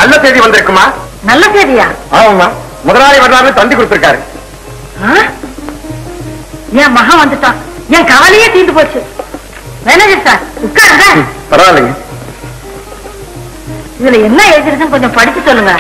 நல்ல செய்தி வந்திருக்குமா நல்ல செய்தியா ஆமாமா முதலாளி வர்றாரு தந்தி கொடுத்திருக்காரு ஆ? என் மகன் வந்துட்டான் என் கவலையே தீர்ந்து போச்சு மேனேஜர் சார் உட்காருங்க பரவாயில்லைங்க இதுல என்ன எழுதிருக்குன்னு கொஞ்சம் படிச்சு சொல்லுங்க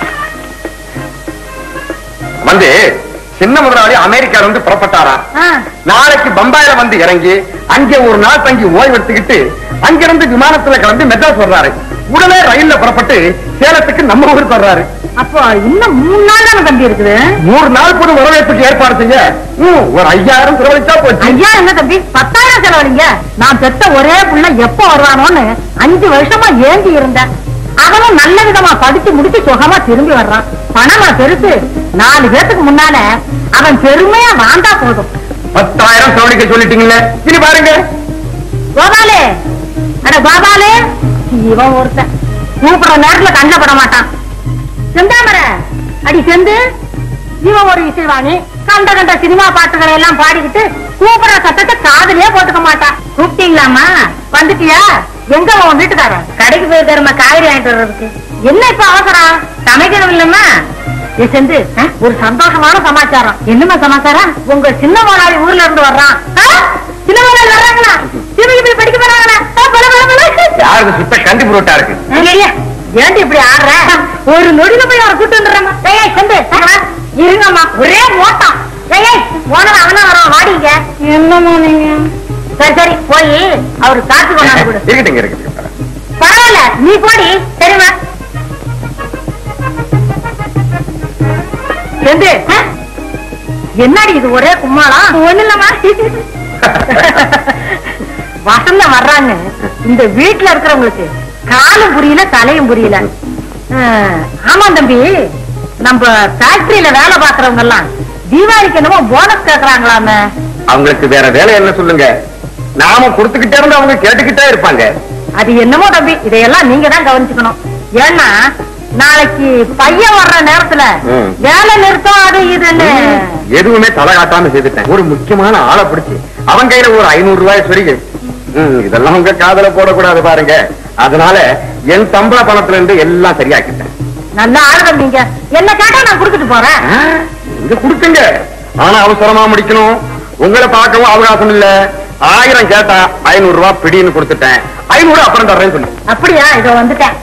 வந்து சின்ன முதலாளி அமெரிக்கால இருந்து புறப்பட்டாராம் ஆ, நாளைக்கு பம்பாயில வந்து இறங்கி அங்கே ஒரு நாள் தங்கி ஓய்வு எடுத்துக்கிட்டு அங்கிருந்து விமானத்துல கிளம்பி மெட்ராஸ் வர்றாரு உடனே ரயில்ல புறப்பட்டு சேலத்துக்கு நம்ம ஊருக்கு வர்றாரு அப்போ இன்னும் மூணு நாள் தானே தம்பி இருக்குது நூறு நாள் கூட வரவேற்புக்கு ஏற்பாடு செய்ய ம், ஒரு ஐயாயிரம் செலவழிச்சா போச்சு ஐயா என்ன தம்பி பத்தாயிரம் செலவழிங்க நான் பெத்த ஒரே புள்ள எப்ப வருவானோன்னு அஞ்சு வருஷமா ஏங்கி இருந்தேன் அவனும் நல்ல விதமா படிச்சு முடிச்சு சுகமா திரும்பி வர்றான் பணமா பெருசு நாலு பேத்துக்கு முன்னால அவன் பெருமையா வாழ்ந்தா போதும் பத்தாயிரம் செலவழிக்க சொல்லிட்டீங்களே இனி பாருங்க கோபாலு அட கோபாலு இவன் ஒருத்தன் கூப்பிடுற நேரத்துல கண்ணில் பட மாட்டான் செந்தாமர அடி செந்து இவன் ஒரு இசைவாணி கண்ட கண்ட சினிமா பாட்டுகளை எல்லாம் பாடிக்கிட்டு கூப்பிடுற சத்தத்தை காதுலயே போட்டுக்க மாட்டான் கூப்பிட்டீங்களாமா வந்துட்டியா எங்க உன் வீட்டுக்காரன் கடைக்கு போயிருக்காருமா காய்கறி வாங்கிட்டு வர்றதுக்கு என்ன இப்ப அவசரம் சமைக்கணும் இல்லம்மா ஏ செந்து ஒரு சந்தோஷமான சமாச்சாரம் என்னமா சமாச்சாரம் உங்க சின்ன முதலாளி ஊர்ல இருந்து வர்றான் ஆ? சின்ன முதலாளி வர்றாங்களா இவங்க இப்படி படிக்க போறாங்களா ஆ, பல, பல, பல. யாருக்கு சுத்த கண்டி புரோட்டா இருக்கு ஐயா, ஏன்டி இப்படி ஆடுற ஒரு நொடியில போய் அவரை கூட்டு வந்துடுறேம்மா ஏய் செந்து இருங்கம்மா ஒரே ஓட்டம் ஏய் ஏய், ஓனர் அவனா வரான் வாடிங்க என்னம்மா நீங்க சரி சரி போய் அவரு காத்து கொண்டாந்து கொடு இருக்கட்டுங்க இருக்கட்டுங்க பரவாயில்ல நீ போடி சரிம்மா செந்து ஆ? என்னடி இது ஒரே கும்மாளம் ஒண்ணு இல்லம்மா வசந்தம் வர்றாங்க இந்த வீட்டுல இருக்கிறவங்களுக்கு காலும் புரியல தலையும் புரியல ஆ, ஆமா தம்பி நம்ம ஃபேக்டரியில வேலை பாக்குறவங்க எல்லாம் தீபாவளிக்கு என்னமோ போனஸ் கேக்குறாங்களாமே அவங்களுக்கு வேற வேலை என்ன சொல்லுங்க நாம கொடுத்துக்கிட்டே இருந்து அவங்க கேட்டுக்கிட்டே இருப்பாங்க அது என்னமோ தம்பி இதையெல்லாம் நீங்க தான் கவனிச்சுக்கணும் ஏன்னா நாளைக்கு பையன் வர்ற நேரத்துல ம். வேலை நிறுத்தம் அது இதுன்னு எதுவுமே தலை காட்டாம செய்துட்டேன் ஒரு முக்கியமான ஆளை பிடிச்சு அவன் கையில ஒரு ஐநூறு ரூபாய் சொருகி ம், இதெல்லாம் உங்க காதல போடக்கூடாது பாருங்க அதனால என் சம்பள பணத்துல இருந்து எல்லாம் சரியாக்கிட்டேன் நல்ல ஆளு தம்பிங்க என்ன கேட்டா நான் கொடுத்துட்டு போறேன் ஆ, இங்க கொடுத்துங்க ஆனா அவசரமா முடிக்கணும் உங்களை பார்க்கவும் அவகாசம் இல்ல ஆயிரம் கேட்டா ஐநூறு ரூபாய் பிடின்னு கொடுத்துட்டேன் ஐநூறு அப்புறம் தர்றேன்னு சொன்னேன் அப்படியா இதோ வந்துட்டேன்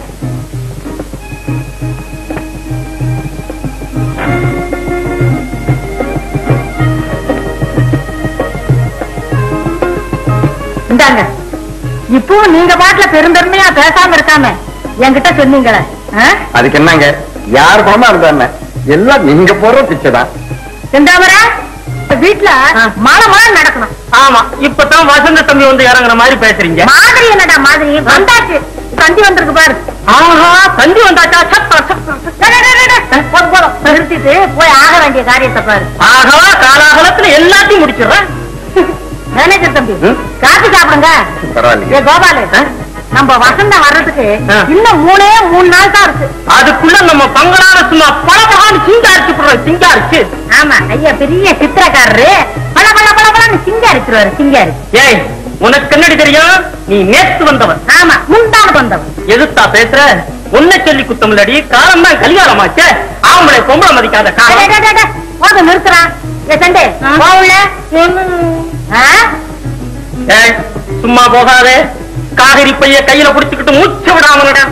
இந்தாங்க இப்பவும் நீங்க பாட்டுல பெருந்தன்மையா பேசாம இருக்காம என்கிட்ட சொன்னீங்களே ஆ? அதுக்கு என்னங்க யார் பணமா இருந்தா என்ன எல்லாம் நீங்க போடுற பிச்சை தான் செந்தாமரை வீட்டுல மாலை மாலை நடக்கணும் ஆமா இப்பதான் வசந்த தம்பி வந்து இறங்குற மாதிரி பேசுறீங்க மாதிரி என்னடா மாதிரி வந்தாச்சு தந்தி வந்திருக்கு பாரு ஆஹா தந்தி வந்தாச்சா சத்தா சத்தா டேய், டேய், டேய், டேய். போதும், போதும். நிறுத்திட்டு போய் ஆக வேண்டிய காரியத்தை பாரு ஆகவா காலாகலத்துல எல்லாத்தையும் முடிச்சிடுறேன் மேனேஜர் தம்பி ம்? காப்பி சாப்பிடுங்க பரவாயில்லைங்க ஏ கோபாலு நம்ம வசந்தம் வர்றதுக்கு ஆ. இன்னும் மூணே மூணு நாள் தான் இருக்கு அதுக்குள்ள நம்ம பங்களால சும்மா பளபளன்னு சிங்காரிச்சு போடுறோம் சிங்காரிச்சு ஆமா ஐயா பெரிய சித்திரக்காரரு பல பல பல பலன்னு சிங்காரிச்சிருவாரு சிங்காரி ஏய் உனக்கு என்னடி தெரியும் நீ நேத்து வந்தவன் ஆமா முந்தான வந்தவன் எதுத்தா பேசுற உன்னை சொல்லி குத்தமில்லடி காலம் தான் கல்யாணமாச்சே ஆம்பளை பொம்பளை மதிக்காத டேய், காலம் டேய், டேய், டேய். போதும் நிறுத்துறான் ஏ சண்டே ஆ. போகல ஆ? ஏய் சும்மா போகாதே காவிரி பைய கையில புடிச்சுக்கிட்டு மூச்சு விடாமடா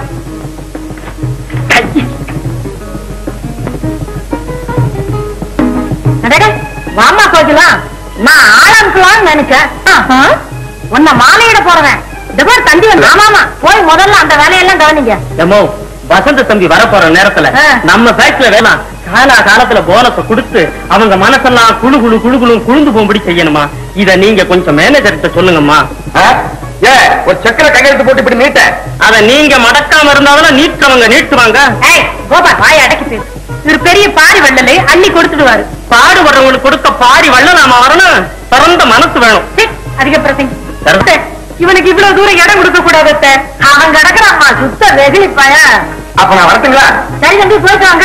அடடே, வாம்மா கோகிலாம் நான் ஆரம்பிக்கலாம்னு நினைச்சேன் ஆஹா. உன்னை மாலையிட போறவன் இந்த பேர் தந்தி வந்து ஆமாமா போய் முதல்ல அந்த வேலையெல்லாம் கவனிங்க எம்மோ வசந்த தம்பி வரப்போற நேரத்துல ஆ. நம்ம சைட்ல வேணாம் காலா காலத்துல போனஸ கொடுத்து அவங்க மனசெல்லாம் குழு குழு குழு குழு குழுந்து போகும்படி செய்யணுமா இத நீங்க கொஞ்சம் மேனேஜர்கிட்ட சொல்லுங்கம்மா ஆ? ஏ ஒரு சக்கர கையெழுத்து போட்டு இப்படி நீட்ட அத நீங்க மடக்காம இருந்தாலும் நீட்டவங்க நீட்டுவாங்க ஏய் கோபால் வாய அடக்கி பேசு இவர் பெரிய பாரி வள்ளலை அள்ளி கொடுத்துடுவாரு பாடுபடுறவங்களுக்கு கொடுக்க பாரி வள்ள நாம வரணும் பிறந்த மனசு வேணும் சீ, அதிக பிரசங்க சரி. இவனுக்கு இவ்வளவு தூரம் இடம் கொடுக்க கூடாது அத்தை. அவன் கிடக்குறாம்மா சுத்த வெகுளி பய அப்ப நான் வரட்டுங்களா சரி தம்பி போயிட்டு வாங்க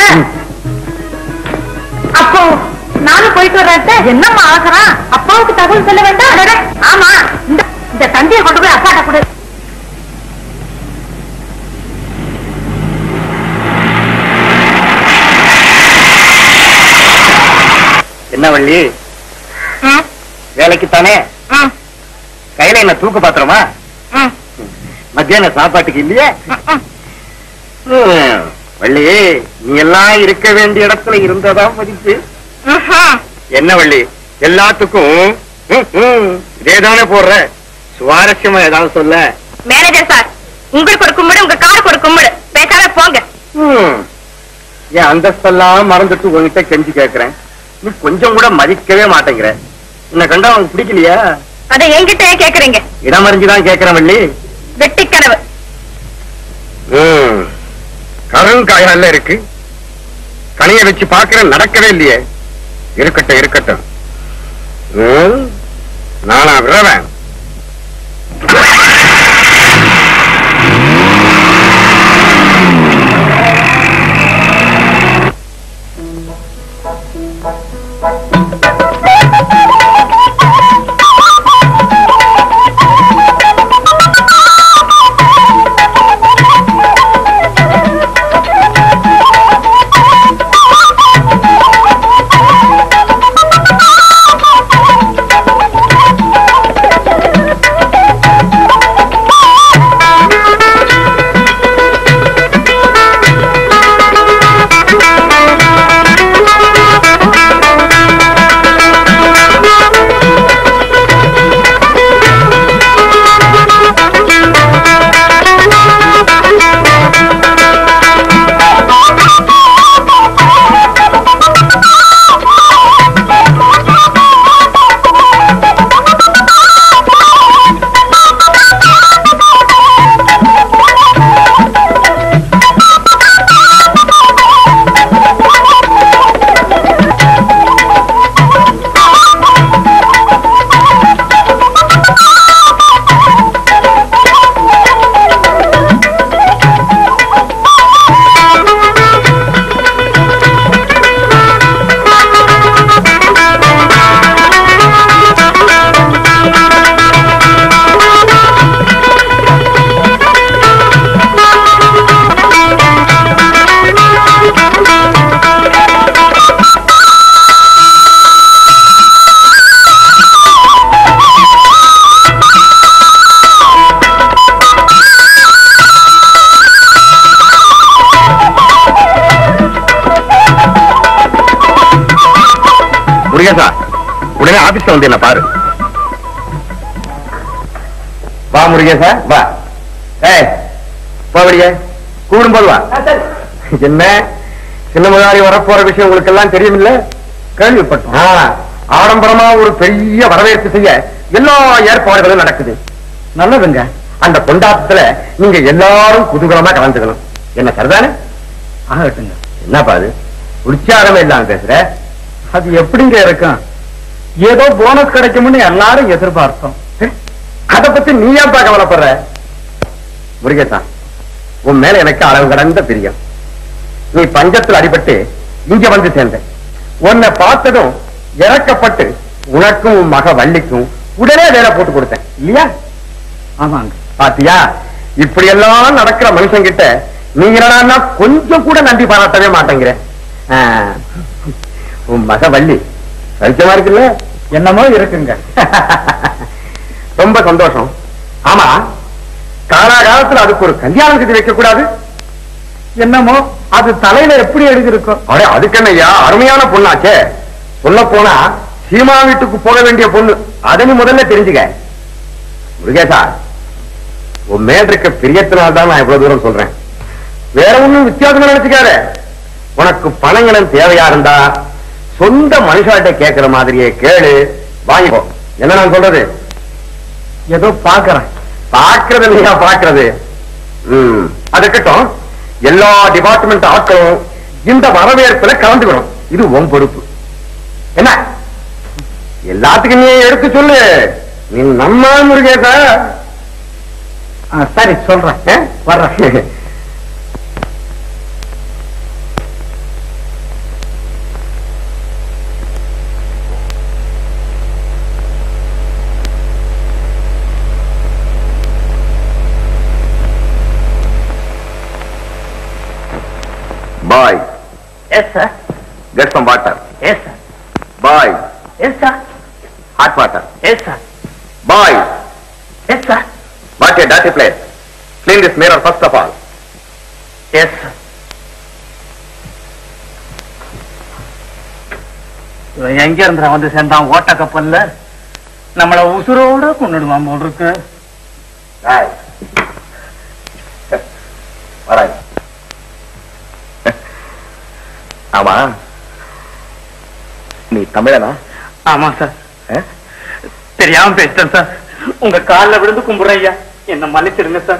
அப்போ நானும் போயிட்டு வரேன் அத்தை. என்னம்மா அவசரம் அப்பாவுக்கு தகவல் சொல்ல வேண்டாம் அடடே, ஆமா இந்த இந்த தந்தியை கொண்டு போய் அப்பாட்ட கொடு என்ன வள்ளி ம், வேலைக்கு தானே ம், கையில என்ன தூக்கு பாத்திரமா ம், மத்தியான சாப்பாட்டுக்கு இல்லையே ம், ம். ம், வள்ளி நீ எல்லாம் இருக்க வேண்டிய இடத்துல இருந்ததான் மதிப்பு ம்ஹும். என்ன வள்ளி எல்லாத்துக்கும் ம், ம், இதேதானே போடுற சுவாரஸ்யமா ஏதாவது சொல்ல மேனேஜர் சார் உங்களுக்கு ஒரு கும்பிடு உங்க காருக்கு ஒரு கும்பிடு பேசாம போங்க ம், என் அந்தஸ்தெல்லாம் மறந்துட்டு உன்கிட்ட கெஞ்சி கேக்குறேன் நீ கொஞ்சம் கூட மதிக்கவே மாட்டேங்கிற உன்னை கண்டா உனக்கு பிடிக்கலையா அதை என்கிட்ட ஏன் கேக்குறீங்க இடம் அறிஞ்சுதான் கேக்குறேன் வள்ளி வெட்டி கனவு ம், கருங்காயல்ல இருக்கு கனிய வச்சு பாக்குறேன் நடக்கவே இல்லையே இருக்கட்டும் இருக்கட்டும் ம், நானா விடுறவன் முருகேசா உடனே ஆபீஸ்ல வந்து என்ன பாரு வா முருகேசா வா ஏய் போவடியே கூடும்போது வா என்ன சின்ன முதலாளி வரப்போற விஷயம் உங்களுக்கு எல்லாம் தெரியும் இல்ல கேள்விப்பட்டோம் ஆ, ஆடம்பரமா ஒரு பெரிய வரவேற்பு செய்ய எல்லா ஏற்பாடுகளும் நடக்குது நல்லதுங்க அந்த கொண்டாட்டத்துல நீங்க எல்லாரும் குதூகலமா கலந்துக்கணும் என்ன சரிதானே ஆகட்டுங்க என்னப்பா அது உற்சாகமே இல்லாம பேசுற அது எப்படிங்க இருக்கும் ஏதோ போனஸ் கிடைக்கும்னு எல்லாரும் எதிர்பார்த்தோம் அத பத்தி நீ ஏன்பா கவலைப்படுற முருகேசா உன் மேல எனக்கு அளவு கடந்த பிரியம் நீ பஞ்சத்தில் அடிபட்டு இங்க வந்து சேர்ந்த உன்னை பார்த்ததும் இறக்கப்பட்டு உனக்கும் உன் மக வள்ளிக்கும் உடனே வேலை போட்டு கொடுத்தேன் இல்லையா ஆமாங்க பாத்தியா இப்படி எல்லாம் நடக்கிற மனுஷன் கிட்ட நீங்க என்னடான்னா கொஞ்சம் கூட நன்றி பாராட்டவே மாட்டேங்கிற ஆ, உன் மக வள்ளி சரிச்சமா இருக்குல்ல என்னமோ இருக்குங்க ரொம்ப சந்தோஷம் ஆமா காலாகாலத்துல அதுக்கு ஒரு கல்யாணம் கட்டி வைக்க கூடாது என்னமோ அது தலையில எப்படி எழுதிருக்கும் அடே அதுக்கு என்னய்யா அருமையான பொண்ணாச்சே சொல்ல போனா சீமா வீட்டுக்கு போக வேண்டிய பொண்ணு அதை நீ முதல்ல தெரிஞ்சுக்க முருகேசா உன் மேல் இருக்க பிரியத்தினால் தான் நான் இவ்வளவு தூரம் சொல்றேன் வேற ஒண்ணும் வித்தியாசமா நினைச்சுக்காத உனக்கு பணங்கடன் தேவையா இருந்தா சொந்த மனுஷாட்ட கேட்கிற மாதிரியே கேளு வாங்கிக்கோ என்ன நான் சொல்றது ஏதோ பாக்குறேன் பாக்குறது இல்லையா பாக்குறது ம் அது இருக்கட்டும் எல்லா டிபார்ட்மெண்ட் ஆட்களும் இந்த வரவேற்புல கலந்துக்கணும் இது உன் பொறுப்பு என்ன எல்லாத்துக்கும் நீ எடுத்து சொல்லு நீ நம்ம முருகேசா சரி சொல்றேன் வர்றேன் boy yes sir get some water yes sir boy boy yes sir hot water yes sir boy yes sir what a டாட்டி place clean this mirror first of all yes sir இவன் எங்க இருந்தா வந்து சேர்ந்தான் ஓட்ட கப்பல்ல நம்மள உசுரோட கொண்டுடுவான் போல் இருக்கு Right. வராய் ஆமா நீ தமிழனா ஆமா சார் ஆ? தெரியாம பேசிட்டேன் சார் உங்க கால்ல விழுந்து கும்பிடுறேன் ஐயா என்ன மன்னிச்சிருங்க சார்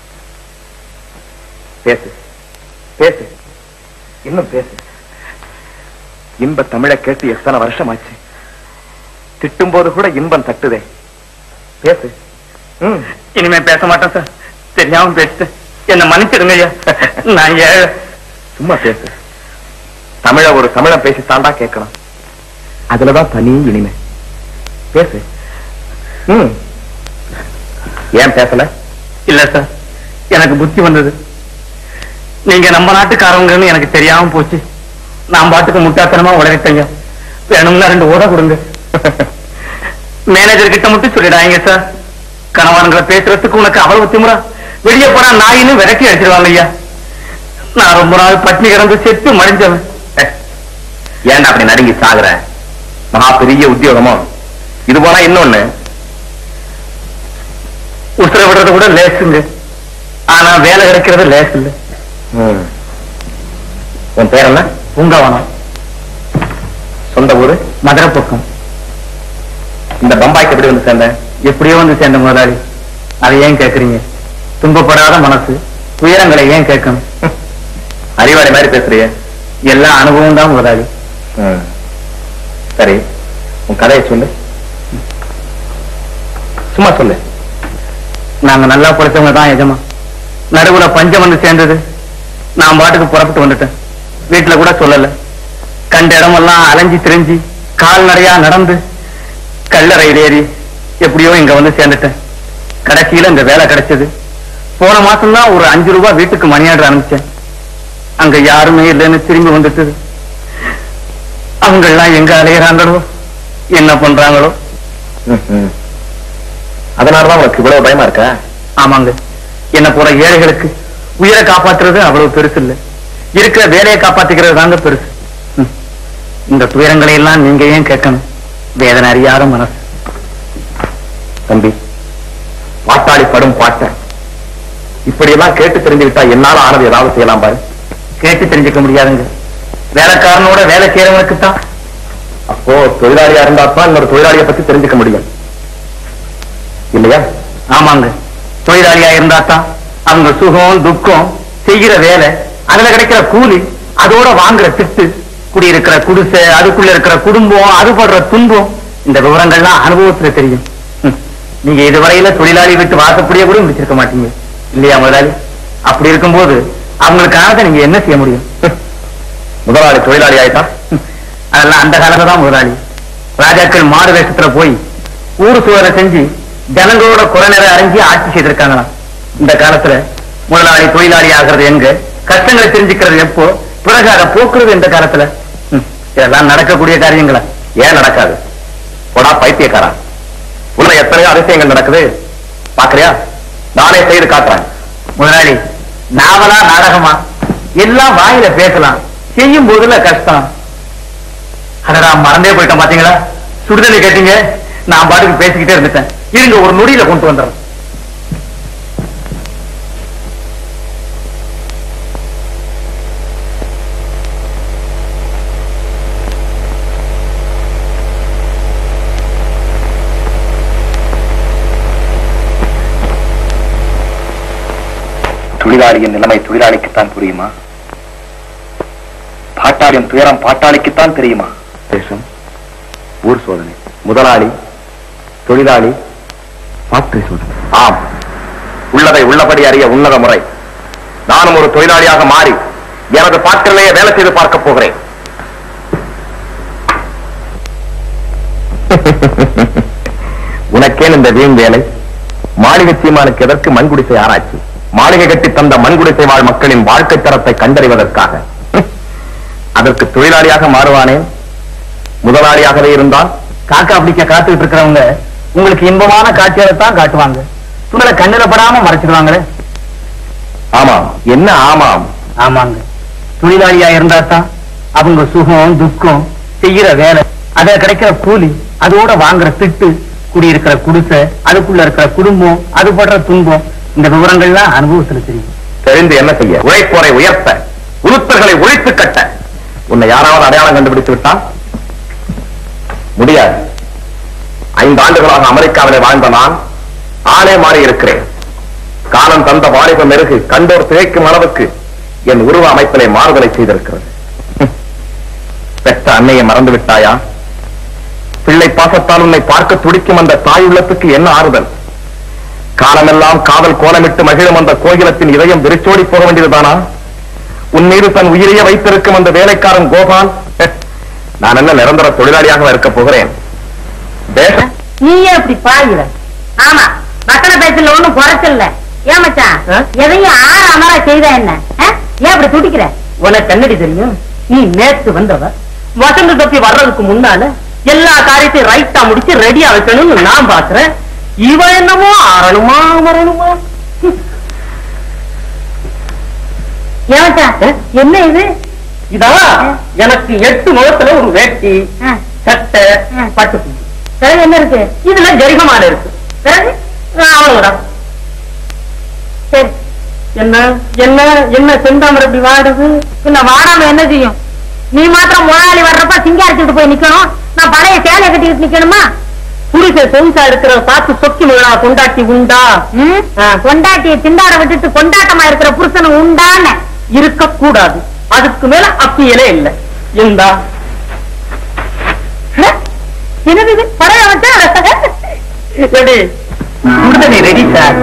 பேசு பேசு இன்னும் பேசு இன்ப தமிழை கேட்டு எத்தனை வருஷம் ஆச்சு திட்டும் போது கூட இன்பம் தட்டுதே பேசு ம். இனிமே பேச மாட்டேன் சார் தெரியாம பேசிட்டேன் என்ன மன்னிச்சிருங்க ஐயா நான் ஏழை சும்மா பேசு தமிழ ஒரு தமிழன் பேசித்தாண்டா கேட்கணும் அதுலதான் தனி இனிமை பேசு ம். ஏன் பேசல இல்ல சார் எனக்கு புத்தி வந்தது நீங்க நம்ம நாட்டுக்காரவங்கன்னு எனக்கு தெரியாம போச்சு நான் பாட்டுக்கு முட்டாத்தனமா உளறிட்டேங்க வேணும்னா ரெண்டு ஓட கொடுங்க மேனேஜர் கிட்ட மட்டும் சொல்லிடாங்க சார் கணவன்களை பேசுறதுக்கு உனக்கு அவ்வளவு திமுறா வெளியே போனா நாயின்னு விரட்டி அடிச்சிருவாங்க ஐயா நான் ரொம்ப நாள் பட்டினி கிடந்து செத்து மடிஞ்சவன் ஏன்டா அப்படி நடுங்கி சாகுற மகா பெரிய உத்தியோகமோ இது போனா இன்னொன்னு உசுர விடுறது கூட லேசுங்க ஆனா வேலை கிடைக்கிறது லேஸ் இல்ல ம். உன் பேர் என்ன பூங்காவனம் சொந்த ஊரு மதுரை பக்கம் இந்த பம்பாய்க்கு எப்படி வந்து சேர்ந்தேன் எப்படியோ வந்து சேர்ந்த முதலாளி அதை ஏன் கேக்குறீங்க துன்பப்படாத மனசு துயரங்களை ஏன் கேட்கணும் அறிவாளி மாதிரி பேசுறியே எல்லா அனுபவம் தான் முதலாளி ம். சரி உன் கதையை சொல்லு சும்மா சொல்லு நாங்க நல்லா படிச்சவங்க தான் எஜமா நடுவுல பஞ்சம் வந்து சேர்ந்தது நான் பாட்டுக்கு புறப்பட்டு வந்துட்டேன் வீட்டுல கூட சொல்லல கண்ட இடமெல்லாம் அலைஞ்சு திரிஞ்சு கால்நடையா நடந்து கல்லறையில் ஏறி எப்படியோ இங்க வந்து சேர்ந்துட்டேன் கடைசியில இந்த வேலை கிடைச்சது போன மாசம் தான் ஒரு அஞ்சு ரூபாய் வீட்டுக்கு மணி ஆர்டர் அனுப்பிச்சேன் அங்க யாருமே இல்லைன்னு திரும்பி வந்துட்டது அவங்க எல்லாம் எங்க அலையிறாங்களோ என்ன பண்றாங்களோ ம்ஹும். அதனாலதான் உனக்கு இவ்வளவு பயமா இருக்கா ஆமாங்க என்ன போற ஏழைகளுக்கு உயிரை காப்பாத்துறது அவ்வளவு பெருசு இல்ல இருக்கிற வேலையை காப்பாத்திக்கிறது தாங்க பெருசு ம். இந்த துயரங்களை எல்லாம் நீங்க ஏன் கேட்கணும் வேதனை அறியாத மனசு தம்பி பாட்டாளி படும் பாட்ட இப்படி எல்லாம் கேட்டு தெரிஞ்சுக்கிட்டா என்னால ஆனது ஏதாவது செய்யலாம் பாரு கேட்டு தெரிஞ்சுக்க முடியாதுங்க வேலைக்காரனோட வேலை செய்யறவனுக்கு தான் அப்போ தொழிலாளியா இருந்தா தான் இன்னொரு தொழிலாளியை பத்தி தெரிஞ்சுக்க முடியும் இல்லையா ஆமாங்க தொழிலாளியா இருந்தா தான் அவங்க சுகம் துக்கம் செய்கிற வேலை அதுல கிடைக்கிற கூலி அதோட வாங்குற திட்டு குடியிருக்கிற குடிசை அதுக்குள்ள இருக்கிற குடும்பம் அது படுற துன்பம் இந்த விவரங்கள்லாம் அனுபவத்துல தெரியும் ம். நீங்க இதுவரையில தொழிலாளி விட்டு வாசப்படியே கூட முடிச்சிருக்க மாட்டீங்க இல்லையா முதலாளி அப்படி இருக்கும்போது அவங்களுக்காக நீங்க என்ன செய்ய முடியும் முதலாளி தொழிலாளி ஆயிட்டா ம். அதெல்லாம் அந்த காலத்துல தான் முதலாளி ராஜாக்கள் மாறு வேஷத்துல போய் ஊர் சூழலை செஞ்சு ஜனங்களோட குறை நிறை அறிஞ்சு ஆட்சி செய்திருக்காங்களாம் இந்த காலத்துல முதலாளி தொழிலாளி ஆகிறது எங்க கஷ்டங்களை தெரிஞ்சுக்கிறது எப்போ பிறகு அதை போக்குறது இந்த காலத்துல ம். இதெல்லாம் நடக்கக்கூடிய காரியங்களா ஏன் நடக்காது போடா பைத்தியக்காரா உள்ள எத்தனையோ அதிசயங்கள் நடக்குது பாக்குறியா நானே செய்து காட்டுறேன் முதலாளி நாவலா நாடகமா எல்லாம் வாயில பேசலாம் செய்யும் போதுல கஷ்டம் அதடா மறந்தே போயிட்டேன் பாத்தீங்களா சுடுதண்ணி கேட்டீங்க நான் பாட்டுக்கு பேசிக்கிட்டே இருந்துட்டேன் இருங்க ஒரு நொடியில கொண்டு வந்துடுறேன் தொழிலாளியின் நிலைமை தொழிலாளிக்குத்தான் புரியுமா பாட்டாளியின் துயரம் பாட்டாளிக்குத்தான் தெரியுமா தேசம் ஊர் சோதனை முதலாளி தொழிலாளி பாட்டை சோதனை ஆம் உள்ளதை உள்ளபடி அறிய உன்னத முறை நானும் ஒரு தொழிலாளியாக மாறி எனது பாட்டிலேயே வேலை செய்து பார்க்க போகிறேன் உனக்கேன் இந்த வீண் வேலை மாளிகை சீமானுக்கு எதற்கு மண்குடிசை ஆராய்ச்சி மாளிகை கட்டி தந்த மண்குடிசை வாழ் மக்களின் வாழ்க்கை தரத்தை கண்டறிவதற்காக அதற்கு தொழிலாளியாக மாறுவானே முதலாளியாகவே இருந்தால் காக்கா பிடிக்க காத்துக்கிட்டு இருக்கிறவங்க உங்களுக்கு இன்பமான காட்சிகளை தான் காட்டுவாங்க உங்களை கண்ணுல படாம மறைச்சிடுவாங்களே ஆமாம் என்ன ஆமாம் ஆமாங்க தொழிலாளியா இருந்தா தான் அவங்க சுகம் துக்கம் செய்யற வேலை அத கிடைக்கிற கூலி அதோட வாங்குற திட்டு குடியிருக்கிற குடிசை அதுக்குள்ள இருக்கிற குடும்பம் அது படுற துன்பம் இந்த விவரங்கள்லாம் அனுபவத்துல தெரியும் தெரிந்து என்ன செய்ய உழைப்போரை உயர்த்த உளுத்தர்களை ஒழித்து கட்ட உன்னை யாராவது அடையாளம் கண்டுபிடித்து விட்டால் முடியாது ஐந்து ஆண்டுகளாக அமெரிக்காவிலே வாழ்ந்த நான் ஆளே மாறி இருக்கிறேன் காலம் தந்த வாலிப மெருகு கண்டோர் திகைக்கும் அளவுக்கு என் உருவ அமைப்பிலே மாறுதலை செய்திருக்கிறது ஹம். பெற்ற அன்னையை மறந்து விட்டாயா பிள்ளை பாசத்தால் உன்னை பார்க்க துடிக்கும் அந்த தாய் உள்ளத்துக்கு என்ன ஆறுதல் காலமெல்லாம் காதல் கோலமிட்டு மகிழும் அந்த கோகிலத்தின் இதயம் விரிச்சோடி போக வேண்டியதுதானா உன் மீது தன் உயிரையே வைத்திருக்கும் அந்த வேலைக்காரன் கோபால் நான் என்ன நிரந்தர தொழிலாளியாக இருக்க போகிறேன் தேச நீயே இப்படி பாயுற ஆமா வக்கன பேச்சுல ஒண்ணும் குறைச்சல ஏன் மச்சான் ஆ? எதையும் ஆற அமரா செய்த என்ன ஆ? ஏன் அப்படி துடிக்கிற உனக்கு கண்ணடி தெரியும் நீ நேத்து வந்தவ வசந்த தப்பி வர்றதுக்கு முன்னால எல்லா காரியத்தையும் ரைட்டா முடிச்சு ரெடியா வைக்கணும்னு நான் பாக்குறேன் இவன் என்னமோ ஆறணுமா மரணுமா ஏன் மச்சான் என்ன இது இதான் எனக்கு எட்டு முகத்துல ஒரு வேட்டி ஆ, சட்டை ஆ. பட்டு பிறகு என்ன இருக்கு இதுல ஜரிகமான இருக்கு பிறகு அவ்வளவுதான் சரி என்ன என்ன என்ன செந்தாமரை இப்படி வாடுது பின்ன வாடாம என்ன செய்யும் நீ மாத்திரம் முதலாளி வர்றப்ப சிங்காரிச்சுட்டு போய் நிக்கணும் நான் பழைய சேலை கட்டிக்கிட்டு நிக்கணுமா புருஷ சொந்தா இருக்கிற பார்த்து சொக்கி விழா கொண்டாட்டி உண்டா ம்? ஆ. கொண்டாட்டிய திண்டாட விட்டுட்டு கொண்டாட்டமா இருக்கிற புருஷன் உண்டான இருக்க கூடாது அதுக்கு மேல அப்பியலே இல்ல இந்தா என்னது இது பழைய வச்சா ரெடி சுடுதண்ணி ரெடி சார்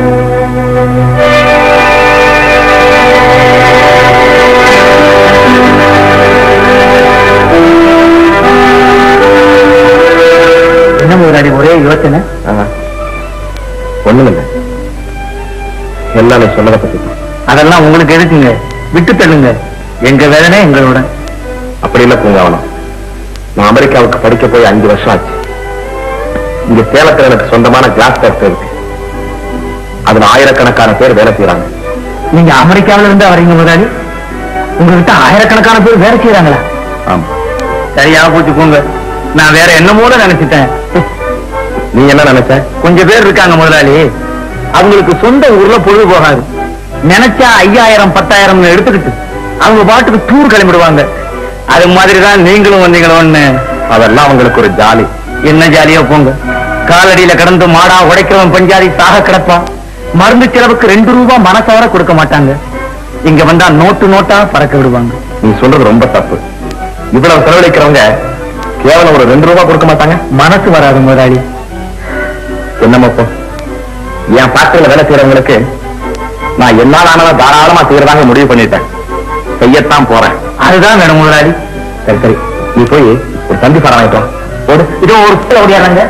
என்ன முதலாளி ஒரே யோசனை ஒண்ணுமில்லை எல்லாம் நீ சொன்னதை பத்தி தான். அதெல்லாம் உங்களுக்கு எதுக்குங்க விட்டு தள்ளுங்க எங்க வேதனை எங்களோட அப்படி இல்ல பூங்காவனம் நான் அமெரிக்காவுக்கு படிக்க போய் அஞ்சு வருஷம் ஆச்சு இங்க சேலத்துல எனக்கு சொந்தமான கிளாஸ் ஃபேக்டரி இருக்கு அதுல ஆயிரக்கணக்கான பேர் வேலை செய்யறாங்க நீங்க அமெரிக்காவில இருந்து வரீங்க முதலாளி உங்ககிட்ட ஆயிரக்கணக்கான பேர் வேலை செய்யறாங்களா ஆமா சரியா போச்சு போங்க நான் வேற என்னமோட நினைச்சிட்டேன் நீ என்ன நினைச்ச கொஞ்சம் பேர் இருக்காங்க முதலாளி அவங்களுக்கு சொந்த ஊர்ல பொழுது போகாது நினைச்சா ஐயாயிரம் பத்தாயிரம் எடுத்துக்கிட்டு அவங்க பாட்டுக்கு டூர் கிளம்பிடுவாங்க அது மாதிரிதான் நீங்களும் வந்தீங்களோன்னு அதெல்லாம் அவங்களுக்கு ஒரு ஜாலி என்ன ஜாலியா போங்க காலடியில கடந்து மாடா உடைக்கிறவன் பஞ்சாதி சாக கிடப்பான் மருந்து செலவுக்கு ரெண்டு ரூபா மனசவர கொடுக்க மாட்டாங்க இங்க வந்தா நோட்டு நோட்டா பறக்க விடுவாங்க நீ சொல்றது ரொம்ப தப்பு இவ்வளவு செலவழிக்கிறவங்க கேவலம் ஒரு ரெண்டு ரூபாய் கொடுக்க மாட்டாங்க மனசு வராது முதலாளி என்னமோ போ என் ஃபேக்டரியில வேலை செய்யறவங்களுக்கு நான் என்னால் ஆனதை தாராளமா செய்யறதாக முடிவு பண்ணிட்டேன் செய்யத்தான் போறேன் அதுதான் வேணும் முதலாளி சரி சரி நீ போய் ஒரு தந்தி படம் வாங்கிட்டு வா. போடு இதோ ஒரு சில ஓடியாடுறாங்க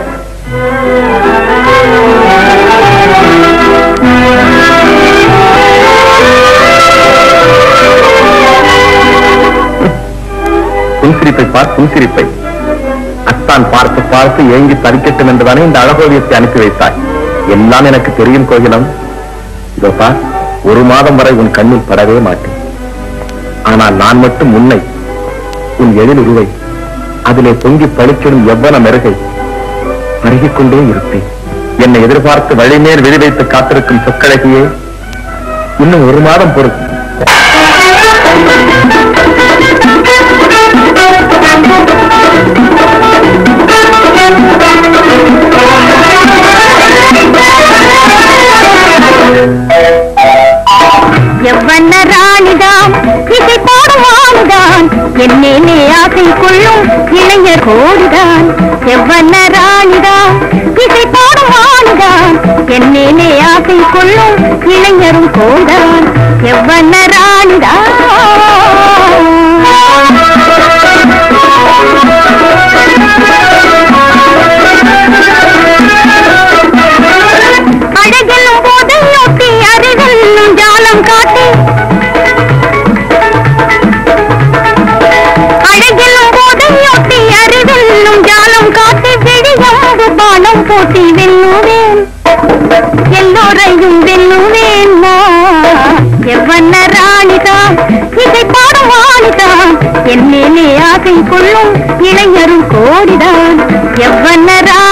புன்சிரிப்பை பார் புன்சிரிப்பை அத்தான் பார்த்து பார்த்து ஏங்கி தரிக்கட்டும் என்றுதானே இந்த அழகோவியத்தை அனுப்பி வைத்தாய் எல்லாம் எனக்கு தெரியும் கோகிலம் இதோ பார் ஒரு மாதம் வரை உன் கண்ணில் படவே மாட்டேன் ஆனால் நான் மட்டும் உன்னை உன் எழில் உருவை அதிலே பொங்கி பளிச்சிடும் எவ்வளவு மெருகை பருகிக் கொண்டே இருப்பேன் என்னை எதிர்பார்த்து வழிமேல் விழி வைத்து காத்திருக்கும் சொக்கழகியே இன்னும் ஒரு மாதம் பொறுத்து எவ்வண்ண ராணிதாம் இசை போடும் வாணிதான் என்னேனே ஆசை கொள்ளும் இளைஞர் கோடிதான் எவ்வண்ண ராணிதாம் இசை போடும் வாணிதான் என்னேனே ஆசை கொள்ளும் இளைஞரும் கோடான் எவ்வண்ண ராணிதான் அழகெல்லும் போதையொட்டி அறிவெல்லும் ஜாலம் காட்டி அழகெல்லும் போதையொட்டி அறிவெல்லும் போட்டி வெல்லுவேன் எல்லோரையும் வெல்லுவேன் நான். எவ்வண்ண ராணிதான் இசை பாடும் வாணிதான் என் மேலே ஆசை கொள்ளும் இளைஞரும் கோடிதான் எவ்வண்ண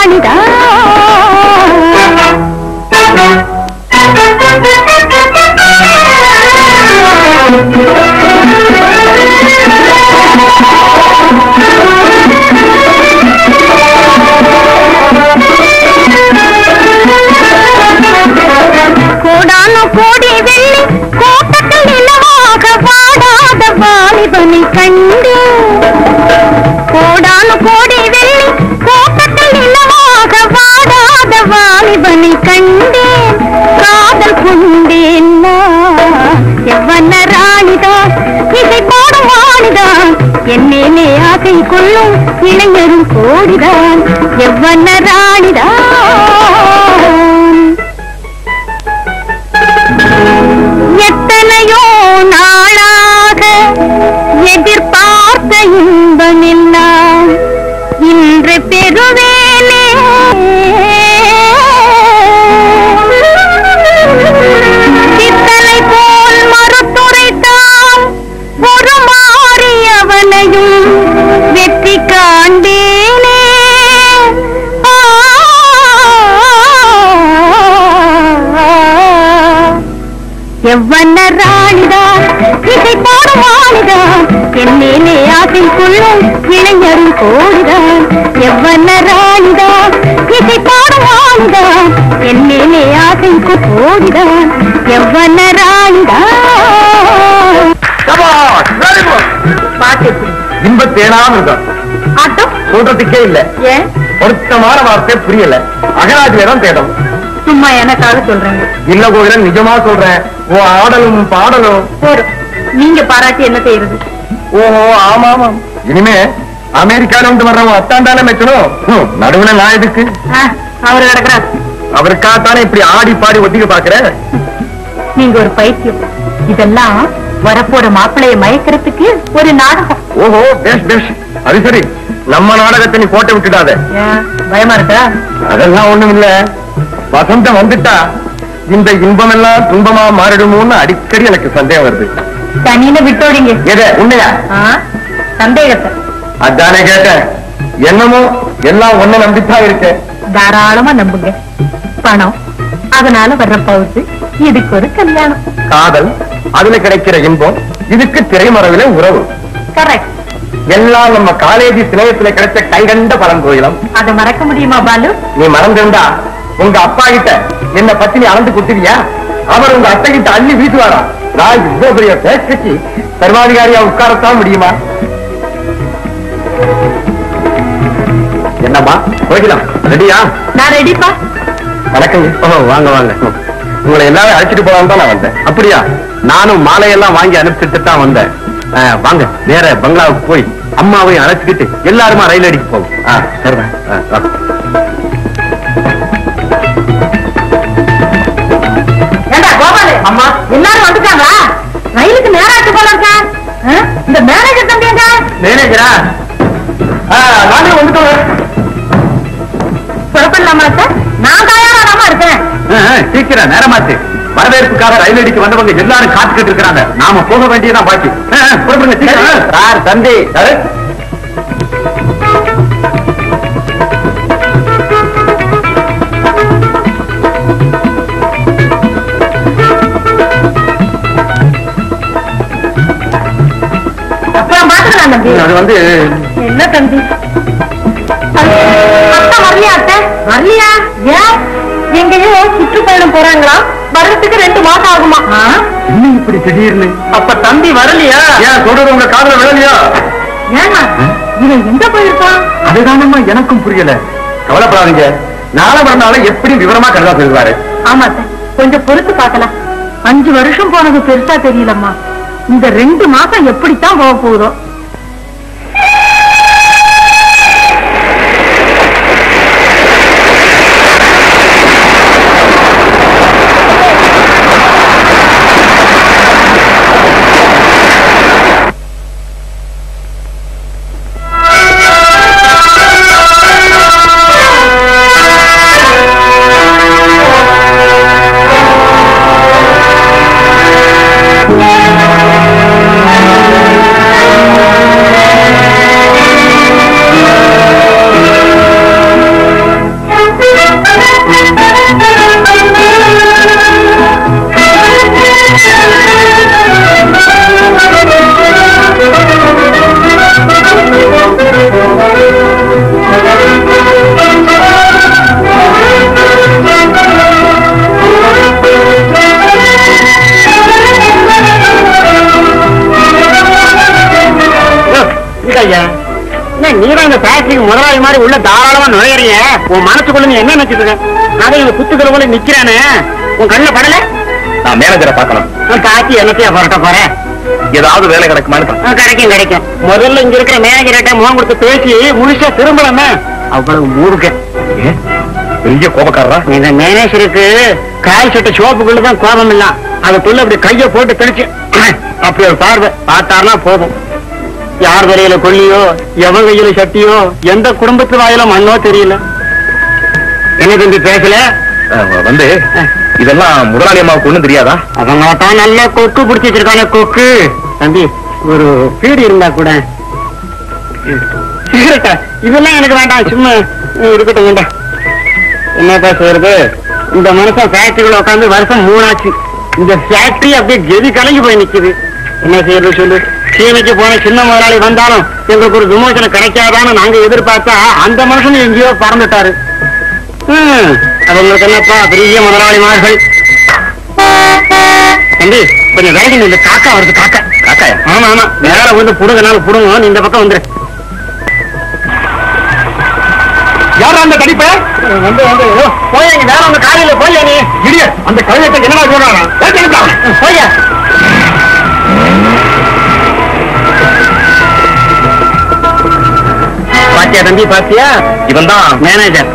கோடான கோடி வெள்ளி கோட்டத்தில் நிலவாக வாடாத வாலிபனை கண்டு கோடான கோடி வெள்ளி கோட்டத்தில் நிலவாக வாடாத வாலிபனை கண்டேன் காதல் கொண்டேன் நான். எவ்வண்ண ராணிதான் இசை பாடும் வாணிதான் என் மேலே ஆசை கொள்ளும் இளைஞரும் கோடிதான் எவ்வண்ண ராணிதான் எத்தனையோ நாளாக எதிர்பார்த்த இன்பமெல்லாம் இன்று பெறுவேனே பித்தளை போல் மறுத்துரைத்தான் ஒரு மாறியவனையும் வெற்றி காண்பேனே எவ்வண்ண ராணிதான் இசை பாடும் வாணிதான் என் மேலே ஆசை கொள்ளும் இளைஞரும் கோடிதான் எவ்வண்ண ராணிதான் இசை பாடும் வாணிதான் என் மேலே ஆசை கோடிதான் எவ்வண்ண ராணிதான் வெரி குட் பாட்டு எப்படி? இன்பத்தேனாம் இருக்கும் ஆட்டம் சொல்றதுக்கே இல்ல ஏன் பொருத்தமான வார்த்தை புரியல அகராஜில தான் தேடும் சும்மா எனக்காக சொல்றேங்க இல்ல கோயில நிஜமா சொல்றேன் உன் ஆடலும் பாடலும் போதும் நீங்க பாராட்டி என்ன செய்யறது ஓஹோ ஆமா ஆமா இனிமே அமெரிக்கால இருந்து வர்றவன் அத்தாண்டான மெச்சணும் ஹம், நடுவுல நான் எதுக்கு ஆ, அவரு கிடக்குறார் அவருக்காகத்தானே இப்படி ஆடி பாடி ஒத்திக்க பாக்குறேன் நீங்க ஒரு பைத்தியம் இதெல்லாம் வரப்போற மாப்பிளைய மயக்கிறதுக்கு ஒரு நாடகம் ஓஹோ பேஷ் பேஷ் அது சரி நம்ம நாடகத்தை நீ போட்டு விட்டுடாத ஏன், பயமா இருக்கா அதெல்லாம் ஒண்ணும் இல்ல வசந்தம் வந்துட்டா இந்த இன்பம் எல்லாம் துன்பமா மாறிடுமோன்னு அடிக்கடி எனக்கு சந்தேகம் வருது தனியில விட்டோடிங்க எத உண்மையா ஆ, சந்தேகத்தை அதானே கேட்டேன் என்னமோ எல்லாம் ஒண்ணு நம்பித்தான் இருக்கேன் தாராளமா நம்புங்க பணம் அதனால வர்ற பவுசு இதுக்கு ஒரு கல்யாணம் காதல் அதுல கிடைக்கிற இன்பம் இதுக்கு திரைமறைவில உறவு கரெக்ட் எல்லாம் நம்ம காலேஜ் சிலையத்துல கிடைச்ச கைகண்ட பழங்கோயிலம் அதை மறக்க முடியுமா பாலு நீ மறந்திருந்தா உங்க அப்பா கிட்ட என்ன பத்தி நீ அளந்து குத்துவியா அவர் உங்க அத்தை கிட்ட அள்ளி வீசுவாரா நான் இவ்வளவு பெரிய பேச்சு சர்வாதிகாரியா உட்காரத்தான் முடியுமா என்னம்மா கோகிலம் ரெடியா நான் ரெடிப்பா வணக்கங்க ஓ வாங்க வாங்க உங்களை எல்லாரும் அழைச்சிட்டு போலாம் தான் நான் வந்தேன் அப்படியா நானும் மாலையெல்லாம் வாங்கி அனுப்பிச்சிட்டு தான் வந்தேன் ஆ, வாங்க நேர பங்களாவுக்கு போய் அம்மாவையும் அழைச்சிக்கிட்டு எல்லாருமா ரயில் அடிக்கு போவோம் ஆ, சரிதான் ஆ, வா. ஏண்டா கோபாலு அம்மா. எல்லாரும் வந்துட்டாங்களா ரயிலுக்கு நேராச்சு போல இருக்கா ஆ? இந்த மேனேஜர் தம்பி எங்க மேனேஜரா ஆ, நானே வந்துட்டோம் புறப்படலாமா சார் நான் தயாராடாம இருக்கேன் சீக்கிரம் நேரமாச்சு வரவேற்புக்காக ரயில் அடிக்கு வந்தவங்க எல்லாரும் காத்துக்கிட்டு இருக்காங்க நாம போக வேண்டியதான் பாக்கி ஆ, ஆ, புறப்படுங்க சீக்கிரம் சார் தந்தி அப்புறம் பாத்துக்கலாம் தம்பி அது வந்து என்ன தம்பி அது, அத்தை வரலையா அத்தை வரலையா ஏன் எங்கேயோ சுற்றுப்பயணம் போறாங்களா வர்றதுக்கு ரெண்டு மாசம் ஆகுமா இன்னும் இப்படி திடீர்னு அப்ப தம்பி வரலையா ஏன் சொல்றது உங்க காதுல விழலையா ஏன்னா இவன் எங்க போயிருப்பான் அதுதானம்மா எனக்கும் புரியல கவலைப்படாதீங்க நாளை மறுநாள் எப்படி விவரமா கருதா சொல்லுவாரு ஆமா அத்தை கொஞ்சம் பொறுத்து பார்க்கலாம் அஞ்சு வருஷம் போனது பெருசா தெரியலம்மா இந்த ரெண்டு மாசம் எப்படித்தான் போக போகுதோ முதலாளி மாதிரி உள்ள தாராளமா நுழையறிய உன் மனசுக்குள்ள நீ என்ன நினைச்சிட்டு இருக்க அதை இவன் குத்துக்கிற போல நிக்கிறானே உன் கண்ணுல படல நான் மேனேஜரை பார்க்கணும் நான் காக்கி என்னத்தையா புரட்ட போறேன் ஏதாவது வேலை கிடைக்குமான்னு ஆ, கிடைக்கும் கிடைக்கும் முதல்ல இங்க இருக்கிற மேனேஜர்கிட்ட முகம் கொடுத்து பேசி முழுசா திரும்பலாமே அவ்வளவு மூடுக்க ஏன்? பெரிய கோபக்காரரா இந்த மேனேஜருக்கு கால் சட்டை சோப்புக்குள்ள தான் கோபம் இல்ல அதுக்குள்ள அப்படி கைய போட்டு தெளிச்சு அப்படி ஒரு பார்வை பார்த்தாருன்னா போதும் யார் வரையில கொல்லியோ எவன் கையில சட்டியோ எந்த குடும்பத்து வாயில மண்ணோ தெரியல என்ன தம்பி பேசல அஹ், வந்து இதெல்லாம் முதலாளி அம்மாவுக்கு ஒண்ணும் தெரியாதா அவங்க தான் நல்ல கொக்கு பிடிச்சி வச்சிருக்காங்க கொக்கு தம்பி ஒரு பீடி இருந்தா கூட சிகரெட்டா இதெல்லாம் எனக்கு வேண்டாம் சும்மா ம், இருக்கட்டும் வேண்டாம் என்னப்பா செய்யறது இந்த மனுஷன் ஃபேக்டரிக்குள்ள உட்காந்து வருஷம் மூணாச்சு இந்த ஃபேக்டரி அப்படியே கெதி கலங்கி போய் நிக்குது என்ன செய்யறது சொல்லு சீமைக்கு போன சின்ன முதலாளி வந்தாலும் எங்களுக்கு ஒரு விமோசனம் கிடைக்காதான்னு நாங்க எதிர்பார்த்தா அந்த மனுஷன் எங்கேயோ பறந்துட்டாரு ம், அவங்களுக்கு என்னப்பா பெரிய முதலாளிமார்கள் தம்பி கொஞ்சம் விலகி இந்த காக்கா வருது காக்கா காக்காயா ஆமா ஆமா நேர வந்து புடுங்கனால புடுங்க நீ இந்த பக்கம் வந்துரு யாரா அந்த கடிப்ப வந்து வந்து ஓ, போயா நீ வேற உங்க காலையில போயா நீ இடிய அந்த கழுதை என்னடா சொல்றானா போயா பாத்தியா தம்பி பாத்தியா இவன் தான் மேனேஜர்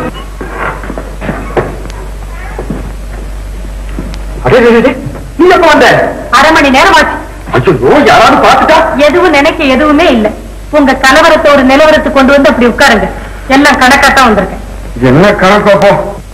அதே அதே, அதே. நீ எப்ப வந்த அரை மணி நேரம் ஆச்சு ஐயோ யாராவது பாத்துட்டா எதுவும் நினைக்க எதுவுமே இல்ல உங்க கலவரத்தை ஒரு நிலவரத்துக்கு கொண்டு வந்து அப்படி உட்காருங்க எல்லாம் கணக்காத்தான் வந்திருக்கேன் என்ன கணக்கோ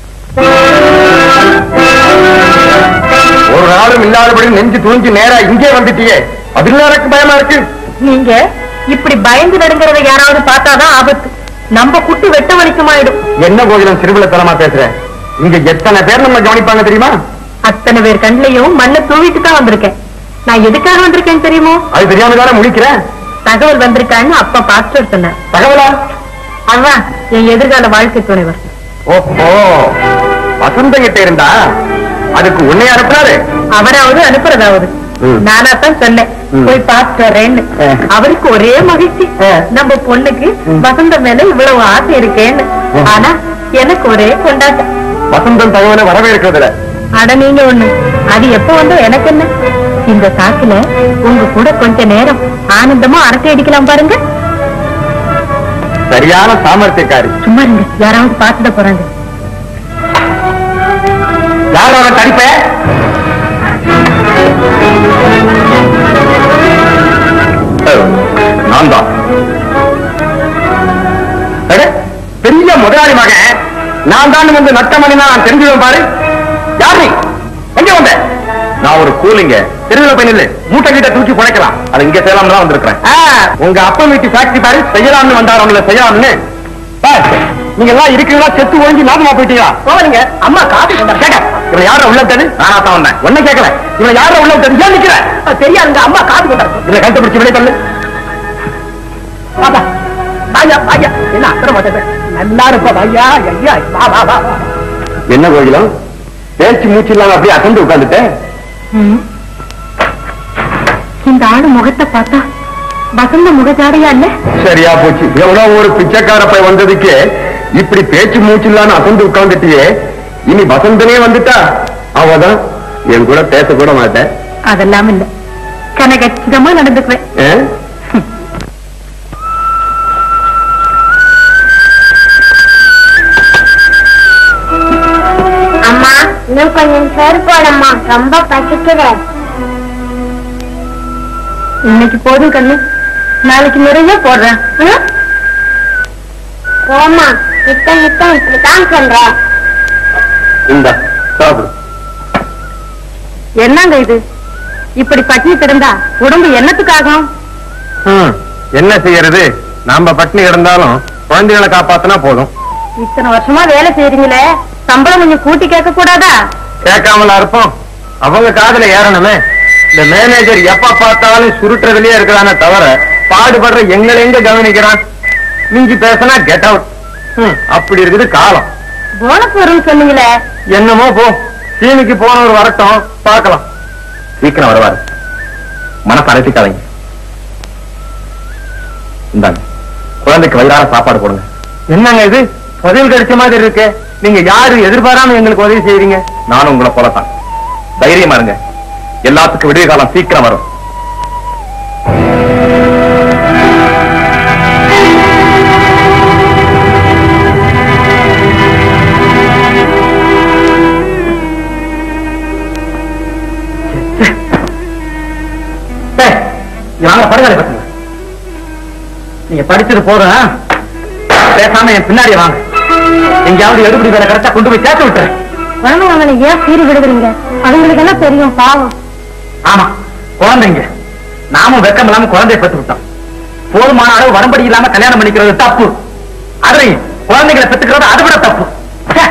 ஒரு நாளும் இல்லாதபடி நெஞ்சு துணிஞ்சு நேரா இங்கே வந்துட்டியே அதுல எனக்கு பயமா இருக்கு நீங்க இப்படி பயந்து நடுங்கிறத யாராவது பார்த்தாதான் ஆபத்து நம்ம குட்டி வெட்ட வலிக்குமாயிடும் என்ன கோயிலும் சிறுவிழத்தனமா பேசுற இங்க எத்தனை பேர் நம்ம கவனிப்பாங்க தெரியுமா அத்தனை பேர் கண்ணிலையும் மண்ணை தூவிட்டு தான் வந்திருக்கேன் நான் எதுக்காக வந்திருக்கேன் தெரியுமோ அது தெரியாம தானே முடிக்கிறேன் தகவல் வந்திருக்கான்னு அப்பா பாஸ்டர் சொன்னார் தகவலா அதான் என் எதிர்கால வாழ்க்கை துணைவர் ஓஹோ வசந்த கிட்ட இருந்தா அதுக்கு உன்னை அனுப்புறாரு அவராவது அனுப்புறதாவது ம். நானா தான் சொன்னேன் ம். போய் பார்த்து வரேன்னு ஆ. அவருக்கு ஒரே மகிழ்ச்சி ஆ. நம்ம பொண்ணுக்கு வசந்த மேல இவ்வளவு ஆசை இருக்கேன்னு ம். ஆனா எனக்கு ஒரே கொண்டாட்டம் வசந்தன் தகவலை வரவேற்கிறதுல அட நீங்க ஒண்ணு அது எப்ப வந்தோ எனக்கு என்ன இந்த சாக்குல உங்க கூட கொஞ்ச நேரம் ஆனந்தமா அரட்டை அடிக்கலாம் பாருங்க சரியான சாமர்த்தியக்காரி சும்மா இருங்க யாராவது பார்த்துட போறாங்க யார் அவன் தடிப்ப நான் தான் அட, பெரிய முதலாளி மகன் நான் தான் வந்து நட்டமணினா நான் தெரிஞ்சுவேன் பாரு யார் நீ எங்க வந்த நான் ஒரு கூலிங்க தெருவில் போய் நில்லு மூட்டை கிட்ட தூக்கி புழைக்கலாம் அது இங்க செய்யலாம் தான் வந்திருக்கிறேன் உங்க அப்பா வீட்டு ஃபேக்டரி பாரு செய்யலாம்னு வந்தார் உங்களை செய்யலாம்னு பார், நீங்க எல்லாம் இருக்கீங்களா செத்து ஒழிஞ்சு நாசமா போயிட்டீங்களா போவீங்க அம்மா காப்பி கேட்க இவன் யார உள்ள விட்டது நானா தான் வந்தேன் ஒன்னும் கேட்கல இவன் யார உள்ள விட்டது ஏன் நிக்கிற தெரியாதுங்க அம்மா காப்பி கொண்டாரு இதை கழுத்து பிடிச்சி வெளியே தள்ளு பாப்பா பாயா பாயா என்ன அத்தனை மாட்டேன் நல்லா இருப்பா பாயா ஐயா வா வா வா வா. என்ன கோயிலம் பேச்சு மூச்சு இல்லாம அப்படியே அசந்து உட்காந்துட்டேன் ம். இந்த ஆளு முகத்தை பார்த்தா வசந்த முகஜாடையா இல்ல சரியா போச்சு எவ்வளவு ஒரு பிச்சைக்கார பை வந்ததுக்கு இப்படி பேச்சு மூச்சு இல்லாம அசந்து உட்கார்ந்துட்டியே இனி வசந்தனே வந்துட்டா அவதான் என் கூட பேச கூட மாட்டேன் அதெல்லாம் இல்ல கனகச்சிதமா நடந்துக்குவேன் ஆ? அம்மா இன்னும் கொஞ்சம் சோறு போடம்மா ரொம்ப பசிக்குது இன்னைக்கு போதும் கண்ணு நாளைக்கு நிறைய போடுறேன் ம்? போமா நித்தம் நித்தம் இப்படித்தான் சொல்ற இந்தா சாப்பிடு என்னங்க இது இப்படி பட்டினி கிடந்தா உடம்பு என்னத்துக்காகும் ம், என்ன செய்யறது நாம பட்டினி இருந்தாலும் குழந்தைகளை காப்பாத்தினா போதும் இத்தனை வருஷமா வேலை செய்யறீங்களே சம்பளம் கொஞ்சம் கூட்டி கேட்க கூடாதா கேட்காமலா இருப்போம் அவங்க காதுல ஏறணுமே இந்த மேனேஜர் எப்ப பார்த்தாலும் சுருட்டுறதுலயே இருக்கிறானே தவிர பாடுபடுற எங்களை எங்க கவனிக்கிறான் மிஞ்சி பேசினா கெட் அவுட் அப்படி இருக்குது காலம் போனஸ் வரும்னு சொன்னீங்களே என்னமோ போ சீனுக்கு போனவர் வரட்டும் பார்க்கலாம் சீக்கிரம் வருவாரு மனசு அழைச்சிக்காதீங்க இந்தாங்க குழந்தைக்கு வயிறார சாப்பாடு போடுங்க என்னங்க இது பதில் கிடைச்ச மாதிரி இருக்கு நீங்க யாரு எதிர்பாராம எங்களுக்கு உதவி செய்றீங்க நானும் உங்களை போலத்தான் தைரியமா இருங்க எல்லாத்துக்கும் விடிய காலம் சீக்கிரம் வரும் டேய், இங்க வாங்க படுகாலை பசங்க நீங்க படிச்சது போதும் பேசாம என் பின்னாடி வாங்க எங்கேயாவது எடுபடி வேலை கரெக்டா கொண்டு போய் சேர்த்து விட்டுறேன் குழந்தைங்களை ஏன் சீறி விடுறீங்க அவங்களுக்கு என்ன தெரியும் பாவம் ஆமா குழந்தைங்க நாமும் வெக்கம் இல்லாம குழந்தைய பெற்று விட்டோம் போதுமான அளவு வரம்படி இல்லாம கல்யாணம் பண்ணிக்கிறது தப்பு அதுலயும் குழந்தைகளை பெற்றுக்கிறது அதை விட தப்பு ச்சே.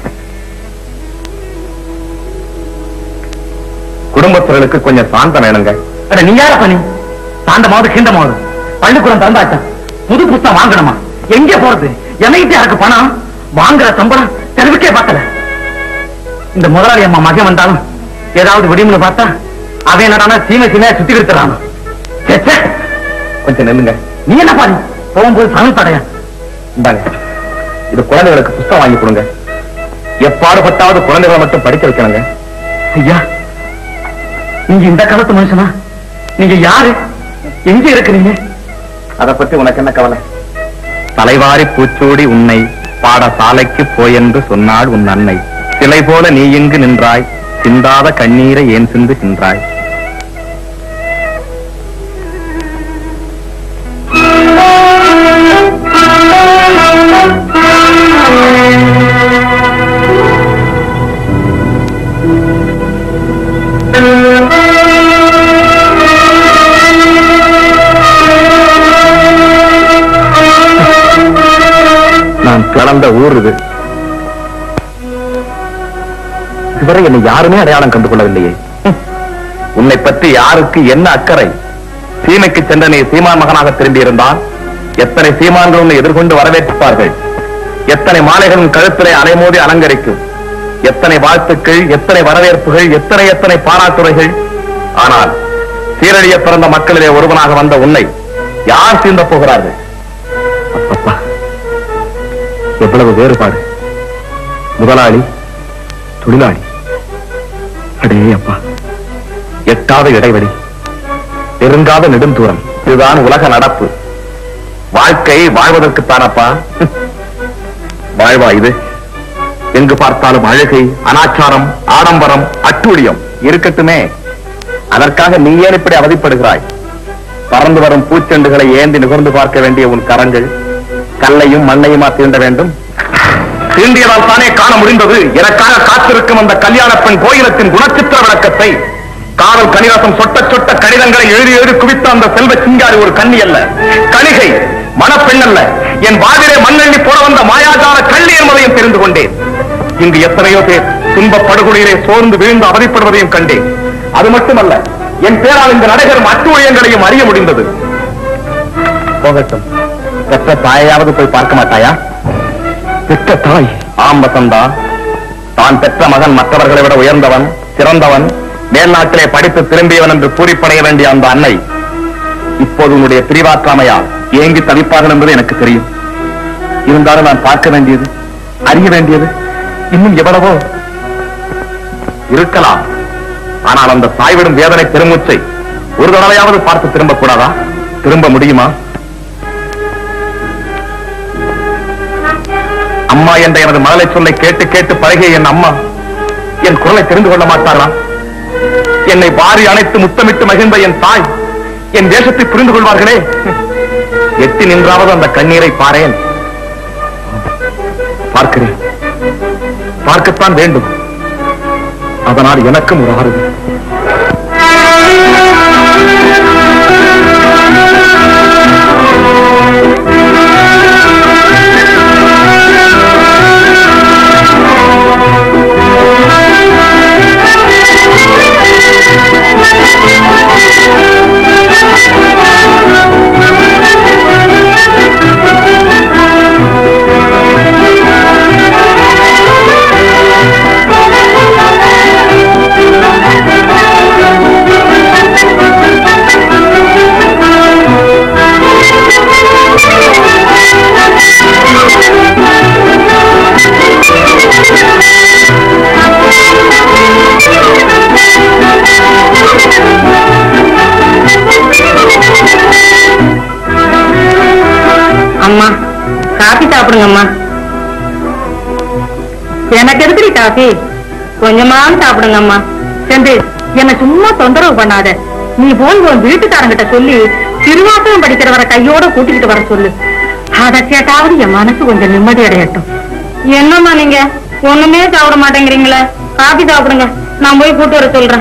குடும்பத்தினருக்கு கொஞ்சம் சாந்தம் வேணுங்க அட நீ யார பண்ணி சாந்தமாவது கிண்டமாவது பள்ளிக்கூடம் தந்தாச்சா புது புத்தகம் வாங்கணுமா எங்க போறது என்னைக்கிட்ட எனக்கு பணம் வாங்குற சம்பளம் தெருவுக்கே பார்த்தல இந்த முதலாளி அம்மா மகன் வந்தாலும் ஏதாவது விடிமுன்னு பார்த்தா அவன் என்னடானா சீமை சீமையா சுத்தி கொடுத்துறான் கொஞ்சம் நில்லுங்க நீ என்ன பண்ணி போகும்போது சனல் தடையா இந்தாங்க இது குழந்தைகளுக்கு புத்தகம் வாங்கி கொடுங்க எப்பாடுபட்டாவது குழந்தைகளை மட்டும் படிக்க வைக்கணுங்க ஐயா நீங்க இந்த காலத்து மனுஷனா நீங்க யாரு எங்க இருக்கிறீங்க அதை பத்தி உனக்கு என்ன கவலை தலைவாரி பூச்சூடி உன்னை பாடசாலைக்கு போயென்று சொன்னாள் உன் அன்னை சிலை போல நீ இங்கு நின்றாய் சிந்தாத கண்ணீரை ஏன் சிந்து சின்றாய் நான் பிறந்த ஊர் இது இதுவரை என்னை யாருமே அடையாளம் கண்டு கொள்ளவில்லையே ஹம். உன்னை பற்றி யாருக்கு என்ன அக்கறை சீமைக்கு சென்ற நீ சீமான் மகனாக திரும்பியிருந்தால் எத்தனை சீமான்கள் உன்னை எதிர்கொண்டு வரவேற்பார்கள் எத்தனை மாலைகளும் கழுத்திலே அலைமோதி அலங்கரிக்கும் எத்தனை வாழ்த்துக்கள் எத்தனை வரவேற்புகள் எத்தனை எத்தனை பாராட்டுரைகள் ஆனால் சீரழிய பிறந்த மக்களிலே ஒருவனாக வந்த உன்னை யார் சீந்த போகிறார்கள் அப்பப்பா எவ்வளவு வேறுபாடு முதலாளி தொழிலாளி அடே அப்பா எட்டாத இடைவெளி நெருங்காத நெடுந்தூரம் இதுதான் உலக நடப்பு வாழ்க்கை வாழ்வதற்குத்தானப்பா வாழ்வா இது எங்கு பார்த்தாலும் அழகை அனாச்சாரம் ஆடம்பரம் அட்டூழியம் இருக்கட்டுமே அதற்காக நீ ஏன் இப்படி அவதிப்படுகிறாய் பறந்து வரும் பூச்செண்டுகளை ஏந்தி நுகர்ந்து பார்க்க வேண்டிய உன் கரங்கள் கல்லையும் மண்ணையுமா தீண்ட வேண்டும் தீண்டியதால் தானே காண முடிந்தது எனக்காக காத்திருக்கும் அந்த கல்யாண பெண் கோயிலத்தின் குணச்சித்திர விளக்கத்தை காதல் கனிரசம் சொட்ட சொட்ட கடிதங்களை எழுதி எழுதி குவித்த அந்த செல்வ சிங்காரி ஒரு கண்ணி அல்ல கணிகை மணப்பெண் அல்ல என் வாதிலே மண்ணெண்ணி போட வந்த மாயாஜால கள்ளி என்பதையும் தெரிந்து கொண்டேன் இங்கு எத்தனையோ பேர் துன்பப் படுகொலையிலே சோர்ந்து வீழ்ந்து அவதிப்படுவதையும் கண்டேன் அது மட்டுமல்ல என் பேரால் இந்த நடைபெறும் அட்டுழியங்களையும் அறிய முடிந்தது போகட்டும் பெற்ற தாயாவது போய் பார்க்க மாட்டாயா பெற்ற தாய் ஆம் வசந்தா தான் பெற்ற மகன் மற்றவர்களை விட உயர்ந்தவன் சிறந்தவன் மேல்நாட்டிலே படித்து திரும்பியவன் என்று பூரிப்படைய வேண்டிய அந்த அன்னை இப்போது உன்னுடைய பிரிவாற்றாமையால் ஏங்கி தவிப்பார்கள் என்பது எனக்கு தெரியும் இருந்தாலும் நான் பார்க்க வேண்டியது அறிய வேண்டியது இன்னும் எவ்வளவோ இருக்கலாம் ஆனால் அந்த சாய்விடும் வேதனை பெருமூச்சை ஒரு தடவையாவது பார்த்து திரும்ப கூடாதா திரும்ப முடியுமா அம்மா என்ற எனது மகளை சொல்லை கேட்டு கேட்டு பழகிய என் அம்மா என் குரலை தெரிந்து கொள்ள மாட்டாரா என்னை வாரி அணைத்து முத்தமிட்டு மகிழ்ந்த என் தாய் என் தேசத்தை புரிந்து கொள்வார்களே எட்டி நின்றாவது அந்த கண்ணீரை பாரேன் பார்க்கிறேன் பார்க்கத்தான் வேண்டும் அதனால் எனக்கும் ஒரு ஆறுதல் Thank you. சாப்பிடுங்கம்மா எனக்கு எதுக்குடி காஃபி கொஞ்சமாவது சாப்பிடுங்கம்மா செந்து என்ன சும்மா தொந்தரவு பண்ணாத நீ போய் உன் வீட்டுக்காரங்கிட்ட சொல்லி திருவாசகம் படிக்கிறவரை கையோட கூட்டிக்கிட்டு வர சொல்லு அதை கேட்டாவது என் மனசு கொஞ்சம் நிம்மதி அடையட்டும் என்னம்மா நீங்க ஒண்ணுமே சாப்பிட மாட்டேங்கிறீங்களே காபி சாப்பிடுங்க நான் போய் கூட்டு வர சொல்றேன்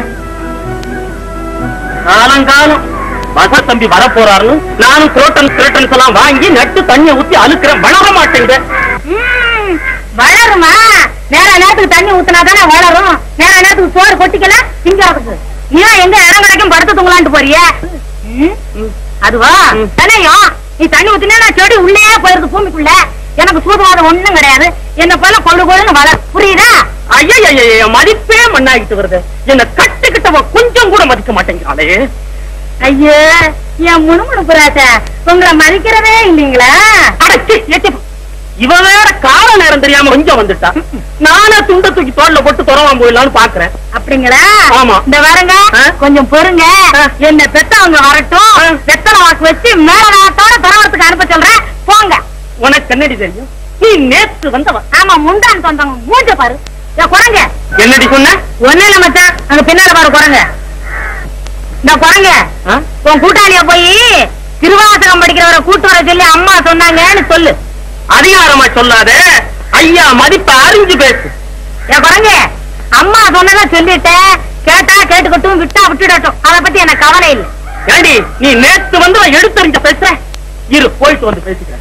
காலங்காலம் மகா தம்பி வர போறாருன்னு நானும் குரோட்டன் கிரோட்டன்ஸ் எல்லாம் வாங்கி நட்டு தண்ணியை ஊத்தி அழுக்கிறேன் வளர மாட்டேங்குது ம், வளருமா நேர நேரத்துக்கு தண்ணி ஊத்துனா தானே வளரும் நேர நேரத்துக்கு சோறு கொட்டிக்கல திங்காதுக்கு நீ எங்க இடம் கிடைக்கும் படுத்து தூங்கலான்ட்டு போறிய அதுவா தனையும் நீ தண்ணி ஊத்தினா செடி உள்ளே போயிருது பூமிக்குள்ள எனக்கு சூதுவாதம் ஒண்ணும் கிடையாது என்ன போல கொழு கொழுன்னு வளர் புரியுதா ஐயா மதிப்பே மண்ணாகிட்டு வருது என்ன கட்டுக்கிட்டவ கொஞ்சம் கூட மதிக்க மாட்டேங்கிறாளே ஐயோ என் முணுமுணுப்பு ராசா உங்களை மதிக்கிறதே இல்லீங்களா அடச்சி, எட்டி போ. இவ வேற கால நேரம் தெரியாம கொஞ்சம் வந்துட்டா நானே துண்ட தூக்கி தோல்ல போட்டு துறவாம போயிடலாம்னு பாக்குறேன் அப்படிங்களா ஆமா. இந்த வரங்க ஆ? கொஞ்சம் பொறுங்க ஆ. என்ன பெத்தவங்க வரட்டும் வெத்தலை வாக்கு வச்சு மேல நாட்டோட தரவரத்துக்கு அனுப்ப சொல்றேன் போங்க உனக்கு என்னடி தெரியும் நீ நேத்து வந்தவ ஆமா முண்டான் வந்தவங்க மூஞ்ச பாரு ஏ, குரங்க என்னடி சொன்ன ஒண்ணு இல்ல மச்சான் அங்க பின்னால பாரு குரங்க இந்த குரங்க ஆ? உன் கூட்டாளிய போய் திருவாசகம் படிக்கிறவரை கூட்டு வர சொல்லி அம்மா சொன்னாங்கன்னு சொல்லு அதிகாரமா சொல்லாத ஐயா மதிப்ப அறிஞ்சு பேசு ஏ குரங்க அம்மா சொன்னதா சொல்லிட்டேன் கேட்டா கேட்டுக்கட்டும் விட்டா விட்டுடட்டும் அத பத்தி எனக்கு கவலை இல்லை ஏண்டி நீ நேத்து வந்து நான் எடுத்தறிஞ்ச பேசுற இரு போயிட்டு வந்து பேசிக்கிறேன்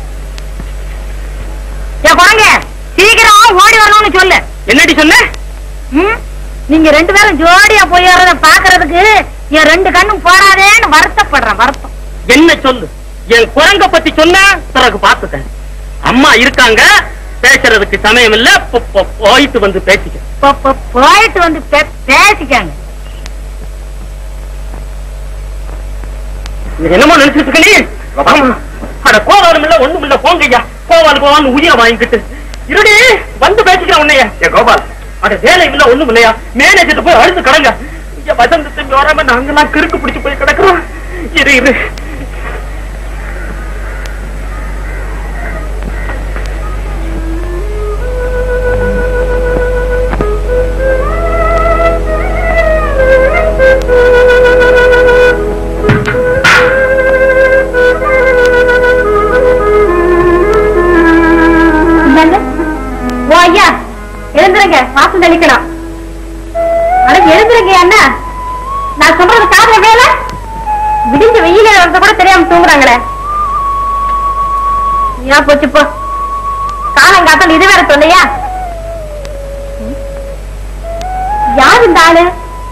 ஏ குரங்க சீக்கிரம் ஓடி வரணும்னு சொல்லு என்னடி சொன்ன ம்? நீங்க ரெண்டு பேரும் ஜோடியா போய் வர்றத பாக்குறதுக்கு என் ரெண்டு கண்ணும் போடாதேன்னு வருத்தப்படுறேன் வருத்தம் என்ன சொல்லு என் குரங்க பத்தி சொன்ன பிறகு பாத்துக்க அம்மா இருக்காங்க பேசுறதுக்கு சமயம் இல்ல போ- போ- போயிட்டு வந்து பேசிக்க போ- போ- போயிட்டு வந்து பே- பேசிக்கங்க நீ என்னமோ நினைச்சிட்டு இருக்க நீ ஆமா. அட கோவாலும் இல்ல ஒண்ணும் இல்ல போங்கய்யா கோவால் கோவால் உயிரை வாங்கிக்கிட்டு இருடி வந்து பேசிக்கிறேன் உன்னைய ஏ கோபால் அட வேலை இல்ல ஒண்ணும் இல்லையா மேனேஜர் போய் அழுது கடங்க இங்க வசந்த திரும்பி வராம நாங்கெல்லாம் கிறுக்கு பிடிச்சு போய் கிடக்குறோம் இரு இரு இந்தாங்க. ஓ ஐயா எழுந்துருங்க வாசல் தெளிக்கணும் அட எழுந்துருங்க அண்ணா நான் சொல்றது காதுல வேலை விடிஞ்ச வெயில வரத கூட தெரியாம தூங்குறாங்களே ஏன் போச்சு போ காலங்காத்தல் இது வேற சொல்லையா யார் இந்த ஆளு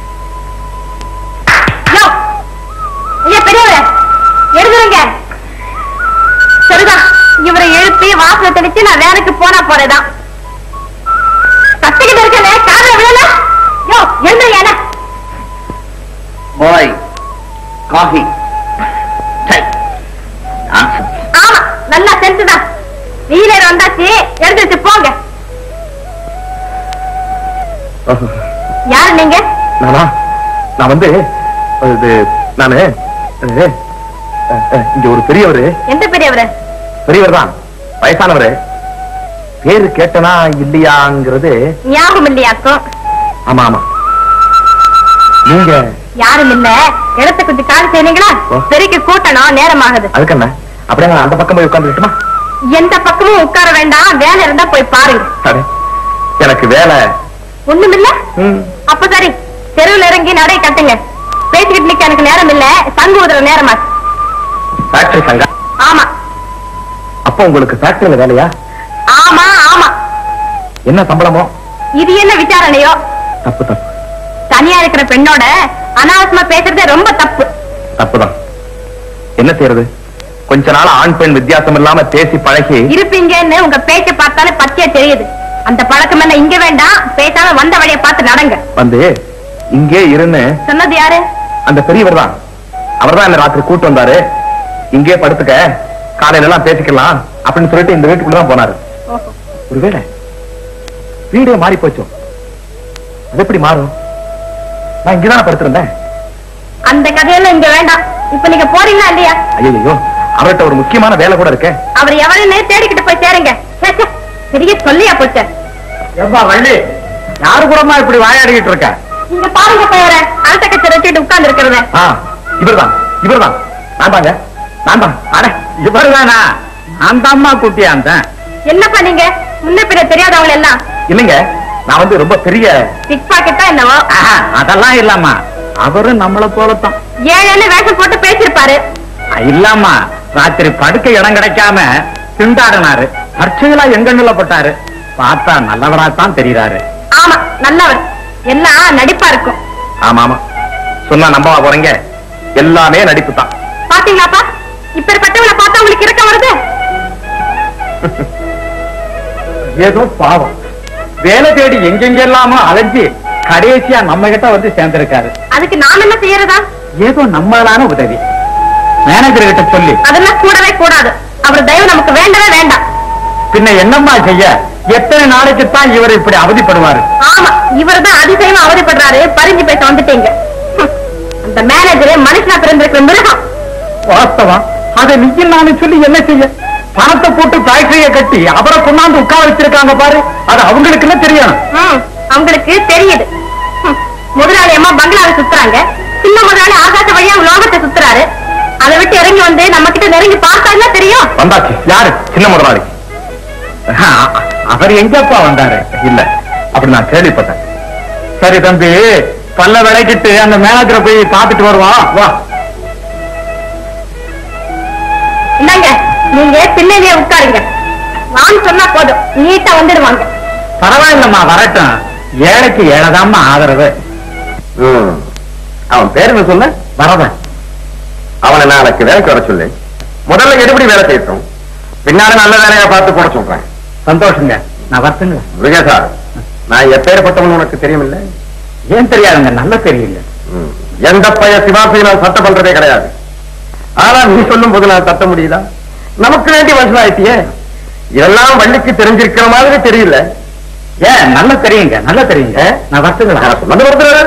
யோ, ஐயா பெரியவரே எழுதுறங்க சரிதான் இவரை எழுப்பி வாசல தெளிச்சு நான் வேலைக்கு போனா போறேதான் கத்திக்கிட்டு இருக்கனே காதல விழல யோ எழுந்து என்ன பாய் காஃபி ஆமா நல்லா சென்சுதான் வெயிலேற வந்தாச்சு எழுந்துச்சு போங்க யாரு நீங்க நானா நான் வந்து இது நானு இது, அஹ், அஹ், இங்க ஒரு பெரியவரு எந்த பெரியவரு பெரியவர் தான் வயசானவரு பேரு கேட்டனா இல்லையாங்கிறது ஞாபகம் இல்லையாக்கும் ஆமா ஆமா நீங்க யாரும் இல்ல இடத்த கொஞ்சம் காலி செய்றீங்களா ஓ. பெருக்கி கூட்டணும் நேரம் ஆகுது அதுக்கு என்ன அப்படியே நான் அந்த பக்கம் போய் உட்காந்துட்டுமா எந்த பக்கமும் உட்கார வேண்டாம் வேலை இருந்தா போய் பாருங்க அடே, எனக்கு வேலை ஒண்ணுமில்ல ம், அப்ப சரி தெருவில் இறங்கி நடை கட்டுங்க பேசிக்கிட்டு நிக்க எனக்கு நேரம் இல்ல சங்கு உதற நேரமா ஃபேக்டரி சங்கா ஆமா அப்போ உங்களுக்கு ஃபேக்டரியில வேலையா ஆமா ஆமா என்ன சம்பளமோ இது என்ன விசாரணையோ தப்பு தப்பு தனியா இருக்கிற பெண்ணோட அனாவசியமா பேசுறதே ரொம்ப தப்பு தப்புதான் என்ன செய்யறது கொஞ்ச நாள் ஆண் பெண் வித்தியாசம் இல்லாம பேசி பழகி இருப்பீங்கன்னு உங்க பேச்ச பார்த்தாலே பச்சையா தெரியுது அந்த பழக்கம் என்ன இங்க வேண்டாம் பேசாம வந்த வழியை பார்த்து நடங்க வந்து இங்கே இருன்னு சொன்னது யாரு அந்த பெரியவர் தான் அவர் தான் என்ன ராத்திரி கூட்டு வந்தாரு இங்கே படுத்துக்க காலையில எல்லாம் பேசிக்கலாம் அப்படின்னு சொல்லிட்டு இந்த வீட்டுக்குள்ள தான் போனாரு ஒருவேளை வீடே மாறி போச்சோ அது எப்படி மாறும் நான் இங்கதானே படுத்திருந்தேன் அந்த கதையெல்லாம் இங்க வேண்டாம் இப்ப நீங்க போறீங்களா இல்லையா ஐயோ அவர்கிட்ட ஒரு முக்கியமான வேலை கூட இருக்கே அவர் எவனையுமே தேடிக்கிட்டு போய் சேருங்க ச்சே, ச்சே, பெரிய சொல்லியா போச்சு எப்பா வள்ளி யாரு கூடமா இப்படி வாயாடிக்கிட்டு இருக்க இங்க பாருங்க பெயர அழுத்த கச்சை வச்சுட்டு உட்கார்ந்து இருக்கிறத ஆ இவர்தான் இவர்தான் நான் தாங்க நான் தான் அட இவர்தானா அந்த அம்மா குட்டி அந்த என்னப்பா நீங்க முன்ன பின்ன தெரியாதவங்க எல்லாம் இல்லைங்க நான் வந்து ரொம்ப பெரிய பிக் பாக்கெட்டா என்னவோ அதெல்லாம் இல்லம்மா அவரும் நம்மள போலத்தான் ஏழு வேஷம் போட்டு பேசிருப்பாரு இல்லம்மா ராத்திரி படுக்க இடம் கிடைக்காம திண்டாடினாரு தற்செயலா எங்கண்ணுல பட்டாரு பார்த்தா நல்லவராத்தான் தெரியுறாரு ஆமா நல்லவர் எல்லாம் நடிப்பா இருக்கும் ஆமா ஆமா சொன்னா நம்பவா போறீங்க எல்லாமே நடிப்பு தான் பாத்தீங்களாப்பா இப்பேற்பட்டவங்களை பார்த்தா உங்களுக்கு இருக்க வருது ஏதோ பாவம் வேலை தேடி எங்கெங்கெல்லாமோ அலைஞ்சு கடைசியா நம்ம கிட்ட வந்து சேர்ந்திருக்காரு அதுக்கு நாம் என்ன செய்யறதா ஏதோ நம்மளான உதவி மேனேஜர் கிட்ட சொல்லி அதெல்லாம் கூடவே கூடாது அவர் தயவு நமக்கு வேண்டவே வேண்டாம் பின்ன என்னம்மா செய்ய எத்தனை நாளைக்கு தான் இவர் இப்படி அவதிப்படுவாரு ஆமா இவர் தான் அதிசயமா அவதிப்படுறாரு பறிஞ்சு பேச வந்துட்டீங்க ஹம். அந்த மேனேஜரே மனுஷனா பிறந்திருக்கிற மிருகம் வாஸ்தவம் அதை நீயும் நானும் சொல்லி என்ன செய்ய பணத்தை போட்டு ஃபேக்டரிய கட்டி அவரை கொண்டாந்து உட்கார வச்சிருக்காங்க பாரு அது அவங்களுக்கு என்ன தெரியணும் ம், அவங்களுக்கு தெரியுது ஹம். முதலாளி அம்மா பங்களாவை சுத்துறாங்க சின்ன முதலாளி ஆகாச வழியா லோகத்தை சுத்துறாரு அதை விட்டு இறங்கி வந்து நம்ம கிட்ட நெருங்கி பார்த்தா தெரியும் வந்தாச்சு யாரு சின்ன முதலாளி அவர் எங்கப்பா வந்தாரு இல்ல அப்படி நான் கேள்விப்பட்டேன் சரி தம்பி பல்ல விளக்கிட்டு அந்த மேனேஜரை போய் பார்த்துட்டு வருவான் வா இந்தாங்க நீங்க பின்னாடியே உட்காருங்க வான்னு சொன்னா போதும் நீட்டா வந்துடுவாங்க பரவாயில்லம்மா வரட்டும் ஏழைக்கு ஏழைதாம்மா ஆதரவு ம். அவன் பேர் என்ன சொன்ன வரவன் அவனை நாளைக்கு வேலைக்கு வர சொல்லு முதல்ல எடுபடி வேலை செய்யட்டும் பின்னாடி நல்ல வேலையா பார்த்து போட சொல்றேன் சந்தோஷங்க நான் வரட்டுங்க முருகேசா நான் எப்பேற்பட்டவன் உனக்கு தெரியுமில்ல ஏன் தெரியாதுங்க நல்ல தெரியல ம். எந்த பைய சிவாசையும் நான் சட்டம் பண்றதே கிடையாது ஆனா நீ சொல்லும் போது நான் தட்ட முடியுதா நமக்கு வேண்டிய வசனாயிட்டியே இதெல்லாம் வள்ளிக்கு தெரிஞ்சிருக்கிற மாதிரி தெரியல ஏன் நல்ல தெரியுங்க நல்ல தெரியுங்க நான் வரட்டுங்களா நான் சொன்னது ஒருத்தர்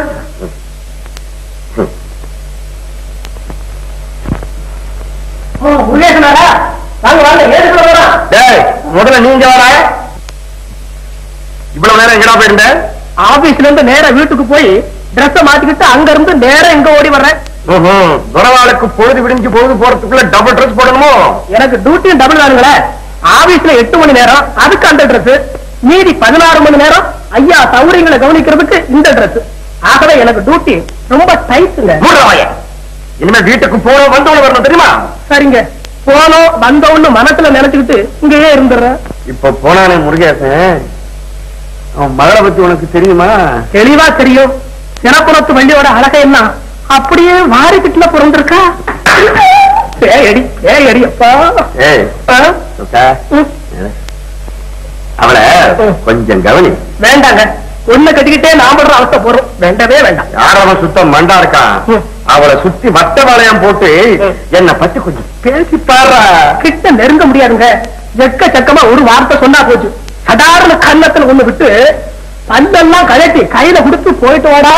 முருகேசனாரா வாங்க வாங்க ஏழு டேய் முதல்ல நீங்க வர இவ்வளவு நேரம் எங்கடா போயிருந்த ஆபீஸ்ல இருந்து நேரா வீட்டுக்கு போய் ட்ரெஸ் மாத்திக்கிட்டு அங்க இருந்து நேரா இங்க ஓடி வர்றேன் ம்ஹும். துறவாளுக்கு பொழுது விடிஞ்சு பொழுது போறதுக்குள்ள டபுள் ட்ரெஸ் போடணுமோ எனக்கு டியூட்டியும் டபுள் தானுங்களே ஆபீஸ்ல எட்டு மணி நேரம் அதுக்கு அந்த Dress மீதி பதினாறு மணி நேரம் ஐயா சௌரியங்களை கவனிக்கிறதுக்கு இந்த Dress ஆகவே எனக்கு டியூட்டி ரொம்ப டைட்டுங்க மூடுறவாய இனிமே வீட்டுக்கு போன வந்தவன வரணும் தெரியுமா சரிங்க போனோம் வந்தோன்னு மனசுல நினைச்சுக்கிட்டு இங்கேயே இருந்துடுறேன் இப்ப போனானே முருகேசன் அவன் மகளை பத்தி உனக்கு தெரியுமா தெளிவா தெரியும் சிறப்புறத்து வண்டியோட அழகை என்ன அப்படியே மாறிக்கிட்டுல பிறந்திருக்கா ஏய் அடி ஏய் அடி அப்பா ஏய் ஆ? சுக்கா, ம், அவளை கொஞ்சம் கவனி வேண்டாங்க ஒண்ணு கட்டிக்கிட்டே நான் படுற அவஸ்தை போறோம் வேண்டவே வேண்டாம் யார் அவன் சுத்தம் மண்டா இருக்கான் ம். அவளை சுத்தி வட்ட வளையம் போட்டு ம். என்னை பத்தி கொஞ்சம் பேசி பாரு கிட்ட நெருங்க முடியாதுங்க எக்க சக்கமா ஒரு வார்த்தை சொன்னா போச்சு சாதாரண கன்னத்துல ஒண்ணு விட்டு பல்லெல்லாம் கழட்டி கையில கொடுத்து போயிட்டு வாடா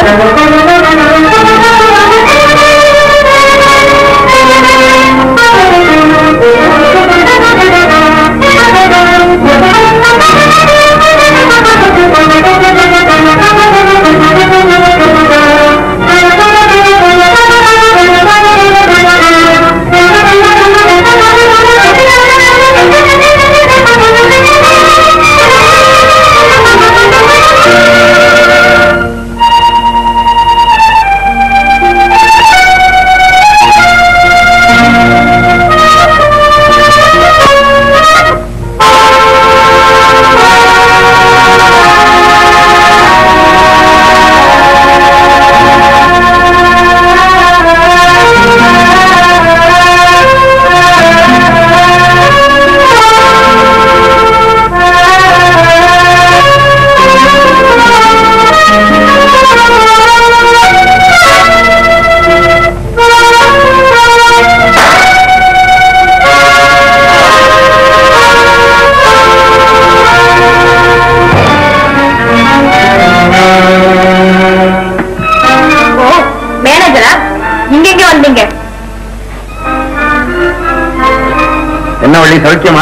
Thank you. சௌக்கியமா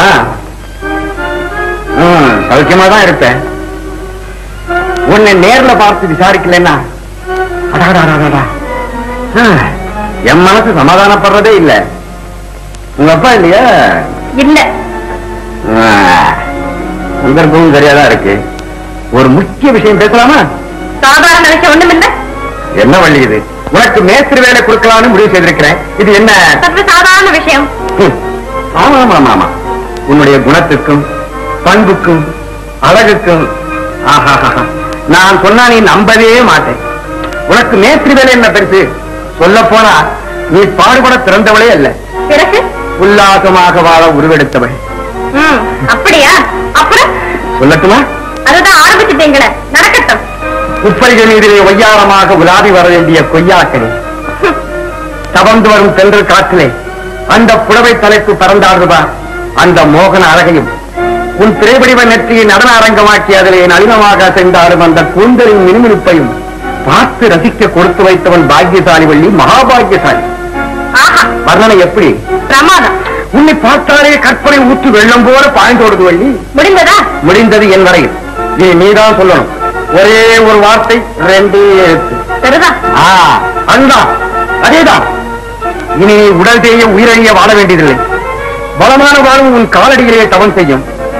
ம், சௌக்கியமா தான் இருப்பேன் உன்னை நேர்ல பார்த்து விசாரிக்கலன்னா அடாடாடாடாடா. ஆ, என் மனசு சமாதானப்படுறதே இல்ல உங்க அப்பா இல்லையா இல்ல ஆ, சந்தர்ப்பமும் சரியாதான் இருக்கு ஒரு முக்கிய விஷயம் பேசலாமா சாதாரண நினைச்ச ஒண்ணும் இல்ல என்ன வழி இது உனக்கு மேஸ்திரி வேலை கொடுக்கலாம்னு முடிவு செய்திருக்கிறேன் இது என்ன சற்று சாதாரண விஷயம் ஹம். ஆமா ஆமா ஆமா, ஆமா உன்னுடைய குணத்துக்கும் பண்புக்கும் அழகுக்கும் ஆஹாஹாஹா. நான் சொன்னா நீ நம்பவே மாட்டேன் உனக்கு மேஸ்திரி வேலை என்ன பெருசு சொல்ல போனா நீ பாடுபட திறந்தவளே அல்ல பிறகு உல்லாசமாக வாழ உருவெடுத்தவள் ம், அப்படியா அப்புறம் சொல்லட்டுமா அதுதான் ஆரம்பிச்சுட்டீங்களே நடக்கட்டும் உப்பரிகள் மீதிலே ஒய்யாரமாக உலாவி வர வேண்டிய கொய்யாக்களே தவந்து வரும் தென்றல் காற்றிலே அந்த புடவை தலைப்பு பறந்தாடுவா அந்த மோகன அழகையும் உன் திரைவடிவ நெற்றியை நடன அரங்கமாக்கி அதிலே நளினமாக சென்றாடும் அந்த கூந்தலின் மினுமினுப்பையும் பார்த்து ரசிக்க கொடுத்து வைத்தவன் பாக்கியசாலி வள்ளி மகாபாகியசாலி ஆஹா வர்ணனை எப்படி பிரமாதம் உன்னை பார்த்தாலே கற்பனை ஊற்று வெள்ளம் போல பாய்ந்தோடுது வள்ளி முடிந்ததா முடிந்தது என் வரையில் நீ நீதான் சொல்லணும் ஒரே ஒரு வார்த்தை ரெண்டே எழுத்து சரிதான் ஆ, அதுதான் அதேதான் இனி நீ உடல் தேய உயிரழிய வாழ வேண்டியதில்லை பலமான வாழ்வு உன் காலடியிலே தவம் செய்யும்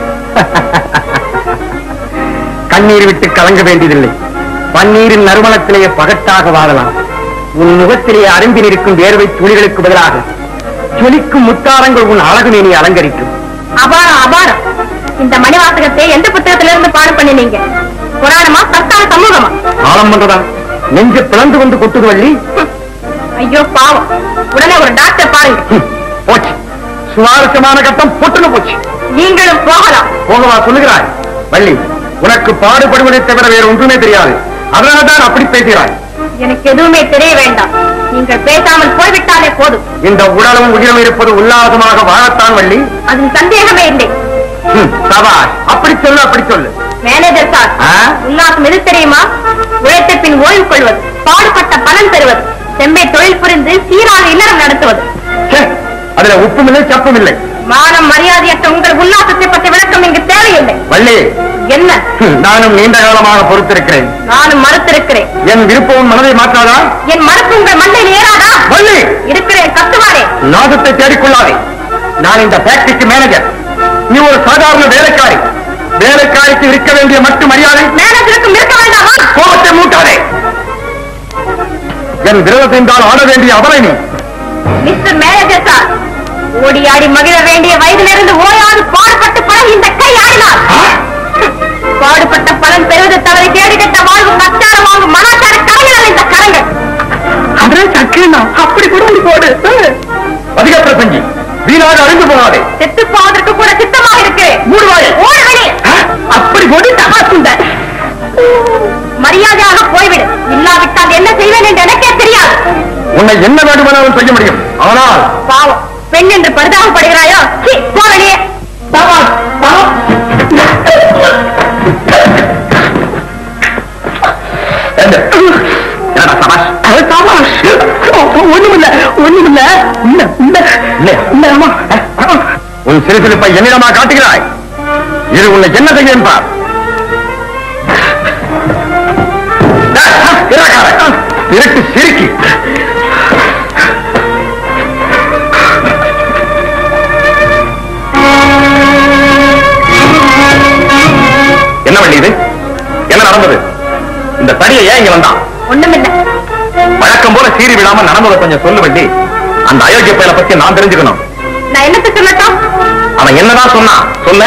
கண்ணீர் விட்டு கலங்க வேண்டியதில்லை பன்னீரின் நறுமணத்திலேயே பகட்டாக வாழலாம் உன் முகத்திலே அரும்பி நிற்கும் வேர்வை துளிகளுக்கு பதிலாக ஜொலிக்கும் முத்தாரங்கள் உன் அழகு நீ அலங்கரிக்கும் அபாரம் அபாரம் இந்த மணிவாசகத்தை எந்த புத்தகத்துல இருந்து பாடு பண்ணினீங்க புராணமா சத்தான சமூகமா காலம் பண்றதா நெஞ்சு பிளந்து வந்து கொட்டுது வள்ளி ஹம். ஐயோ பாவம் உடனே ஒரு டாக்டர் பாருங்க ஹம், போச்சு சுவாரஸ்யமான கட்டம் பொட்டுன்னு போச்சு நீங்களும் போகலாம் போகவா சொல்லுகிறாய் வள்ளி உனக்கு பாடுபடுவதை தவிர வேற ஒன்றுமே தெரியாது அதனால்தான் அப்படி பேசுகிறாய் எனக்கு எதுவுமே தெரிய வேண்டாம் நீங்கள் பேசாமல் போய்விட்டாலே போதும் இந்த உடலும் உயிரும் இருப்பது உல்லாசமாக வாழத்தான் வள்ளி அதில் சந்தேகமே இல்லை ஹம், சபாஷ் அப்படி சொல்லு அப்படி சொல்லு மேனேஜர் சார் ஆ? உல்லாசம் எது தெரியுமா உழைத்த பின் ஓய்வு கொள்வது பாடுபட்ட பலன் பெறுவது செம்மை தொழில் புரிந்து சீரான இல்லறம் நடத்துவது ச்சே, அதுல உப்பும் இல்லை சப்பும் இல்லை மானம் மரியாதையற்ற உங்கள் உல்லாசத்தை பற்றி விளக்கம் இங்கு தேவையில்லை வள்ளி என்ன ஹம், நானும் நீண்ட காலமாக பொறுத்திருக்கிறேன் நானும் மறுத்திருக்கிறேன் என் விருப்பம் மனதை மாற்றாதா என் மறுப்பு உங்கள் மண்டையில் ஏறாதா வள்ளி இருக்கிறேன் கத்துவாரே நாசத்தை தேடிக்கொள்ளாதே நான் இந்த ஃபேக்டரிக்கு மேனேஜர் நீ ஒரு சாதாரண வேலைக்காரி வேலைக்காரிக்கு இருக்க வேண்டிய மட்டு மரியாதை மேனேஜருக்கும் இருக்க வேண்டாமா கோபத்தை மூட்டாதே என் விரதத்தின்றால் ஆட வேண்டிய அவரை நீ மிஸ்டர் மேனேஜர் சார் ஓடி ஆடி மகிழ வேண்டிய வயதிலிருந்து ஓயாது பாடுபட்டு பழகி இந்த கை ஆடினார் பாடுபட்ட பலன் பெறுவது தவிர கேடு கெட்ட வாழ்வு கச்சாரம் வாங்கும் மனாச்சார கலைஞர்கள் இந்த கரங்கள் அதே சக்கினா அப்படி கூட நீ போடு அதிக பிரசங்கி வீணாக அறிந்து போகாதே செத்து போவதற்கு கூட சித்தமாக இருக்கிறேன் மூடுவாயே ஓடுகளே அப்படி போடு தகாசுந்த மரியாதையாக போய்விடு இல்லாவிட்டால் என்ன செய்வேன் என்று எனக்கே தெரியாது உன்னை என்ன வேண்டுமானாலும் செய்ய முடியும் ஆனால் பாவம் பெண் என்று பரிதாபப்படுகிறாயோ சீ, போ வெளியே சபாஷ், சபாஷ். என்ன? என்னடா சபாஷ்? ஒண்ணுமில்ல ஒண்ணுமில்ல இல்ல இல்ல இல்லையா? இல்ல அம்மா உன் சிறுசிலிப்பை என்னிடமா காட்டுகிறாய் இது உன்னை என்ன செய்ய பார் இருட்டு சிரிக்கி என்ன வண்டி இது என்ன நடந்தது இந்த தடியை ஏன் இங்க வந்தான் ஒண்ணுமில்லை வழக்கம் போல சீறி விடாம நடந்ததை கொஞ்சம் சொல்லு வண்டி அந்த அயோக்கிய பயலை பத்தி நான் தெரிஞ்சுக்கணும் நான் என்னத்தை சொல்லட்டும் அவன் என்னதான் சொன்னான் சொல்ல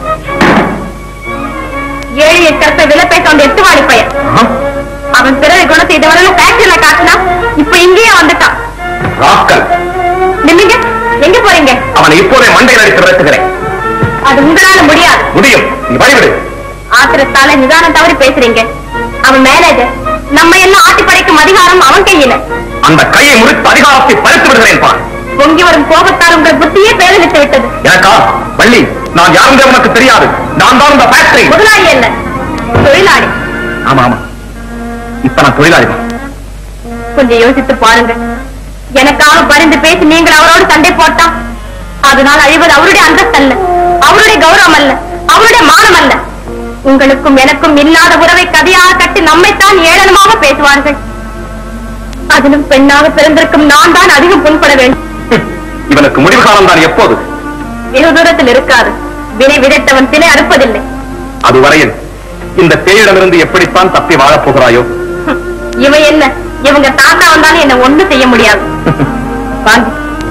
ஏழு எட்டு விலை பேச வந்த எட்டுவாடி பையன் அவன் பிறகு குணத்தை இதுவரையிலும் ஃபேக்டரியில காட்டினா இப்ப இங்கேயே வந்துட்டான் ராஸ்கல் நில்லுங்க எங்க போறீங்க அவனை இப்போதே மண்டையில் அடித்து விரட்டுகிறேன் அது உங்களால முடியாது முடியும் நீ வழிவிடு ஆத்திரத்தால நிதானம் தவறி பேசுறீங்க அவன் மேனேஜர் நம்ம எல்லாம் ஆட்டி படைக்கும் அதிகாரம் அவன் கையில அந்த கையை முறித்து அதிகாரத்தை பறித்து விடுகிறேன் பார் பொங்கி வரும் கோபத்தால் உங்கள் புத்தியே பேரழித்து விட்டது எனக்கா வள்ளி நான் யாருந்தே உனக்கு தெரியாது நான் தான் இந்த ஃபேக்டரி முதலாளி அல்ல தொழிலாளி ஆமா ஆமா இப்ப நான் தொழிலாளி தான். கொஞ்சம் யோசித்து பாருங்க எனக்காக பரிந்து பேசி நீங்கள் அவரோடு சண்டை போட்டா அதனால் அழிவது அவருடைய அந்தஸ்து அல்ல அவருடைய கௌரவம் அல்ல அவருடைய மானம் அல்ல உங்களுக்கும் எனக்கும் இல்லாத உறவை கதையாக கட்டி நம்மைத்தான் ஏளனமாக பேசுவார்கள் அதிலும் பெண்ணாக பிறந்திருக்கும் நான் தான் அதிகம் புண்பட வேண்டும் இவனுக்கு முடிவு காலம் தான் எப்போது வெகு தூரத்தில் இருக்காது வினை விதைத்தவன் தினை அறுப்பதில்லை அதுவரையில் இந்த பேயிடமிருந்து எப்படித்தான் தப்பி வாழப் போகிறாயோ இவன் என்ன இவங்க தாத்தா வந்தாலும் என்ன ஒண்ணும் செய்ய முடியாது வாங்க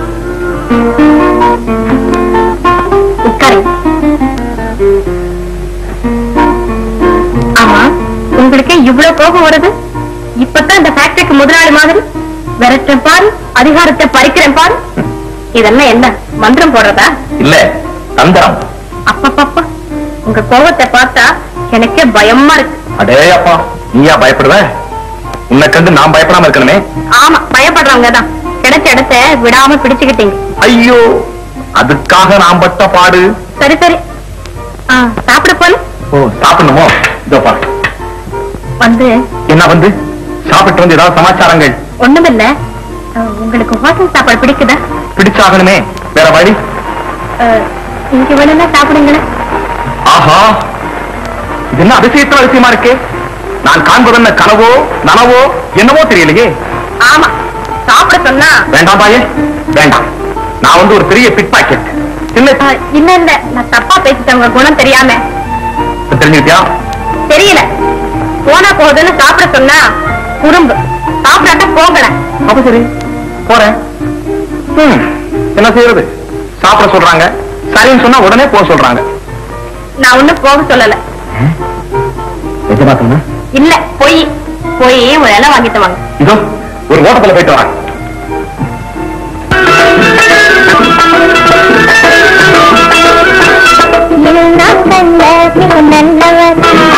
உட்காருங்க ஆமா உங்களுக்கு இவ்வளவு கோபம் வருது இப்பதான் இந்த ஃபேக்டரிக்கு முதலாளி மாதிரி விரட்டுறேன் பாரு அதிகாரத்தை பறிக்கிறேன் பாரு இதெல்லாம் என்ன மந்திரம் போடுறதா இல்ல தந்திரம் அப்பப்பப்பா உங்க கோபத்தை பார்த்தா எனக்கே பயமா இருக்கு அடே அப்பா நீயா பயப்படுவ உன்னை கண்டு நான் பயப்படாம இருக்கணுமே ஆமா பயப்படுறவங்க தான் கிடைச்ச இடத்த விடாம பிடிச்சுக்கிட்டீங்க ஐயோ அதுக்காக நான் பட்ட பாடு சரி சரி ஆ, சாப்பிட போல ஓ சாப்பிடணுமோ இதோப்பா வந்து என்ன வந்து சாப்பிட்டு வந்து ஏதாவது சமாச்சாரங்கள் ஒண்ணுமில்ல ஆ, உங்களுக்கு ஹோட்டல் சாப்பாடு பிடிக்குதா பிடிச்சாகணுமே வேற வழி ஆ, இங்க வேணும்னா சாப்பிடுங்களேன் ஆஹா இது என்ன அதிசயத்துல அதிசயமா இருக்கு நான் காண்பது என்ன கனவோ நனவோ என்னவோ தெரியலையே ஆமா சாப்பிட சொன்னா வேண்டாம் பாயே வேண்டாம் நான் வந்து ஒரு பெரிய பிட் பாக்கெட் சின்ன ஆ, இல்ல இல்ல நான் தப்பா பேசிட்டேன் உங்க குணம் தெரியாம தெரிஞ்சுக்கிட்டியா தெரியல போனா போகுதுன்னு சாப்பிட சொன்னா குறும்பு சாப்பிடாட்டா போகல அப்ப சரி போறேன் ம், என்ன செய்யறது சாப்பிட சொல்றாங்க சரின்னு சொன்னா உடனே போக சொல்றாங்க நான் ஒண்ணும் போக சொல்லல நிஜமா சொன்ன இல்ல போய் போய் ஒரு இலை வாங்கிட்டு வாங்க இதோ ஒரு ஓட்டத்துல போயிட்டு வரேன் நான் கண்ட மிக நல்லவர்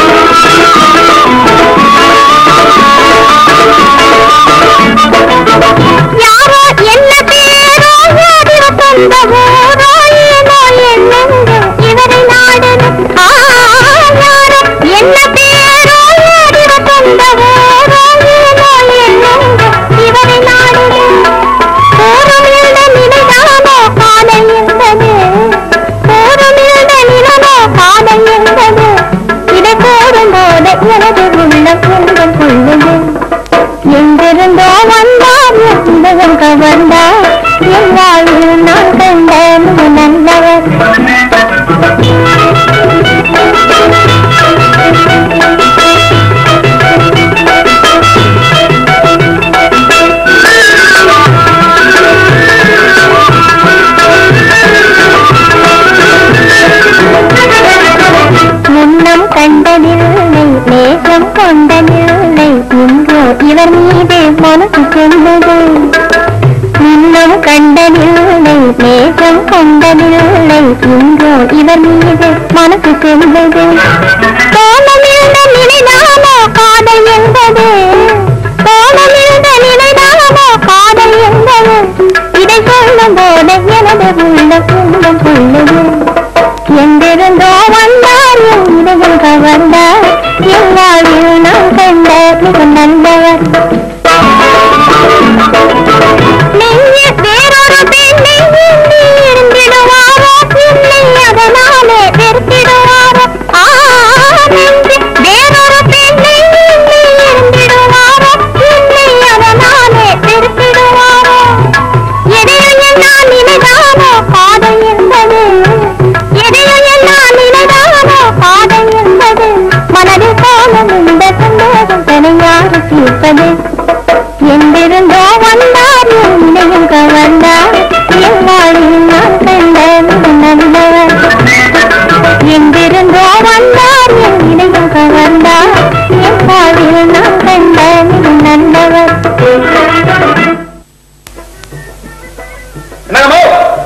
யாரோ என்ன பேரோ யாரோ சொந்த ஊரோ ஏதோ என்னென்று இவரை நாடனும் ஆ, யாரோ என்ன பேரோ யாரோ சொந்த ஊரோ ஏதோ என்னென்று இவரை நாடனும் போரமிழ்ந்த நிலைதானோ காலை என்பது போரமிழ்ந்த நிலனோ காலை என்பது இதை போடும்போது எனது உள்ளம் உள்ளம் கொள்ளுது எங்கிருந்தோ வந்தார் எந்தகம் கவர்ந்தார் என் வாழ்வில் நான் கண்ட மிக நல்லவர் முன்னம் கண்டதில்லை நேசம் கொண்டதில்லை இன்றோ இவர் மீது மனசு கொண்டது முன்னம் கண்டதில்லை நேசம் கொண்டதில்லை இன்றோ இவர் மீது மனசு கொண்டது கோலமிழ்ந்த நிலைதானோ காதல் என்பது கோலமிழ்ந்த நிலைதானோ காதல் என்பது இதை சொல்லும் போது எனது உள்ள உள்ளம் கொள்ளுது எங்கிருந்தோ வந்தார் என் இதயம் கவர்ந்தார் என் வாழ்வில் நான் கண்ட மிக நல்லவர் நெஞ்சில் வேறொரு பெண்ணை எண்ணி இருந்திடுவாரோ இல்லை அதனாலே வெறுத்திடுவாரோ ஆ நெஞ்சில் வேறொரு பெண்ணை எண்ணி இருந்திடுவாரோ இல்லை அதனாலே வெறுத்திடுவாரோ எதையும் நான் நினைதானோ காதல் என்பது எதையும் நான் நினைதானோ காதல் என்பது மனதில் காலம் இந்த சந்தோஷம் தனியாக தீர்ப்பது எங்கிருந்தோ வந்தார் என் இதயம் கவர்ந்தார் என் வாழ்வில் நான் கண்ட மிக நல்லவர் எங்கிருந்தோ வந்தார் என் இதயம் கவர்ந்தார் என் வாழ்வில் நான் கண்ட மிக நல்லவர் என்னங்கம்மா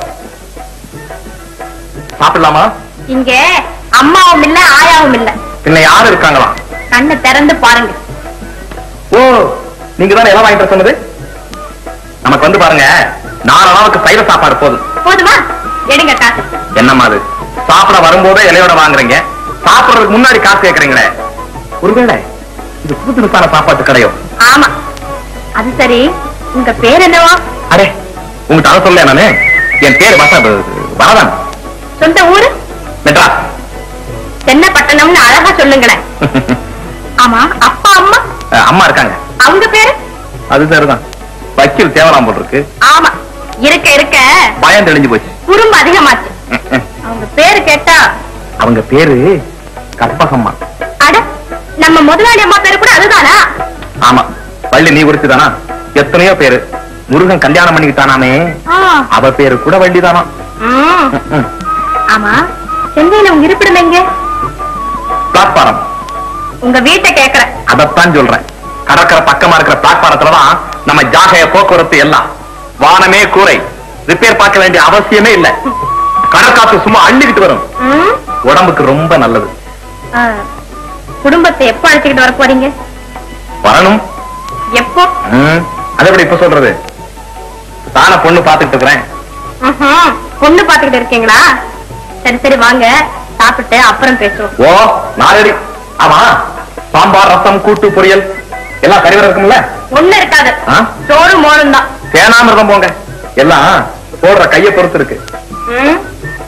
சாப்பிடலாமா இங்க அம்மாவும் இல்ல ஆயாவும் இல்ல பின்ன யாரு இருக்காங்களா கண்ணை திறந்து பாருங்க ஓ நீங்க தானே எல்லாம் வாங்கிட்டு வர சொன்னது நமக்கு வந்து பாருங்க நாலு அளவுக்கு சைவ சாப்பாடு போதும் போதுமா எடுங்க காசு என்னம்மா அது சாப்பிட வரும்போதே இலையோட வாங்குறீங்க சாப்பிடுறதுக்கு முன்னாடி காசு கேக்குறீங்களே ஒருவேளை இது புது புதுசான சாப்பாட்டு கடையோ ஆமா அது சரி உங்க பேர் என்னவா அரே உங்ககிட்ட அதை சொல்ல நானு என் பேர் வச வரதன் சொந்த ஊரு மெட்ராஸ் தென்னப்பட்டணம்னு அழகா சொல்லுங்களேன் ஆமா அப்பா அம்மா அஹ், அம்மா இருக்காங்க அவங்க பேரு அது சரிதான் வக்கீல் தேவலாம் போல் இருக்கு ஆமா இருக்க இருக்க பயம் தெளிஞ்சு போச்சு குறும்பு அதிகமாச்சு ம், ம். அவங்க பேரு கேட்டா அவங்க பேரு கற்பகம்மா அட நம்ம முதலாளி அம்மா பேரு கூட அதுதானா ஆமா வள்ளி நீ குறிச்சுதானா எத்தனையோ பேரு முருகன் கல்யாணம் பண்ணிக்கிட்டானாமே ஆ, அவ பேரு கூட வள்ளி தானா ம். ஆமா சென்னையில உங்க இருப்பிடம் எங்க பிளாட்பாரம் உங்க வீட்டை கேக்குறேன் அதத்தான் சொல்றேன் கடற்கரை பக்கமா இருக்கிற பிளாட்பாரத்துலதான் நம்ம ஜாகைய போக்குவரத்து எல்லாம் வானமே கூரை ரிப்பேர் பார்க்க வேண்டிய அவசியமே இல்ல கடற்காத்து சும்மா அள்ளிக்கிட்டு வரும் ம்? உடம்புக்கு ரொம்ப நல்லது ஆ, குடும்பத்தை எப்ப அழைச்சிக்கிட்டு வர போறீங்க வரணும் எப்போ ம், அதை விட இப்ப சொல்றது தான பொண்ணு பாத்துக்கிட்டு இருக்கிறேன் ம்ஹும். பொண்ணு பாத்துக்கிட்டு இருக்கீங்களா சரி சரி வாங்க சாப்பிட்டு அப்புறம் பேசுவோம் ஓ நாலடி ஆமா சாம்பார் ரசம் கூட்டு பொரியல் எல்லாம் சரிவர இருக்கும்ல ஒண்ணு இருக்காது ஆ? சோறு மோரும் தான் தேனாமிரதம் போங்க எல்லாம் போடுற கைய பொறுத்து இருக்கு ம்?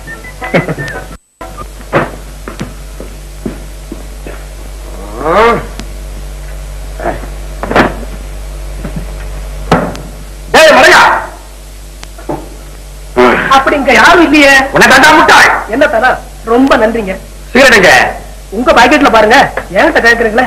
ஏய் மலையா அப்படிங்க யாரும் இல்லையே உனக்கு அதான் முட்டாய் என்ன தரா ரொம்ப நன்றிங்க சிகரெட்டுங்க உங்க பாக்கெட்ல பாருங்க என்கிட்ட கேக்குறீங்களே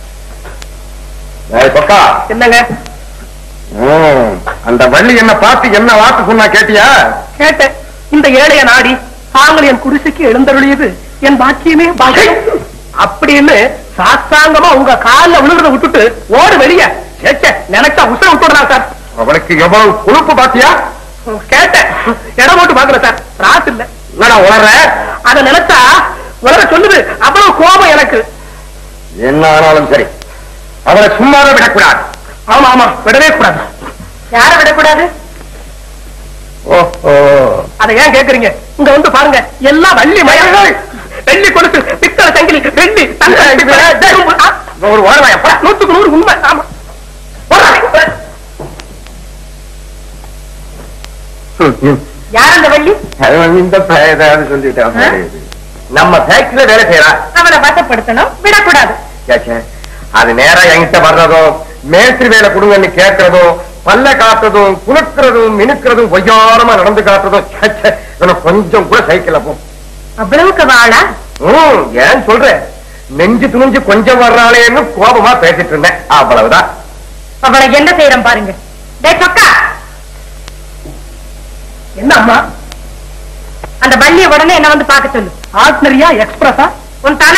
ஏய் பக்கா என்னங்க ம், அந்த வள்ளி என்ன பார்த்து என்ன வார்த்தை சொன்னா கேட்டியா கேட்டேன் இந்த ஏழைய நாடி தாங்கள் என் குடிசைக்கு எழுந்தருளியது என் பாக்கியமே பாக்கியம் அப்படின்னு சாஸ்தாங்கமா உங்க கால்ல விழுகிறத விட்டுட்டு ஓடு வெளிய சேச்சே நினைச்சா உசுர விட்டுடுறான் சார் அவளுக்கு எவ்வளவு கொழுப்பு பாத்தியா கேட்டேன் இடம் போட்டு பாக்கல சார் ராசு இல்ல என்னடா உளற அத நினைச்சா உலக சொல்லுது அவ்வளவு கோபம் எனக்கு என்ன ஆனாலும் சரி அவளை சும்மாவே விடக்கூடாது ஆமா ஆமா விடவே கூடாது யார விடக்கூடாது ஓஹோ அதை ஏன் கேக்குறீங்க இங்க வந்து பாருங்க எல்லாம் வள்ளி மயங்கள் வெள்ளி கொலுசு பித்தளை சங்கிலி வெள்ளி தங்கம், பித்தளை, இரும்பு. ஆ, ஒரு ஓரவாயப்பா நூத்துக்கு நூறு உண்மை ஆமா போடா. யார் அந்த வள்ளி இந்த ஏதாவது சொல்லிட்டான் நம்ம ஃபேக்டரியில வேலை செய்யறா அவனை வசப்படுத்தணும் விடக்கூடாது கேச்சே, அது நேரா என்கிட்ட வர்றதும் மேஸ்திரி வேலை கொடுங்கன்னு கேட்கறதும் பல்ல காட்டுறதும் குலுக்குறதும் மினுக்கிறதும் பொய்யாரமா நடந்து காட்டுறதும் ச்சே, ச்சே, இவனை கொஞ்சம் கூட சைக்கிள்ல போ அவ்வளவுக்கு வாழா ம், ஏன் சொல்றேன் நெஞ்சு துணிஞ்சு கொஞ்சம் வர்றாளேன்னு கோபமா பேசிட்டு இருந்தேன் அவ்வளவுதான் அவளை என்ன செய்யறோம் பாருங்க டேய் சொக்கா என்ன அம்மா அந்த வள்ளிய உடனே என்ன வந்து பார்க்க சொல்லு ஆர்டினரியா எக்ஸ்பிரஸா உன் தலை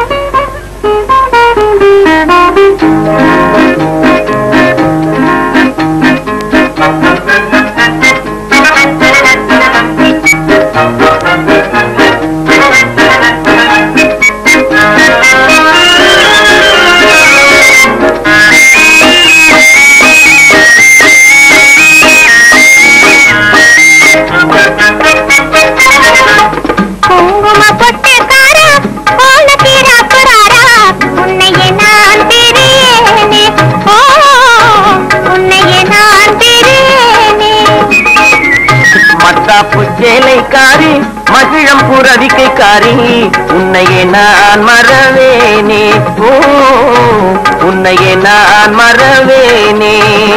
குங்கும பொட்டுக்காரா கோல தீராக்குறாரா உன்னையே நான் பிரியேனே ஓ உன்னையே நான் பிரியேனே மத்தாப்பு சேலைக்காரி மகிழம் புறவிக்கைக்காரி உன்னையே நான் மறவேனே ஓ உன்னையே நான் மறவேனே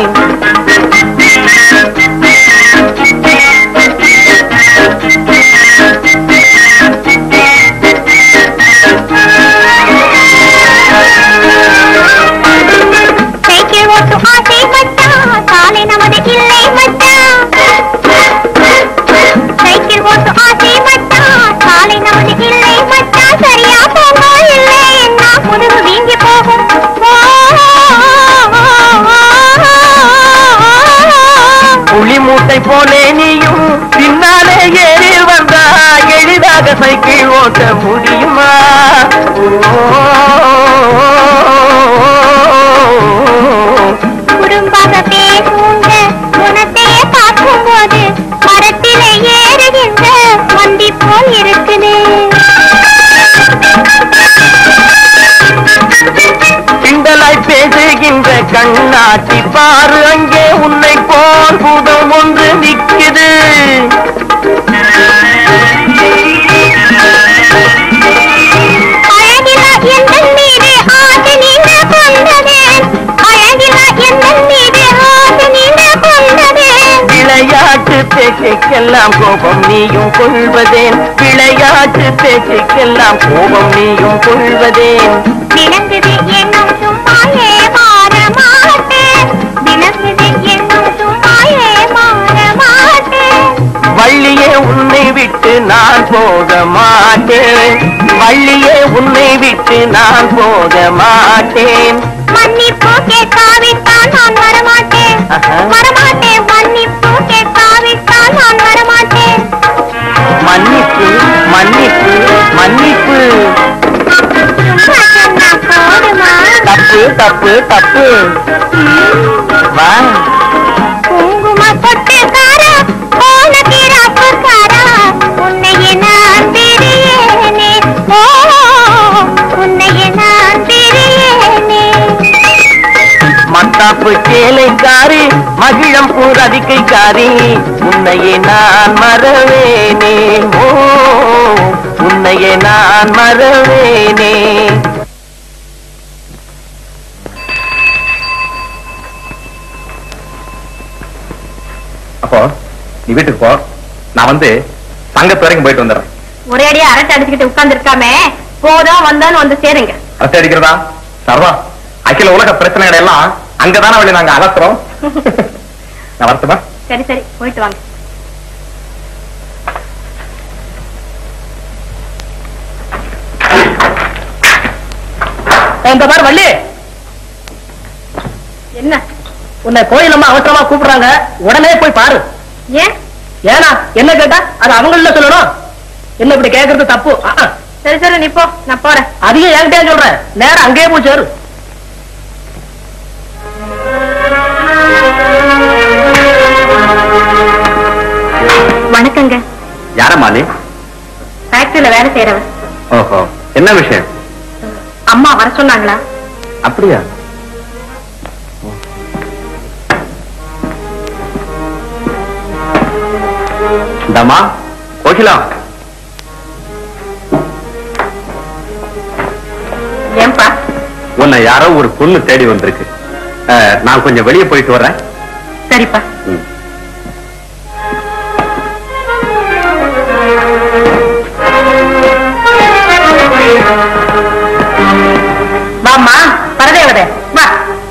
சைக்கிள் ஓட்டும் ஆசை மட்டா காலை நமது இல்லை மட்டா சைக்கிள் ஓட்டும் ஆசை மட்டா காலை நமது இல்லை மட்டா சரியா போகோ இல்லை என்ன முதுகு வீங்கி போகும் ஓ, புளி மூட்டை போலே நீயும் பின்னாலே ஏறி வந்தா எளிதாக சைக்கிள் ஓட்ட முடியுமா குறும்பாக பேசுங்க குணத்தையே பார்க்கும்போது மரத்திலே ஏறுகின்ற வண்டி போல் இருக்குது கிண்டலாய் வாய் பேசுகின்ற கண்ணாட்டி பாரு அங்கே உன்னை போல் பூதம் ஒன்று நிக்குது அழகிலா எந்தன் மீது ஆசை நீங்க கொண்டதேன் அழகிலா எந்தன் மீது ஆசை நீங்க கொண்டதேன் விளையாட்டு பேச்சுக்கெல்லாம் கோபம் நீயும் கொள்வதேன் விளையாட்டு பேச்சுக்கெல்லாம் கோபம் நீயும் கொள்வதேன் தினங்குது என்னும் சும்மாயே மாற மாட்டேன் தினங்குது என்னும் சும்மாயே மாற மாட்டேன் வள்ளியே உன்னை விட்டு நான் போக மாட்டேன் வள்ளியே உன்னை விட்டு நான் போக மாட்டேன் மன்னிப்பு கேட்காவிட்டால் நான் வரமாட்டேன் ஆஹா. வரமாட்டேன் மன்னிப்பு கேட்காவிட்டால் நான் வரமாட்டேன் மன்னிப்பு மன்னிப்பு மன்னிப்பு சும்மா சொன்னா போதுமா தப்பு தப்பு தப்பு வா குங்கும பொட்டுக்காரா கோலக்கிராப்புக்காரா உன்னையே நான் பிரியேனே ஓ உன்னையே நான் பிரியேனே மத்தாப்பு சேலைக்காரி மகிழம் பூரதிக்கைக்காரி உன்னையே நான் மறவேனே ஓ உன்னையே நான் மறவேனே அப்போ நீ வீட்டுக்கு போ நான் வந்து சங்கத்து வரைக்கும் போயிட்டு வந்துடுறேன் ஒரே அடியா அரட்டை அடிச்சுக்கிட்டு உட்கார்ந்து இருக்காம போதும் வந்தான்னு வந்து சேருங்க அரட்டை அடிக்கிறதா சர்வா அகில உலக பிரச்சனைகளை எல்லாம் அங்கதானே வழி நாங்க அலசுறோம் நான் வரட்டுமா சரி சரி போயிட்டு வாங்க இந்த மாதிரி வள்ளி என்ன உன்னை கோயிலம்மா அவசரமா கூப்பிடுறாங்க உடனே போய் பாரு ஏன் ஏனா என்ன கேட்டா அது அவங்கள சொல்லணும் என்ன இப்படி கேக்குறது தப்பு ஆ, ஆ. சரி சரி நீ போ நான் போறேன் அதையும் என்கிட்டயே சொல்றேன் நேரம் அங்கேயே போய் சேரு வணக்கங்க யாரம்மா நீ ஃபேக்டரியில வேலை செய்யறவன் ஓஹோ என்ன விஷயம் அம்மா வர சொன்னாங்களா அப்படியா இந்தாம்மா கோகிலா ஏன்பா உன்னை யாரோ ஒரு பொண்ணு தேடி வந்திருக்கு அஹ், நான் கொஞ்சம் வெளியே போயிட்டு வர்றேன் சரிப்பா ம். வாம்மா பரதேவதே வா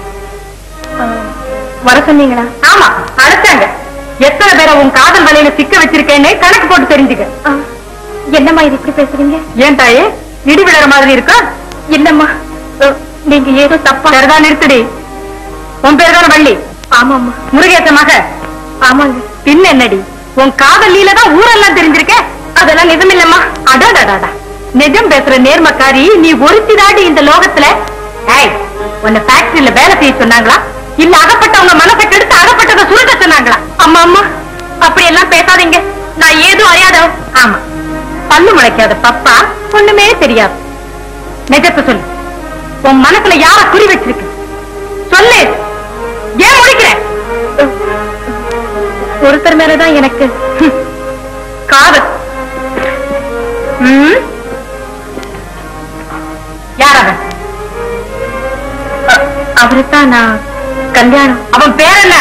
வர சொன்னீங்களா ஆமா அழைச்சாங்க எத்தனை பேரை உன் காதல் வலையில சிக்க வச்சிருக்கேன்னு கணக்கு போட்டு தெரிஞ்சுக்க என்னம்மா இது இப்படி பேசுறீங்க ஏன் தாயே இடி விழற மாதிரி இருக்கா இல்லம்மா அஹ், நீங்க ஏதோ தப்பா சரிதா நிறுத்துடி உன் பேர் தானே வள்ளி ஆமாம்மா முருகேச மக ஆமாங்க பின்ன என்னடி உன் காதலியில தான் ஊரெல்லாம் தெரிஞ்சிருக்க அதெல்லாம் நிஜமில்லம்மா அடாடாடாடா நிஜம் பேசுற நேர்மக்காரி நீ ஒருத்தி தாடி இந்த லோகத்துல ஏய் உன்னை ஃபேக்டரியில வேலை செய்ய சொன்னாங்களா இல்ல அகப்பட்டவங்க மனசை கெடுத்து அகப்பட்டதை சுருட்ட சொன்னாங்களா அம்மா அம்மா அப்படி எல்லாம் பேசாதீங்க நான் ஏதும் அறியாதவ ஆமா பல்லு முளைக்காத பப்பா ஒண்ணுமே தெரியாது நிஜத்தை சொல்லு உன் மனசுல யார குறி வச்சிருக்கு சொல்லு ஏன் முடிக்கிற ஒருத்தர் மேலதான் எனக்கு ஹம், காதல் ம்? யார் அவன் அவருத்தான் நான் கல்யாணம் அவன் பேர் என்ன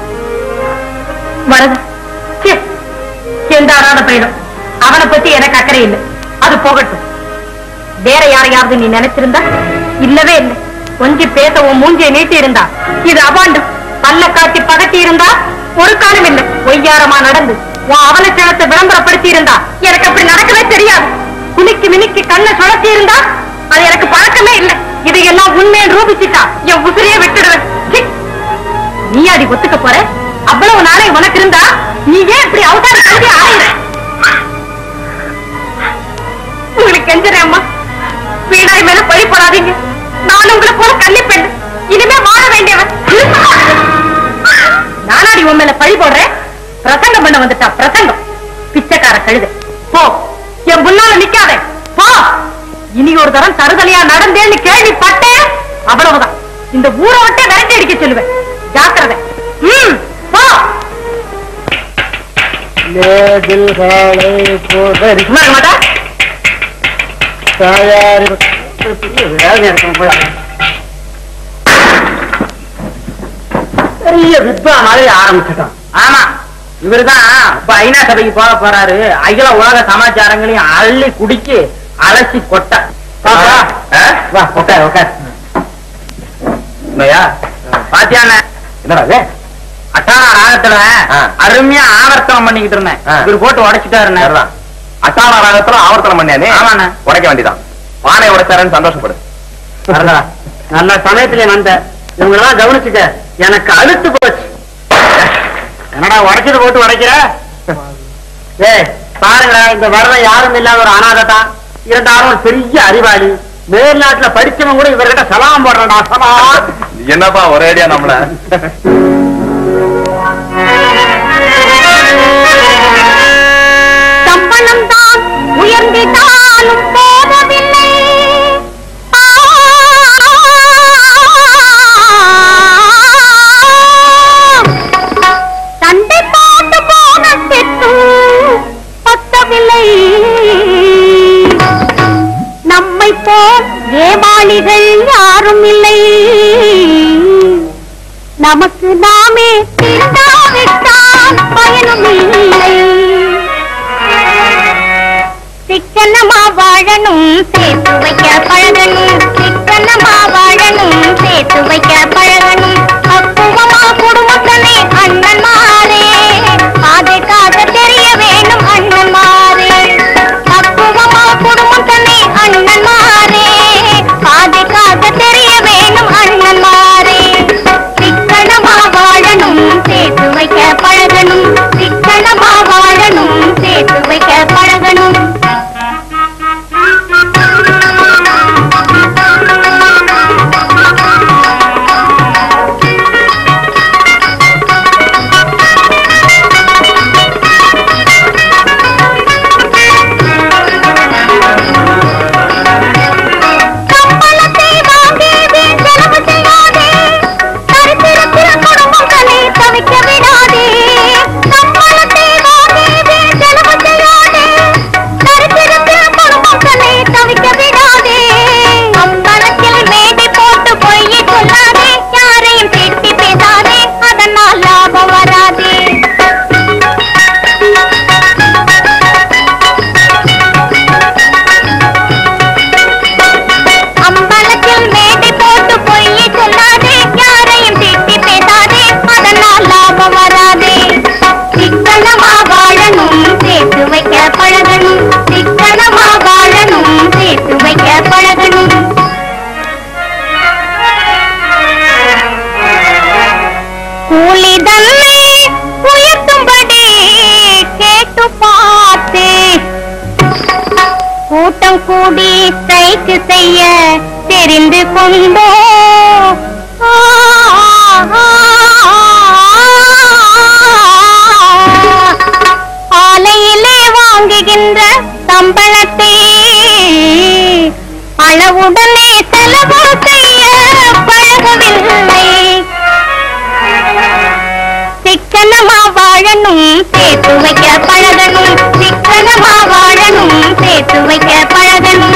வரது ச்சே, எந்த அறாத பையனும் அவனை பத்தி எனக்கு அக்கறை இல்லை அது போகட்டும் வேற யாரையாவது நீ நினைச்சிருந்தா இல்லவே இல்லை கொஞ்சி பேச உன் மூஞ்சியை நீட்டி இருந்தா இது அபாண்டு பல்ல காட்டி பகட்டி இருந்தா ஒரு காலம் இல்லை ஒய்யாரமா நடந்து உன் அவலட்சணத்தை விளம்பரப்படுத்தி இருந்தா எனக்கு அப்படி நடக்கவே தெரியாது குனிக்கு மினிக்கு கண்ணை சுழத்தி இருந்தா அது எனக்கு பழக்கமே இல்லை இதையெல்லாம் உண்மையை ரூபிச்சிட்டா என் உசிரியே விட்டுடுவேன் சி. நீ அடி ஒத்துக்க போற அவ்வளவு நாளை உனக்கு இருந்தா நீ ஏன் இப்படி அவசர கல்வி ஆயிர உங்களுக்கு கெஞ்சுறேன் அம்மா வீணாய் மேல பழி போடாதீங்க நான் உங்களை போல கன்னி பெண் இனிமே வாழ வேண்டியவன் நானாடி உன் மேல பழி போடுறேன் பிரசங்கம் பண்ண வந்துட்டா பிரசங்கம் பிச்சைக்கார கழுது போ என் முன்னால நிக்காதே போ இனி ஒரு தரம் தருதலையா நடந்தேன்னு கேள்விப்பட்டேன் அவ்வளவுதான் இந்த ஊரை விட்டு விரட்டி அடிக்க சொல்லுவேன் ஜாக்கிரதை ம் போ சும்மா இருக்க மாட்டா வேதனை இருக்கும் போல. பெரிய வித்வா மாதிரி ஆரம்பிச்சிட்டோம் ஆமா இவருதான் இப்ப ஐநா சபைக்கு போக போறாரு அகில உலக சமாச்சாரங்களையும் அள்ளி குடிச்சு அலசி கொட்ட பாப்பா. வா உட்கார் உட்கார் என்னய்யா? பாத்தியான என்னடா இது? அட்டான ராகத்துல ஆ. அருமையா ஆவர்த்தனம் பண்ணிக்கிட்டு இருந்தேன் ஆ. இவர் போட்டு உடைச்சிட்டாருண்ணே சரிதான். அட்டான ராகத்துல ஆவர்த்தனம் பண்ணியானே ஆமாண்ணே. உடைக்க வேண்டியதான் பானை உடைச்சாரன்னு சந்தோஷப்படு வரதா நல்ல சமயத்துல வந்த இவங்களெல்லாம் கவனிச்சுக்க எனக்கு அழுத்து போச்சு என்னடா உடைச்சது போட்டு உடைக்கிற ஏய் பாருங்களா இந்த வரதம் யாரும் இல்லாத ஒரு அனாததான் இருந்தாலும் ஒரு பெரிய அறிவாளி மேல்நாட்டுல படிச்சவன் கூட இவர்கிட்ட சலாம் போடுறா சலாம் என்னப்பா ஒரேடியா நம்மள சம்பளம் தான் உயர்ந்திட்டாலும் போதவில்லை ஆ, சண்டை போட்டு போன பெற்றும் பத்தவில்லை நம்மை போல் ஏமாளிகள் யாரும் இல்லை நமக்கு நாமே தீண்டாவிட்டால் பயனும் இல்லை சிக்கனமா வாழணும் சேர்த்து வைக்க பழகணும் சிக்கனமா வாழணும் சேர்த்து வைக்க பழகணும் பக்குவமா குடும்பத்தனே அண்ணன் மாறே பாதைக்காக தெரிய வேணும் அண்ணன் மாறே பக்குவமா குடும்பத்தனே அண்ணன் மாறே பாதைக்காக தெரிய வேணும் அண்ணன் மாறே சிக்கனமா வாழணும் சேர்த்து வைக்க பழகணும் சிக்கனமா வாழணும் சேர்த்து வைக்க பழகணும் சம்பளத்தை வாங்கி வீண் செலவு செய்யாதே தரித்திரத்திர குடும்பங்களை தவிக்க விடாதே சம்பளத்தை வாங்கி வீண் செலவு செய்யாதே தரித்திரத்திர குடும்பங்களை தவிக்க விடாதே அம்பலத்தில் மேடை போட்டு பொய்யை சொல்லாதே யாரையும் திட்டி பேசாதே அதனால் லாபம் வராதே அம்பலத்தில் மேடை போட்டு பொய்யை சொல்லாதே யாரையும் திட்டி பேசாதே அதனால் லாபம் வராதே சிக்கனமா வாழணும் சேர்த்து வைக்க பழகணும் சிக்கனமா வாழணும் சேர்த்து வைக்க பழகணும் கூலி தன்னை உயர்த்தும்படி கேட்டு பார்த்தேன் கூட்டம் கூடி ஸ்ட்ரைக்கு செய்ய தெரிந்து கொண்டோ ஆ, ஆ, ஆலையிலே வாங்குகின்ற சம்பளத்தை அளவுடனே செலவு செய்ய பழகவில்லை சிக்கனமா வாழணும் சேர்த்து வைக்க பழகணும் சிக்கனமா வாழணும் சேர்த்து வைக்க பழகணும்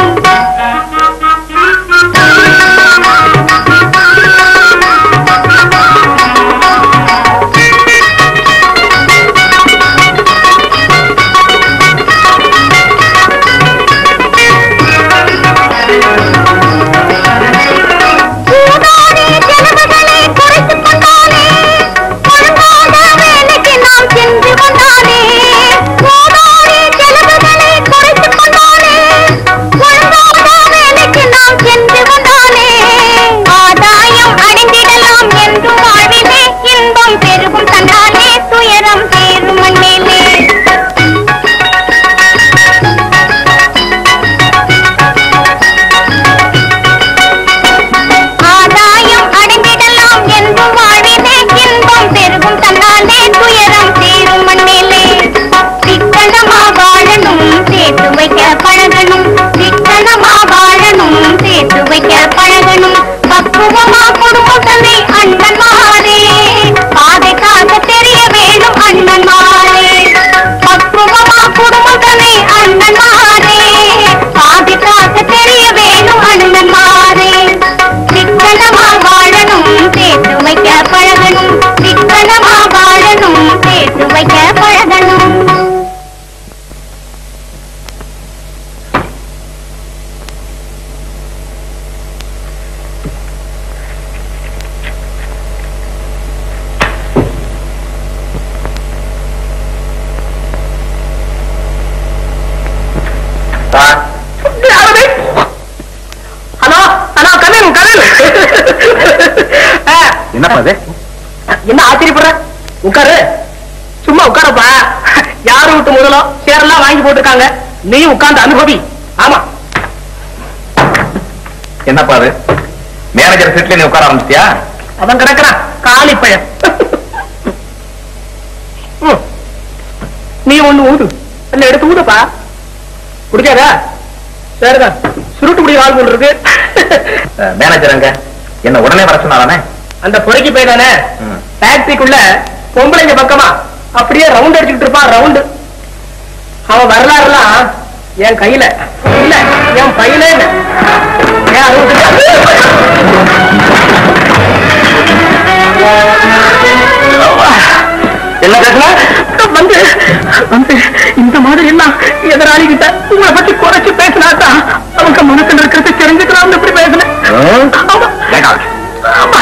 கூடாதே செலவுகளை குறைத்துக் கொண்டானே ஒழுங்காக வேலைக்கு நாம் சென்று வந்தானே கூடாதே செலவுகளை குறைத்துக் கொண்டானே ஒழுங்காக வேலைக்கு நாம் சென்று வந்தானே ஆதாயம் அடைந்திடலாம் என்றும் வாழ்விலே இன்பம் பெருகும் தந்தானே துயரம் சேரும் மண்ணிலே ஆதாயம் அடைந்திடலாம் என்றும் வாழ்விலே இன்பம் பெருகும் தன்னாலே துயரம் சேரும் மண்ணிலே சிக்கனமா வாழணும் சேர்த்து வைக்க பழகணும் சிக்கனமா வாழணும் சேர்த்து வைக்க பழகணும் பக்குவமா குடும்ப ஆ, என்னப்பா அது என்ன ஆச்சரியப்படுற உட்காரு சும்மா உட்காரப்பா யாரு விட்டு முதலும் சேரெல்லாம் வாங்கி போட்டிருக்காங்க நீ உட்கார்ந்து அனுபவி ஆமா என்னப்பா அது மேனேஜர் சீட்ல நீ உட்கார ஆரம்பிச்சியா அவன் கிடக்குறான் காலி பையன் ம். நீ ஒண்ணு ஊது இல்ல எடுத்து ஊதுப்பா குடிக்காதா சரிதான் சுருட்டு குடி ஆள் போல் இருக்கு மேனேஜர் அங்க என்ன உடனே வர சொன்னாரானே அந்த பொறுக்கி போயிடானே ம். ஃபேக்டரிக்குள்ள பொம்பளைங்க பக்கமா அப்படியே ரவுண்ட் அடிச்சுட்டு இருப்பான் ரவுண்டு அவன் வரலாறுலாம் என் கையில இல்ல என் பையில ஏன் என்ன பேசுன வந்து வந்து இந்த மாதிரி எல்லாம் எதிராளி கிட்ட உங்களை பத்தி குறைச்சு பேசினாதான் அவங்க மனசுல இருக்கிறது தெரிஞ்சுக்கலாம் இப்படி பேசுனேன் ஆமா. வேண்டாம். ஆமா.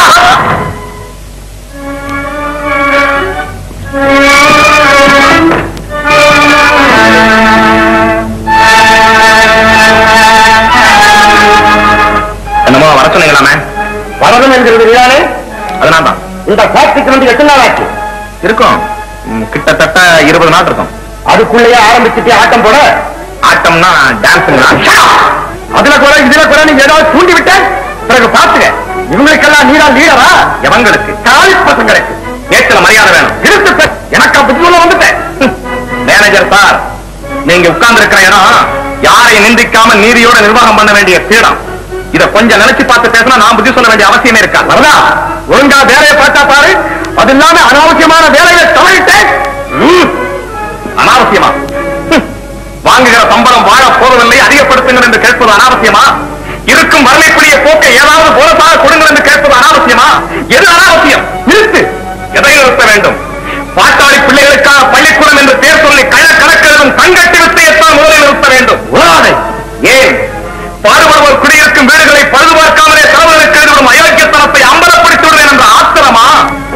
என்னமோ வர சொன்னீங்களாமே வரதம் என்கிறது நீதானே அதனால தான் இந்த ஃபேக்டரிக்கு வந்து எத்தனை நாள் ஆச்சு இருக்கும் ம், கிட்டத்தட்ட இருபது நாள் இருக்கும் அதுக்குள்ளேயே ஆரம்பிச்சுட்டு ஆட்டம் போட ஆட்டம்னா டான்ஸுங்களா அதுல கூட இதுல கூட நீங்க ஏதாவது தூண்டி விட்ட பிறகு பாத்துக்க இவங்களுக்கெல்லாம் நீதான் லீடரா எவங்களுக்கு காலி பசங்களுக்கு பேச்சுல மரியாதை வேணும் இருக்கு சார். எனக்கு அப்படி சொல்ல வந்துட்டேன் மேனேஜர் சார் நீங்க உட்கார்ந்து இருக்கிற இடம் யாரையும் நிந்திக்காம நீதியோட நிர்வாகம் பண்ண வேண்டிய பீடம் இத கொஞ்சம் நினைச்சு பார்த்து பேசினா நான் புத்தி சொல்ல வேண்டிய அவசியமே இருக்கா வரதா ஒழுங்கா வேலையை பார்த்தா பாரு அது இல்லாம அனாவசியமான வேலையை தவறிட்டேன் ம். அனாவசியமா ஹம். வாங்குகிற சம்பளம் வாழ போவதில்லை அதிகப்படுத்துங்கள் என்று கேட்பது அனாவசியமா இருக்கும் வரலைக்குரிய போக்கை ஏதாவது போலசாக கொடுங்கள் என்று கேட்பது அனாவசியமா எது அனாவசியம் நிறுத்து எதை நிறுத்த வேண்டும் பாட்டாளி பிள்ளைகளுக்கான பள்ளிக்கூடம் என்று பேர் சொல்லி கள்ள கணக்கெழுதும் தங்கட்டி வித்தையத்தான் முதலில் நிறுத்த வேண்டும் உணாதை ஏன் பாடுபடுவோர் குடியிருக்கும் வீடுகளை பழுது பார்க்காமலே செலவுகளுக்கு எழுதும் அயோக்கியத்தனத்தை அம்பலப்படுத்தி விடுவேன் என்ற ஆத்திரமா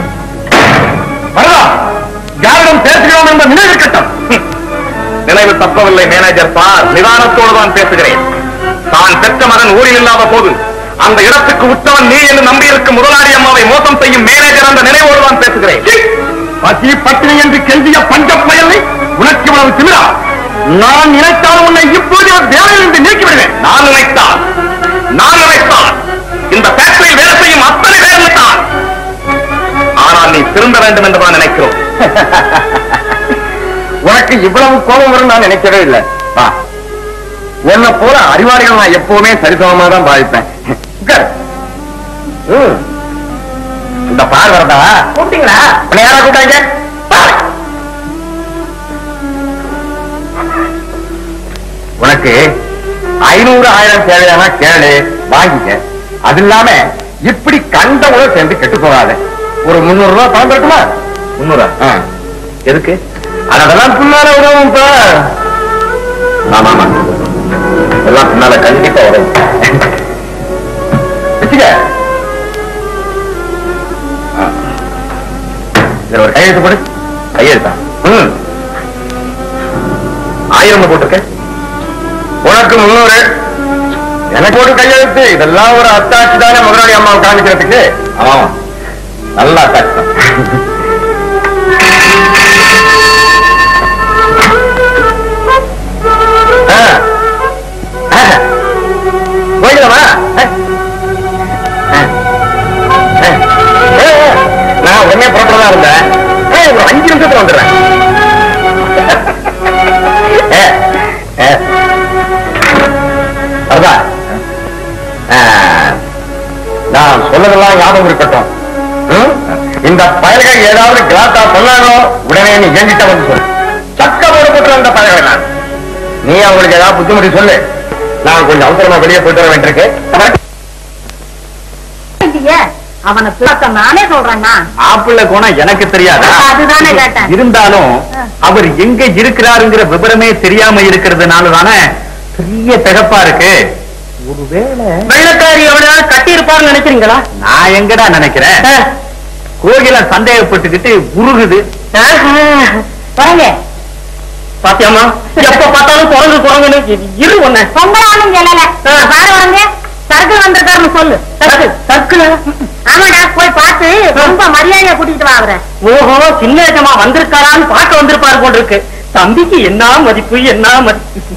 வரதா யாரிடம் பேசுகிறோம் என்ற நினைவு கட்டம் ஹம். நினைவு தப்பவில்லை மேனேஜர் சார் நிதானத்தோடு தான் பேசுகிறேன் தான் பெற்ற மகன் ஊரில் இல்லாத போது அந்த இடத்துக்கு உற்றவன் நீ என்று நம்பியிருக்கும் முதலாளி அம்மாவை மோசம் செய்யும் மேனேஜர் என்ற நினைவோடு தான் பேசுகிறேன் பசி பட்டினி என்று கெஞ்சிய பஞ்ச பயலை உனக்கு இவ்வளவு திமிரா நான் நினைத்தால் உன்னை இப்போது வேலையிலிருந்து நீக்கி விடுவேன் நான் நினைத்தால் நான் நினைத்தால் இந்த ஃபேக்டரியில் வேலை செய்யும் அத்தனை பேரும் தான் ஆனால் நீ திருந்த வேண்டும் என்று தான் நினைக்கிறோம் உனக்கு இவ்வளவு கோபம் வரும் நான் நினைக்கவே இல்லை வா உன்னை போல அறிவாளிகள் நான் எப்பவுமே சரிசமமா தான் பாதிப்பேன் உட்காரு. ம். இந்த பார் வரதா கூப்பிட்டீங்களா உன்னை யாரா கூட்டாங்க பாரு. உனக்கு ஐநூறு ஆயிரம் தேவையான கேளு வாங்கிக்க அது இல்லாம இப்படி கண்டவுட சேர்ந்து கெட்டு போகாத ஒரு முன்னூறு ரூபாய் பணம் தரட்டுமா முன்னூறா ஆ. எதுக்கு அதெல்லாம் பின்னால உதவும் இப்ப ஆமா ஆமா எல்லாம் பின்னால கண்டிப்பா உதவும் வச்சுக்க ஆ. இதுல ஒரு கையெழுத்து போடு கையெழுத்தா ம். ஆயிரம் போட்டிருக்க உனக்கு முன்னூறு எனக்கு ஒரு கையெழுத்து இதெல்லாம் ஒரு அத்தாட்சி தானே முதலாளி அம்மாவை காமிக்கிறதுக்கு ஆமா நல்லா கஷ்டம் ஆ. ஆ. போயிடலாமா ஆ. ஆ. ஆ. ஆ, ஆ. நான் உடனே புறப்படதா இருந்தேன் ஆ, ஒரு அஞ்சு நிமிஷத்துல வந்துடுறேன் ஆ. ஆ. வரதா? ஆ. நான் சொன்னதெல்லாம் ஞாபகம் இருக்கட்டும் ம்? இந்த பயல்கள் ஏதாவது கிளாத்தா சொன்னாங்களோ உடனே நீ என்கிட்ட வந்து சொல்லு சக்க போடப்பட்டு அந்த பயல்கள் நான் நீ அவங்களுக்கு ஏதாவது புத்திமதி சொல்லு நான் கொஞ்சம் அவசரமா வெளியே போயிட்டு வர வேண்டியிருக்கு இல்லையே அவனை பிள்ளைக்க நானே சொல்றேன்னா ஆப்பிள்ள கோணம் எனக்கு தெரியாதா அதுதானே கேட்டேன். இருந்தாலும் அவர் எங்க இருக்கிறாருங்கிற விவரமே தெரியாம இருக்கிறதுனால தானே பெரிய திகப்பா இருக்கு ஒருவேளை வெள்ளக்காரி எவனையாவது கட்டி இருப்பான்னு நினைக்கிறீங்களா நான் எங்கடா நினைக்கிறேன் கோகில சந்தேகப்பட்டுக்கிட்டு உருகுது பாருங்க பாத்தியாமா எப்ப பார்த்தாலும் குரங்கு குரங்குன்னு இரு ஒண்ணு பொங்கலாலும் சொல்லல பாரு வாங்க சர்க்கிள் வந்திருக்காருன்னு சொல்லு சர்க்கிள் சர்க்கிள் ஆமாடா போய் பார்த்து ரொம்ப மரியாதையா கூட்டிட்டு வா அவரை ஓஹோ சின்ன எஜமா வந்திருக்காரான்னு பார்க்க வந்திருப்பாரு போல் இருக்கு தம்பிக்கு என்ன மதிப்பு என்ன மதிப்பு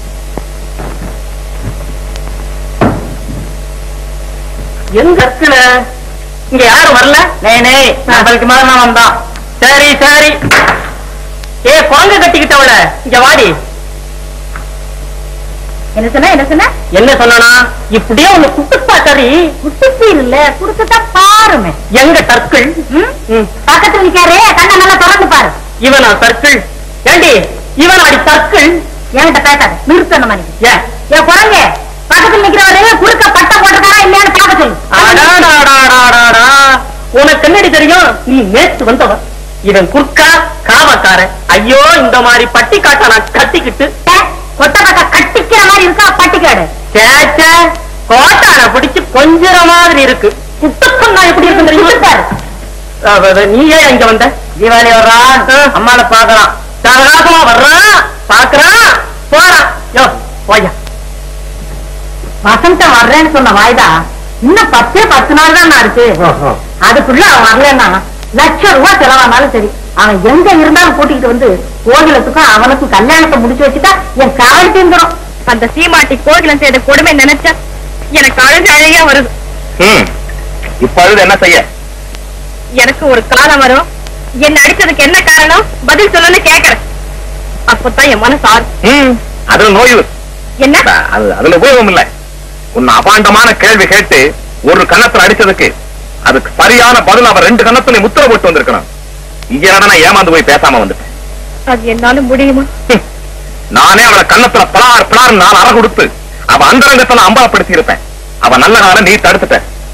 எங்க இருக்குல இங்க யாரும் வரல நேனே நம்மளுக்கு மேல நான் வந்தான் சரி சரி ஏ குழந்தை கட்டிக்கிட்டவள இங்க வாடி என்ன சொன்ன என்ன சொன்ன என்ன சொன்னா இப்படியே உங்க குட்டுப்பா கறி குட்டுப்பீர் இல்ல குடுத்துட்டா பாருமே எங்க சர்க்கிள் ம்? ம். பக்கத்துல நிக்காரு கண்ணை நல்லா திறந்து பாரு இவனா சர்க்கிள் ஏண்டி இவன் அடி சர்க்கிள் என்கிட்ட பேசாத நிறுத்த அந்த மாதிரி ஏன் என் குழந்தை பக்கத்துல நிக்கிறவரு குறுக்க பட்டை போட்டுக்காரா இல்லையான்னு பார்க்க சொல்லு அடாடாடாடாடாடா. உனக்கு என்னடி தெரியும் நீ நேத்து வந்தவன் இவன் குறுக்கா காவக்காரன் ஐயோ இந்த மாதிரி பட்டி காட்ட நான் கட்டிக்கிட்டு ஏ, கொட்ட பட்டை கட்டிக்கிற மாதிரி இருக்கா பட்டிக்காடு சேச்ச கோட்டான பிடிச்சு கொஞ்சற மாதிரி இருக்கு குட்டப்பன் நான் எப்படி இருக்கு தெரியுமா பாரு அவ- அவ- நீ ஏன் இங்க வந்த தீபாவளி வர்றான் அம்மால பாக்குறான் சகராசமா வர்றான் பாக்குறான் போறான் யோ போய்யா வசந்தம் வர்றேன்னு சொன்ன வாய்தா இன்னும் பத்தே பத்து நாள் தான் இருக்கு அதுக்குள்ள அவன் வரலன்னா லட்சம் ரூபாய் செலவானாலும் சரி அவன் எங்க இருந்தாலும் கூட்டிட்டு வந்து கோகிலத்துக்கும் அவனுக்கும் கல்யாணத்தை முடிச்சு வச்சுட்டா என் கால் தீந்துரும் அந்த சீமாட்டி கோகிலம் செய்த கொடுமை நினைச்சா எனக்கு அழுகு அழகா வருது ம் இப்ப அழுது என்ன செய்ய எனக்கு ஒரு காலம் வரும் என்ன அடிச்சதுக்கு என்ன காரணம் பதில் சொல்லுன்னு கேக்குறேன் அப்பதான் என் மனசு ஆறும் ம் அதுல நோய் என்ன அது அதுல உபயோகம் இல்ல உன்னை அபாண்டமான கேள்வி கேட்டு ஒரு கன்னத்துல அடிச்சதுக்கு அதுக்கு சரியான பதில் அவன் ரெண்டு கன்னத்துல முத்திர போட்டு வந்திருக்கணும் இங்க நான் ஏமாந்து போய் பேசாம வந்துட்டேன் அது என்னால முடியுமா ஹம். நானே அவளை கன்னத்துல பலார் பலார் நாலு அற கொடுத்து அவ அந்தரங்கத்துல அம்பலப்படுத்தி இருப்பேன் அவ நல்ல நாள நீ தடுத்துட்ட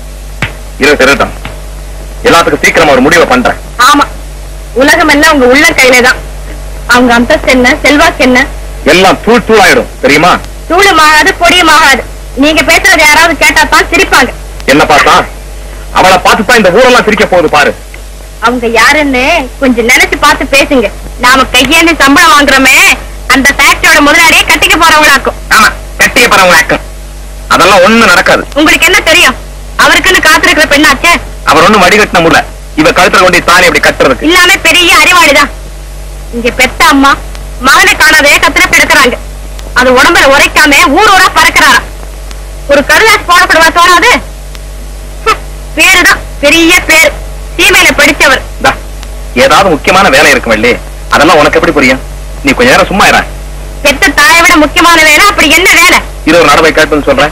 இரு திருட்டம் எல்லாத்துக்கும் சீக்கிரம் ஒரு முடிவை பண்றேன் ஆமா உலகம் எல்லாம் உங்க உள்ள கையில தான் அவங்க அந்தஸ்து என்ன செல்வாக்கு என்ன எல்லாம் தூள் தூளாயிடும் தெரியுமா தூளும் ஆகாது பொடியும் ஆகாது நீங்க பேசுறது யாராவது கேட்டா தான் சிரிப்பாங்க என்ன பார்த்தா அவளை பார்த்து தான் இந்த ஊரெல்லாம் சிரிக்க போகுது பாரு அவங்க யாருன்னு கொஞ்சம் நினைச்சு பார்த்து பேசுங்க நாம கையேந்து சம்பளம் வாங்குறோமே அந்த ஃபேக்டரியோட முதலாளியே கட்டிக்க போறவங்களாக்கும் ஆமா கட்டிய பரவலாக்கம் அதெல்லாம் ஒண்ணு நடக்காது உங்களுக்கு என்ன தெரியும் அவருக்குன்னு காத்திருக்கிற பெண்ணாச்சே அவர் ஒண்ணும் வடிகட்டின முடியல இவ கழுத்துல கொண்டு தாலி அப்படி கட்டுறதுக்கு இல்லாம பெரிய அறிவாளிதான் இங்க பெத்த அம்மா மகனை காணாத ஏக்கத்துல பெருக்கிறாங்க அது உடம்புல உரைக்காம ஊர் ஊரா பறக்கிறாரா ஒரு கருதாசி போடப்படுவா தோணாது ஹம், பேருதான் பெரிய பேரு சீமையில படிச்சவர் இந்தா, ஏதாவது முக்கியமான வேலை இருக்கும் வள்ளி அதெல்லாம் உனக்கு எப்படி புரியும் நீ கொஞ்ச நேரம் சும்மா இரு பெத்த தாயை விட முக்கியமான வேலை அப்படி என்ன வேலை இது ஒரு நடவை கேட்டுன்னு சொல்றேன்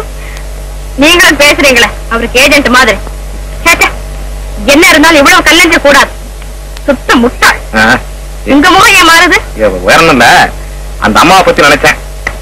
நீங்களும் பேசுறீங்களே அவருக்கு ஏஜென்ட் மாதிரி ச்சே, ச்சே. என்ன இருந்தாலும் இவ்வளவு கல்லஞ்ச கூடாது சுத்த முட்டாள் ஆ, உங்க முகம் ஏன் மாறுது இது உயரணும் இல்ல அந்த அம்மாவை பத்தி நினைச்சேன்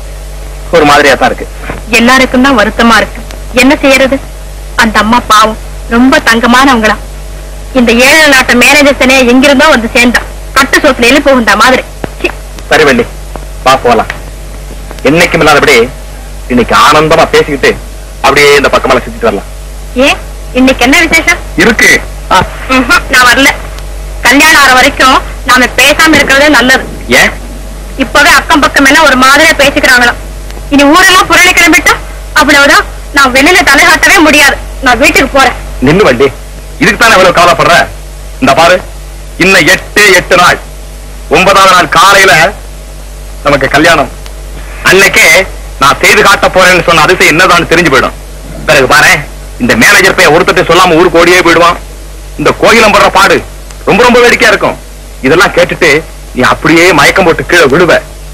ஒரு மாதிரியா தான் இருக்கு எல்லாருக்கும் தான் வருத்தமா இருக்கு என்ன செய்யறது அந்த அம்மா பாவம் ரொம்ப தங்கமானவங்களா இந்த ஏழை நாட்டு மேனேஜர்ஸனே எங்கிருந்தோ வந்து சேர்ந்தான் கட்டு சோத்துல எழுப்பி புகுந்த மாதிரி சி, சரி வள்ளி வா போலாம் என்னைக்கும் இல்லாதபடி இன்னைக்கு ஆனந்தமா பேசிக்கிட்டு அப்படியே இந்த பக்கமெல்லாம் சுத்திட்டு வரலாம் ஏன் இன்னைக்கு என்ன விசேஷம் இருக்கு ஆ, ம்ஹும், நான் வரல கல்யாணம் ஆற வரைக்கும் நாம பேசாம இருக்கிறதே நல்லது ஏன் இப்பவே அக்கம் பக்கம் எல்லாம் ஒரு மாதிரியா பேசிக்கிறாங்களாம் இனி ஊரெல்லாம் புரளி கிளம்பிட்டா அவ்வளவுதான் நான் வெளியில தலைகாட்டவே முடியாது நான் வீட்டுக்கு போறேன் நின்னு வண்டி இதுக்கு தானே இவ்வளவு கவலைப்படுற இந்த பாரு இன்னும் எட்டு எட்டு நாள் ஒன்பதாவது நாள் காலையில நமக்கு கல்யாணம் அன்னைக்கே நான் செய்து காட்ட போறேன்னு சொன்ன அதிசயம் என்னதான் தெரிஞ்சு போயிடும் பிறகு பாரு இந்த மேனேஜர் பையன் ஒருத்தத்தை சொல்லாம ஊருக்கு ஓடியே போயிடுவான் இந்த கோயிலம் படுற பாடு ரொம்ப ரொம்ப வேடிக்கையா இருக்கும் இதெல்லாம் கேட்டுட்டு நீ அப்படியே மயக்கம் போட்டு கீழே விழுவ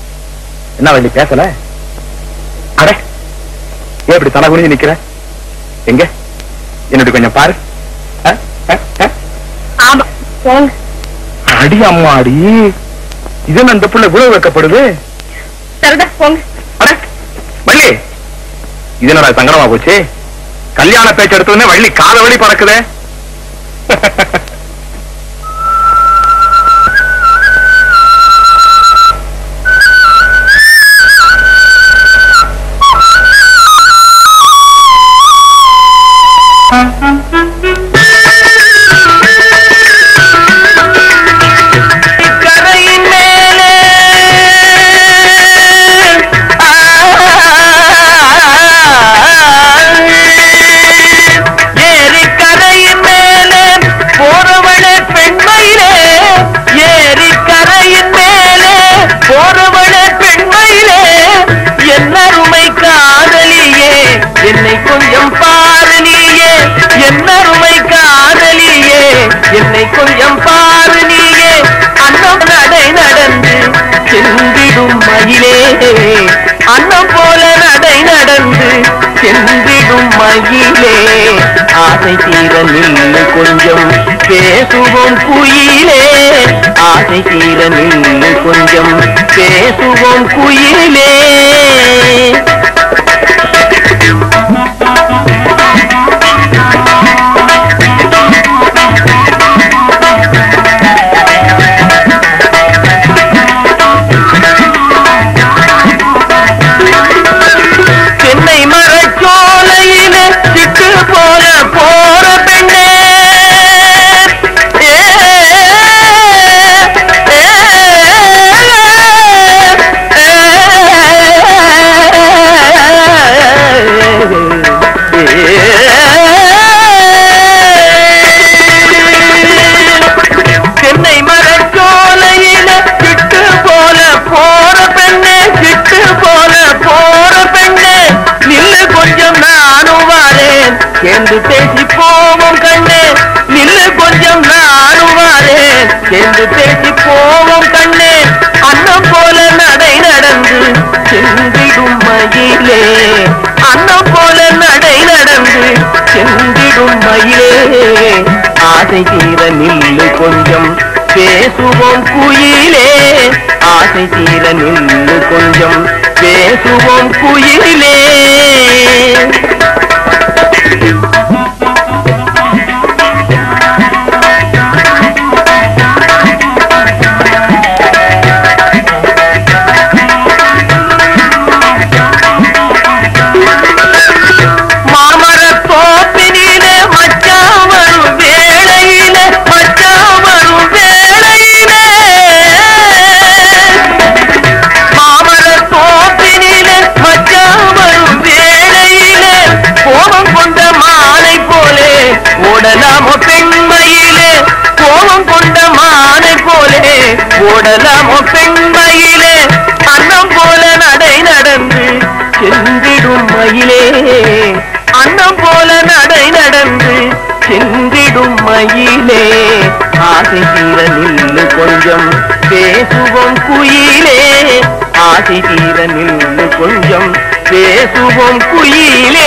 என்ன வண்டி பேசல அட ஏன் இப்படி தலை குனிஞ்சு நிக்கிற எங்க என்னுடைய கொஞ்சம் பாரு அ, அ, அ. ஆமா போங்க அடி அம்மாடி இது என்ன இந்த புள்ள இவ்வளவு வைக்கப்படுது சரிதான் போங்க அட வள்ளி இது என்னடா சங்கடமா போச்சு கல்யாண பேச்சு எடுத்தோடனே வள்ளி கால வழி பறக்குதே கரையின் மேலே ஆ, ஆசை தீர நின்று கொஞ்சம் பேசுவோம் குயிலே ஆசை தீர நின்று கொஞ்சம் பேசுவோம் குயிலே தென்னை மரச்சோலையில சிட்டு போல போற பெண்ணே ஏ, ஏ, தென்னை மரச்சோலையில சிட்டு போல போற பெண்ணே சிட்டு போல போற பெண்ணே நில்லு கொஞ்சம் நானும் வாரேன் என்று பேசி போவோம் கண்ணே நில்லு கொஞ்சம் நானும் வாரேன் என்று பேசி போவோம் கண்ணே அன்னம் போல நடை நடந்து சென்றிடும் மயிலே அன்னம் போல நடை நடந்து சென்றிடும் மயிலே ஆசை தீர நில்லு கொஞ்சம் பேசுவோம் குயிலே ஆசை தீர நில்லு கொஞ்சம் பேசுவோம் குயிலே மாமரத் தோப்பினிலே மச்சான் வரும் வேளையிலே மச்சான் வரும் வேளையிலே மாமரத் தோப்பினிலே மச்சான் வரும் வேளையிலே கோபம் கொண்ட மாலை போலே ஓடலாமோ பெண்மையிலே கோபம் கொண்ட மாலை போலே ஓடலாமோ பெண்மையிலே அன்னம் போல நடை நடந்து சென்றிடும் மயிலே அன்னம் போல நடை நடந்து சென்றிடும் மயிலே ஆசை தீர நில்லு கொஞ்சம் பேசுவோம் குயிலே ஆசை தீர நில்லு கொஞ்சம் பேசுவோம் குயிலே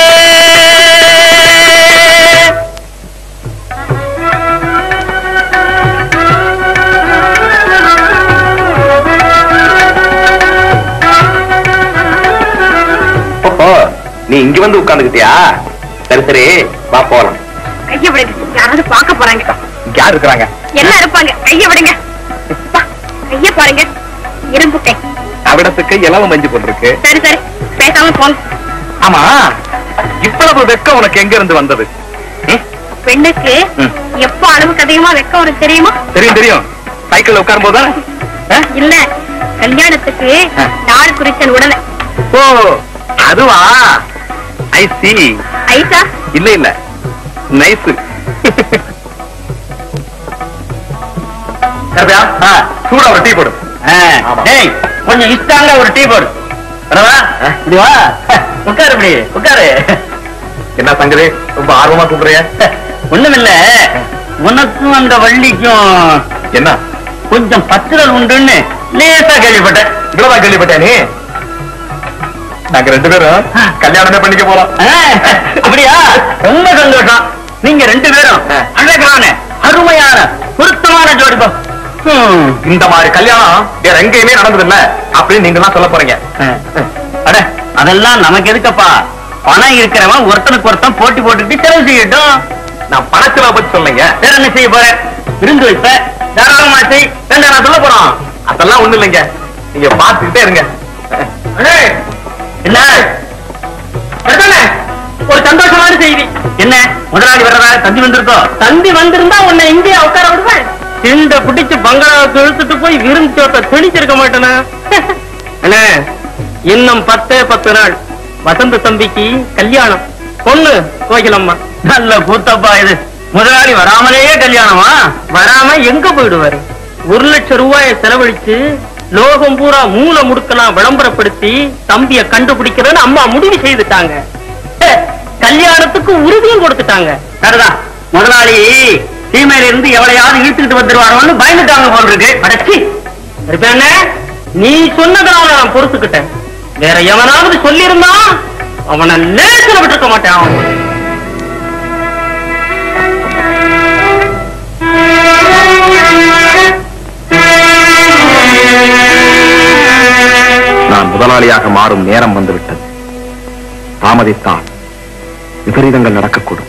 ஓஹோ நீ இங்க வந்து உட்கார்ந்துகிட்டியா சரி சரி வா போலாம் கைய விடுங்க யாராவது பார்க்க போறாங்க இங்க யார் இருக்கிறாங்க எல்லாம் இருப்பாங்க கைய விடுங்க அப்பா, கைய பாருங்க இரும்பு கை அவிடத்துக்கு இலவ மஞ்சு போட்டிருக்கு சரி சரி பேசாம போங்க ஆமா இவ்வளவு வெக்கம் உனக்கு எங்க இருந்து வந்தது ம்? பெண்ணுக்கு ம். எப்ப அளவுக்கு அதிகமா வெக்கம் வரும் தெரியுமா தெரியும் தெரியும் சைக்கிள்ல உட்காரும் போது இல்ல கல்யாணத்துக்கு ஆ. நாள் குறிச்சல் உடனே ஓ அதுவா ஐ சி ஐசா இல்ல இல்ல நைஸ் சூடா ஒரு டீ போடு ஆமா. டேய் கொஞ்சம் இஷ்டாங்க ஒரு டீ போடு வரவா இப்படி வா உட்காரு இப்படி உட்காரு என்ன சங்கதி ரொம்ப ஆர்வமா கூப்பிடுறிய ஒண்ணுமில்ல உனக்கும் அந்த வள்ளிக்கும் என்ன கொஞ்சம் பற்றுதல் உண்டுன்னு லேசா கேள்விப்பட்டேன் இவ்வளவுதான் கேள்விப்பட்டேன் நீ நாங்க ரெண்டு பேரும் கல்யாணமே பண்ணிக்க போறோம் ஆ, அப்படியா ரொம்ப சந்தோஷம் நீங்க ரெண்டு பேரும் ஆ. அழகான அருமையான பொருத்தமான ஜோடிப்பா ஹம். இந்த மாதிரி கல்யாணம் வேற எங்கேயுமே நடந்தது இல்ல அப்படின்னு நீங்க எல்லாம் சொல்ல போறீங்க அட அதெல்லாம் நமக்கு எதுக்கப்பா பணம் இருக்கிறவன் ஒருத்தனுக்கு ஒருத்தன் போட்டி போட்டுட்டு செலவு செய்யட்டும் நான் பணச்செலவை பத்தி சொல்லுங்க வேற என்ன செய்ய போறேன் விருந்து வைப்ப தாராளமா செய் வேண்டாம் நான் சொல்ல போறோம் அதெல்லாம் ஒண்ணு இல்லைங்க நீங்க பார்த்துக்கிட்டே இருங்க என்ன பிரதமே, ஒரு சந்தோஷமான செய்தி என்ன முதலாளி வர்றதா தந்தி வந்திருக்கோம் தந்தி வந்திருந்தா உன்னை இங்கே உட்கார விடுவேன் இந்த பிடிச்சு பங்களாவுக்கு இழுத்துட்டு போய் விருந்து சோத்தை தெளிச்சிருக்க மாட்டேனா அண்ணே இன்னும் பத்தே பத்து நாள் வசந்த தம்பிக்கு கல்யாணம் பொண்ணு கோகிலம்மா நல்ல கூத்தப்பா இது முதலாளி வராமலேயே கல்யாணமா வராம எங்க போயிடுவாரு ஒரு லட்சம் ரூபாயை செலவழிச்சு லோகம் பூரா மூல முடுக்கலாம் விளம்பரப்படுத்தி தம்பிய கண்டுபிடிக்கிறேன்னு அம்மா முடிவு செய்துட்டாங்க ஹே, கல்யாணத்துக்கு உறுதியும் கொடுத்துட்டாங்க சரிதான் முதலாளி சீமையில இருந்து எவளையாவது இழுத்துக்கிட்டு வந்துருவாரோன்னு பயந்துட்டாங்க போல் இருக்கு அடச்சி இருப்பேண்ணே நீ சொன்னதால நான் பொறுத்துக்கிட்டேன் வேற எவனாவது சொல்லியிருந்தா அவனை லேசில் விட்டுருக்க மாட்டேன் அவன் முதலாளியாக மாறும் நேரம் வந்துவிட்டது தாமதித்தால் விபரீதங்கள் நடக்கக்கூடும்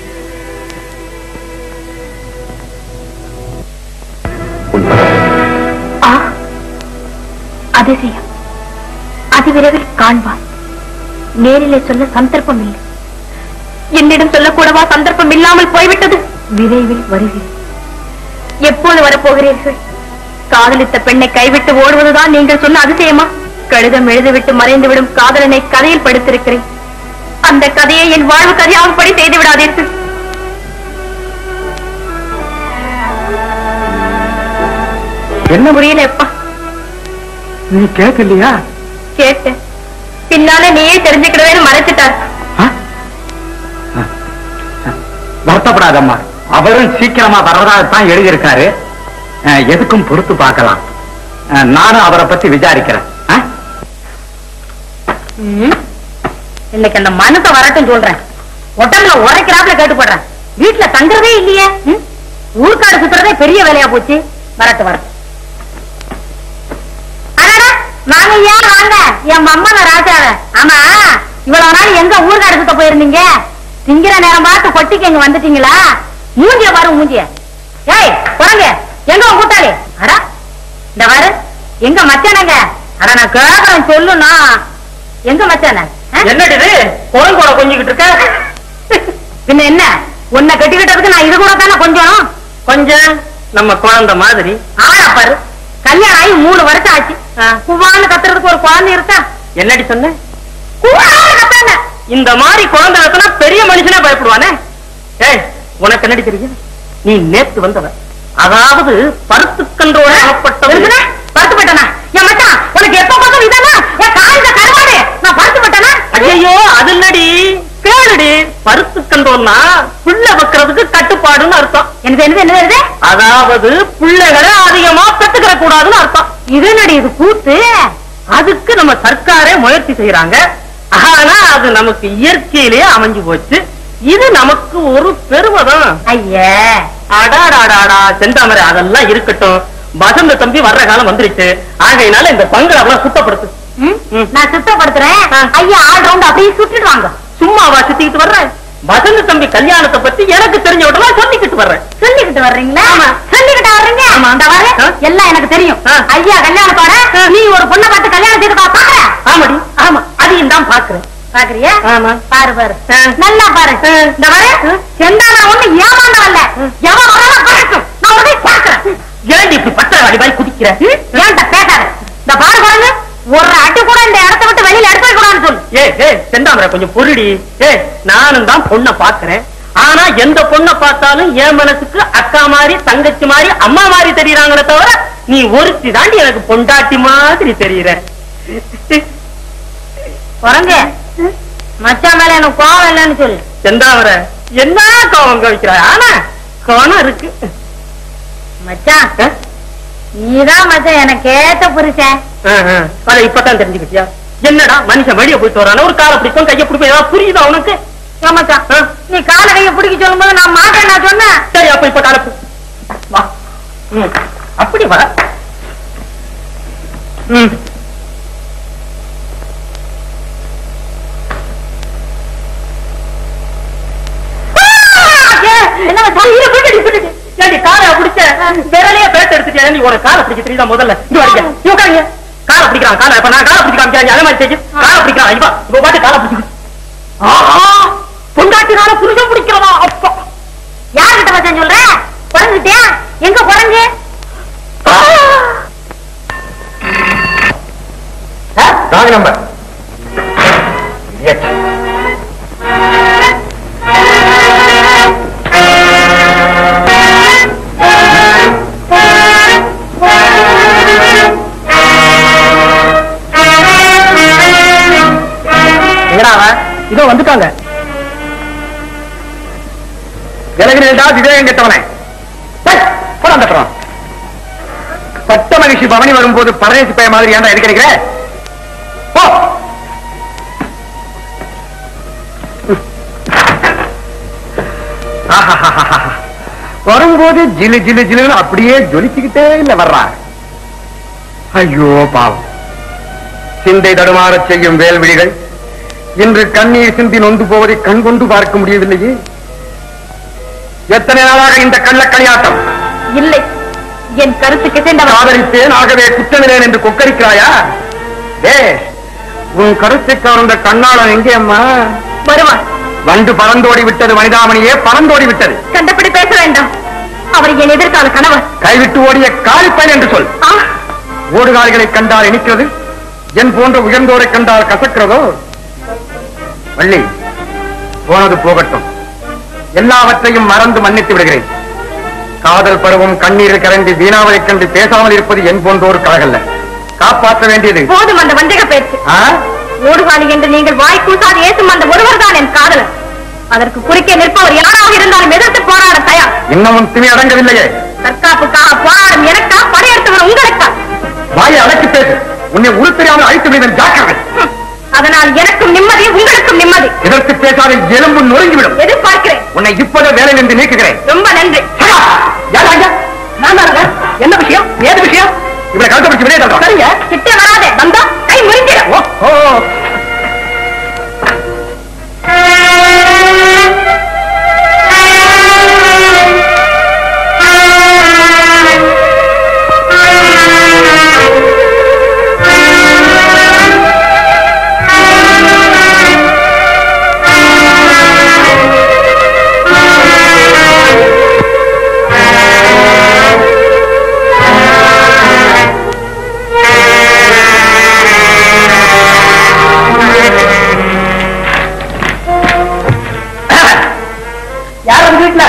உன் பதவி ஆ அதிசயம் அதிவிரைவில் காண்பான் நேரிலே சொல்ல சந்தர்ப்பம் இல்லை என்னிடம் சொல்லக்கூடவா சந்தர்ப்பம் இல்லாமல் போய்விட்டது விரைவில் வருகிறேன் எப்போது வரப்போகிறீர்கள் காதலித்த பெண்ணை கைவிட்டு ஓடுவதுதான் நீங்கள் சொன்ன அதிசயமா கடிதம் எழுதிவிட்டு மறைந்துவிடும் காதலனை கதையில் படுத்திருக்கிறேன் அந்த கதையை என் வாழ்வு கதையாகும்படி செய்து விடாதீர்கள் என்ன புரியல எப்பா நீ கேட்கலையா கேட்டேன் பின்னால நீயே தெரிஞ்சுக்கிடவேன்னு மறைச்சிட்டார் வருத்தப்படாதம்மா அவரும் சீக்கிரமா வர்றதாகத்தான் எழுதியிருக்காரு அஹ், எதுக்கும் பொறுத்து பார்க்கலாம் அஹ், நானும் அவரை பத்தி விசாரிக்கிறேன் ஆ? இன்னைக்கு அந்த மனச வரட்டும் சொல்றேன் உடம்புல உரைக்கிறாப்புல கேட்டு போடுறேன் வீட்டுல தங்குறதே இல்லையே ம்? ஊர்க்காடு சுத்துறதே பெரிய வேலையா போச்சு வரட்டும் வரட்டும் அடடா, வாங்க ஐயா வாங்க என் மம்மன ராஜாவ ஆமா இவ்வளவு நாள் எங்க ஊர்காடு சுத்த போயிருந்தீங்க திங்கிற நேரம் பார்த்து கொட்டிக்கு இங்க வந்துட்டீங்களா மூஞ்சிய பாரு மூஞ்சிய ஏய் குரங்க எங்க உன் கூட்டாளி அடா இந்த பாரு எங்க மச்சானங்க அட நான் கேக்குறேன் சொல்லுனா எங்க மச்சான ஆ? என்னடி இது குரங்கோட கொஞ்சிக்கிட்டு இருக்க பின்ன என்ன உன்னை கட்டிக்கிட்டதுக்கு நான் இது கூட தானே கொஞ்சம் கொஞ்சம் நம்ம குழந்தை மாதிரி ஆளா பாரு கல்யாணம் ஆகி மூணு வருஷம் ஆச்சு குவான்னு கத்துறதுக்கு ஒரு குழந்தை இருக்கா என்னடி சொன்ன குவான்னு கத்தாங்க இந்த மாதிரி குழந்தை வளர்த்தனா பெரிய மனுஷனே பயப்படுவானே ஏய் உனக்கு என்னடி தெரியும் நீ நேத்து வந்தவ அதாவது பருத்துக்கன்றோட அகப்பட்டவ பருத்து போட்டனா என் மச்சான் உனக்கு எப்ப பார்த்தாலும் இதெல்லாம் என் காலில கருவாடு நான் பருத்து போட்டனா ஐயோ அது இல்லடி கேளுடி பருத்துக்கன்றோம்னா புள்ள வைக்கிறதுக்கு கட்டுப்பாடுன்னு அர்த்தம் என்னது என்னது என்னது என்னது? அதாவது பிள்ளைகளை அதிகமா பெத்துக்கிற கூடாதுன்னு அர்த்தம் இது என்னடி இது கூத்து அதுக்கு நம்ம சர்க்காரே முயற்சி செய்யறாங்க ஆனா அது நமக்கு இயற்கையிலேயே அமைஞ்சு போச்சு இது நமக்கு ஒரு பெருமைதான் ஐயே அடாடாடாடா செந்தாமரை அதெல்லாம் இருக்கட்டும் வசந்த தம்பி வர்ற காலம் வந்துருச்சு ஆகையினால இந்த பங்களாவெல்லாம் சுத்தப்படுத்து ம்? ம். நான் சுத்தப்படுத்துறேன் ஐயா ஆள் ரவுண்ட் அப்படியே சுட்டுடுவாங்க சும்மாவா சுத்திக்கிட்டு வர்றேன் வசந்த தம்பி கல்யாணத்தை பத்தி எனக்கு தெரிஞ்ச விடமா சொல்லிக்கிட்டு வர்றேன் சொல்லிக்கிட்டு வர்றீங்களா சொல்லிக்கிட்டு வர்றீங்க ஆமா. இந்த பாரு, ஆ? எல்லாம் எனக்கு தெரியும் ஆ. ஐயா கல்யாணத்தோட நீ ஒரு பொண்ணை பார்த்து கல்யாணம் செய்து பாக்குற ஆமாடி ஆமா அதையும் தான் பாக்குறேன் பாக்குறியா ஆமா. பாரு பாரு ஆ. நல்லா பாரு இந்த பாரு செந்தானா ஒண்ணு ஏமாந்தவல்ல எவன் வராலும் வரட்டும் நான் உடனே பாக்குறேன் ஏன்டி இப்படி பத்திர வாடி மாதிரி குதிக்கிற ஏன்ட்ட பேசாத இந்த பாரு பாருங்க ஒரு அட்டு கூட இந்த இடத்த விட்டு வெளியில எடுத்து வைக்க கூடாதுன்னு சொல்லு ஏ ஏ செந்தாமரை கொஞ்சம் பொருடி ஏ நானும் தான் பொண்ணை பாக்குறேன் ஆனா எந்த பொண்ணை பார்த்தாலும் என் மனசுக்கு அக்கா மாதிரி தங்கச்சி மாதிரி அம்மா மாதிரி தெரியறாங்களே தவிர நீ ஒருத்தி தாண்டி எனக்கு பொண்டாட்டி மாதிரி தெரியற குரங்கு மச்சான் மேல எனக்கு கோவம் இல்லைன்னு சொல்லு செந்தாமரை என்ன கோவம் கவிக்கிற ஆனா கோணம் இருக்கு மச்சான் ஆ? நீதான் மச்சான் எனக்கு ஏத்த புருஷன் ஆ, ஆ. அத இப்பதான் தெரிஞ்சுக்கிட்டியா என்னடா மனுஷன் வெளிய போயிட்டு வரான ஒரு காலை பிடிக்கும் கையை பிடிக்கும் ஏதாவது புரியுதா உனக்கு ஏன் மச்சான் ஆ? நீ கால கைய பிடிக்க சொல்லும்போது நான் மாட்டேன் நான் சொன்னேன் சரி அப்ப இப்ப காலை பி- வா ம். அப்படி வர ம் என்ன மச்சான் இரு, விட்டுடி, விட்டுடி. ஏண்டி, காலை பிடிச்ச விரலையே பேட்ட எடுத்துட்டியா நீ உனக்கு காலை பிடிக்க தெரியுதா முதல்ல இங்க வரீங்க நீ உட்காருங்க காலை பிடிக்கிறான் காலை இப்ப நான் காலை பிடிக்க காமிக்கிறேன் அதே மாதிரி செஞ்சு காலை பிடிக்கிறான் இப்ப இப்ப பாட்டு காலை பிடிச்சு ஆஹா பொண்டாட்டினால புருஷன் பிடிக்கிறதா அப்பா யார்கிட்ட மச்சான் சொல்ற குரங்குட்டியா எங்க குரங்கு ராங் நம்பர் எங்கடா அவன் இதோ வந்துட்டாங்க விலகினேடா விவேகம் கெட்டவனே டேய், போடா அந்த பக்கம். பட்ட மகிழ்ச்சி பவனி வரும்போது பரதேசி பைய மாதிரி ஏன்டா எடுக்கிறீங்க போ ஆஹாஹாஹாஹா. வரும்போது ஜிலு ஜிலு ஜிலுன்னு அப்படியே ஜொலிச்சுக்கிட்டே இல்ல வர்றா ஐயோ பாவம் சிந்தை தடுமாறச் செய்யும் வேல்விழிகள் இன்று கண்ணீர் சிந்தி நொந்து போவதை கண் கொண்டு பார்க்க முடியவில்லையே எத்தனை நாளாக இந்த கள்ளக்களியாட்டம் இல்லை என் கருத்துக்கு சென்றவர் காதலித்தேன் ஆகவே குற்றமில்லேன் என்று கொக்கரிக்கிறாயா டே உன் கருத்தை கவர்ந்த கண்ணாளன் எங்கே அம்மா வருவார் வண்டு பறந்தோடி விட்டது மனிதாமணியே பறந்தோடி விட்டது கண்டபடி பேச வேண்டாம் அவர் என் எதிர்கால கணவர் கைவிட்டு ஓடிய காலிப்பயன் என்று சொல் ஆ, ஓடுகாலிகளை கண்டால் இனிக்கிறது என் போன்ற உயர்ந்தோரை கண்டால் கசக்கிறதோ வள்ளி போனது போகட்டும் எல்லாவற்றையும் மறந்து மன்னித்து விடுகிறேன் காதல் பருவம் கண்ணீரில் கரண்டி வீணாவதைக் கண்டு பேசாமல் இருப்பது என் போன்றோர் கழகல்ல காப்பாற்ற வேண்டியது போதும் அந்த வஞ்சக பேச்சு ஆ? ஓடுகாலி என்று நீங்கள் வாய் கூசாது ஏசும் அந்த ஒருவர் தான் என் காதலர் அதற்கு குறுக்கே நிற்பவர் யாராக இருந்தாலும் எதிர்த்து போராட தயார் இன்னமும் திமி அடங்கவில்லையே தற்காப்புக்காக போராடும் எனக்கா படையெடுத்தவர் உங்களுக்கா வாயை அழைத்து பேசு உன்னை உரு தெரியாமல் அழைத்து விடுவேன் ஜாக்கிரதை ஹம், அதனால் எனக்கும் நிம்மதி உங்களுக்கும் நிம்மதி இதற்கு பேசாத எலும்பு நொறுங்கிவிடும் எதிர்பார்க்கிறேன் உன்னை இப்போதே வேலை நின்று நீக்குகிறேன் ரொம்ப நன்றி சகா, யாரா ஐயா? நான் தானுங்க என்ன விஷயம் ஏது விஷயம் இவரை கழுத்தை பிடிச்சு வெளியே தள்ளுறோம். சரிங்க கிட்ட வராதே வந்தா கை முறிஞ்சிடும் ஓ, ஓ, ஓ. யார் உங்க வீட்டுல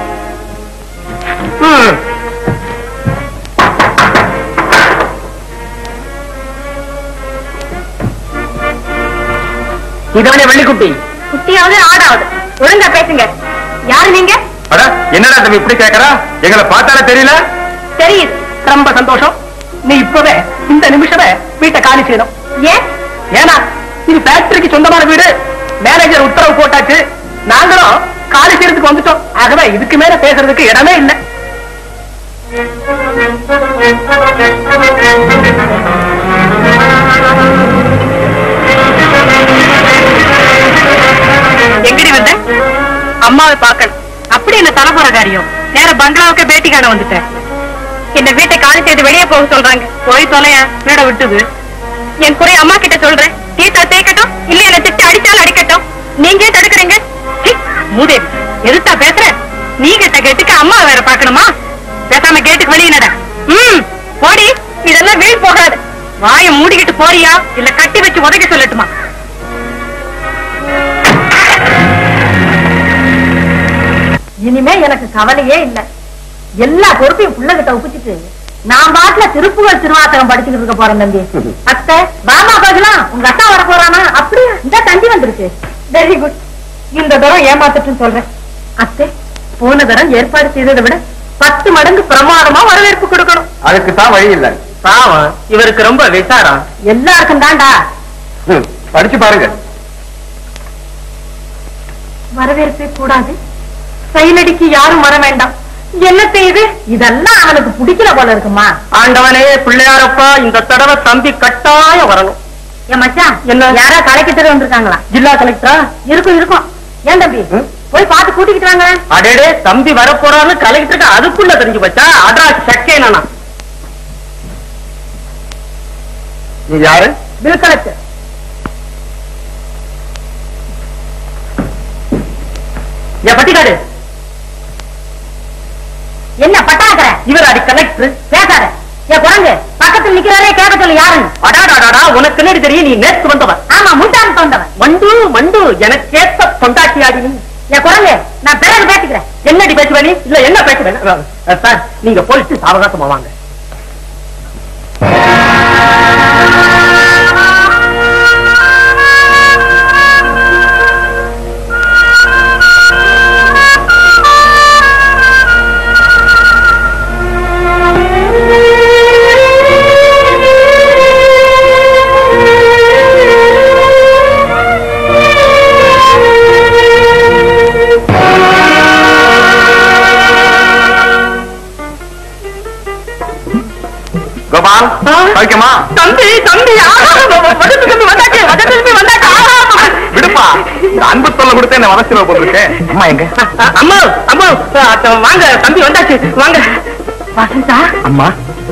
ம். இதானே வெள்ளிக்குட்டி குட்டியாவது ஆடாவது ஒழுங்கா பேசுங்க யாரு நீங்க அட, என்னடா தம்பி இப்படி கேக்குறா எங்களை பார்த்தாலே தெரியல தெரியுது ரொம்ப சந்தோஷம் நீ இப்பவே இந்த நிமிஷமே வீட்டை காலி செய்யணும் ஏன் ஏன்னா இது ஃபேக்டரிக்கு சொந்தமான வீடு மேனேஜர் உத்தரவு போட்டாச்சு நாங்களும் காலி செய்யறதுக்கு வந்துட்டோம் ஆகவே இதுக்கு மேல பேசுறதுக்கு இடமே இல்லை எங்கடி வந்த அம்மாவை பார்க்கணும் அப்படி என்ன தலைமுற காரியம் நேர பங்களாவுக்கு பேட்டி காண வந்துட்டேன் இந்த வீட்டை காலி செய்து வெளியே போக சொல்றாங்க போய் தொலையா வீட விட்டுது என் குறை அம்மா கிட்ட சொல்றேன் தீத்தா தேய்க்கட்டும் இல்ல என்ன திட்டு அடிச்சாலும் அடிக்கட்டும் நீங்க ஏன் தடுக்கிறீங்க சீ, மூதேவி எதுத்தா பேசுற நீ கிட்ட கேட்டுக்கு அம்மா வேற பார்க்கணுமா பேசாம கேட்டுக்கு வெளியே நட ம் போடி இதெல்லாம் வீண் போகாது வாயை மூடிக்கிட்டு போறியா இல்ல கட்டி வச்சு உதைக்க சொல்லட்டுமா இனிமே எனக்கு கவலையே இல்ல எல்லா பொறுப்பையும் புள்ளகிட்ட ஒப்பிச்சுட்டு நான் பாட்டுல திருப்புகழ் திருவாசகம் படிச்சுக்கிட்டு இருக்க போறேன் தம்பி அத்தை வாமா பார்க்கலாம் உங்க அத்தா வர போறானா அப்படியா இந்த தந்தி வந்திருக்கு வெரி குட் இந்த தரம் ஏமாத்துட்டுன்னு சொல்றேன் அத்தை போன தரம் ஏற்பாடு செய்ததை விட பத்து மடங்கு பிரமாதமா வரவேற்பு கொடுக்கணும் அதுக்கு தான் வழி இல்லை பாவம் இவருக்கு ரொம்ப விசாரம் எல்லாருக்கும் தான்டா ம், படிச்சு பாருங்க வரவேற்பே கூடாது செயலடிக்கு யாரும் வர வேண்டாம் என்ன செய்யுது இதெல்லாம் அவனுக்கு பிடிக்கல போல இருக்குமா ஆண்டவனே பிள்ளையாரப்பா இந்த தடவை தம்பி கட்டாயம் வரணும் என் மச்சான் என்ன? யாரா கலைக்கிட்டு வந்திருக்காங்களா ஜில்லா கலெக்டரா இருக்கும் இருக்கும் ஏன் தம்பி ம்? போய் பார்த்து கூட்டிக்கிட்டு வாங்க அடேடே தம்பி வரப்போறான்னு கலெக்டருக்கு அதுக்குள்ள தெரிஞ்சு வச்சா அடா சக்கே நானா நீ யாரு பில் கலெக்டர் என் பட்டிக்காடு என்ன பட்டாக்கிற இவர் அடி கலெக்டர் பேசாத என் குரங்கு பக்கத்துல நிக்கிறாரே கேட்க சொல்லு யாருன்னு அடாடாடாடா உனக்கு என்ன தெரியும் நீ நேற்று வந்தவன் ஆமா முட்டான் தந்தவன் மண்டு மண்டு எனக்கேத்த பொண்டாட்டியாடி நீ என் குரங்கு நான் பிறகு பேசிக்கிறேன் என்னடி பேசுவ நீ இல்ல என்ன பேசுவேன் சார் நீங்க போயிட்டு சாவகாசமா வாங்க சௌக்கியமா தம்பி தம்பி ஆ, வதத்து தம்பி வந்தாச்சு வதத்து தம்பி வந்தாச்சு ஆ, விடுப்பா இந்த அன்பு தொல்லை கொடுத்து என்ன வதச்சிருவ போட்டிருக்கேன் அம்மா எங்க அம்மா அம்மா அ, வாங்க தம்பி வந்தாச்சு வாங்க வசந்தா அம்மா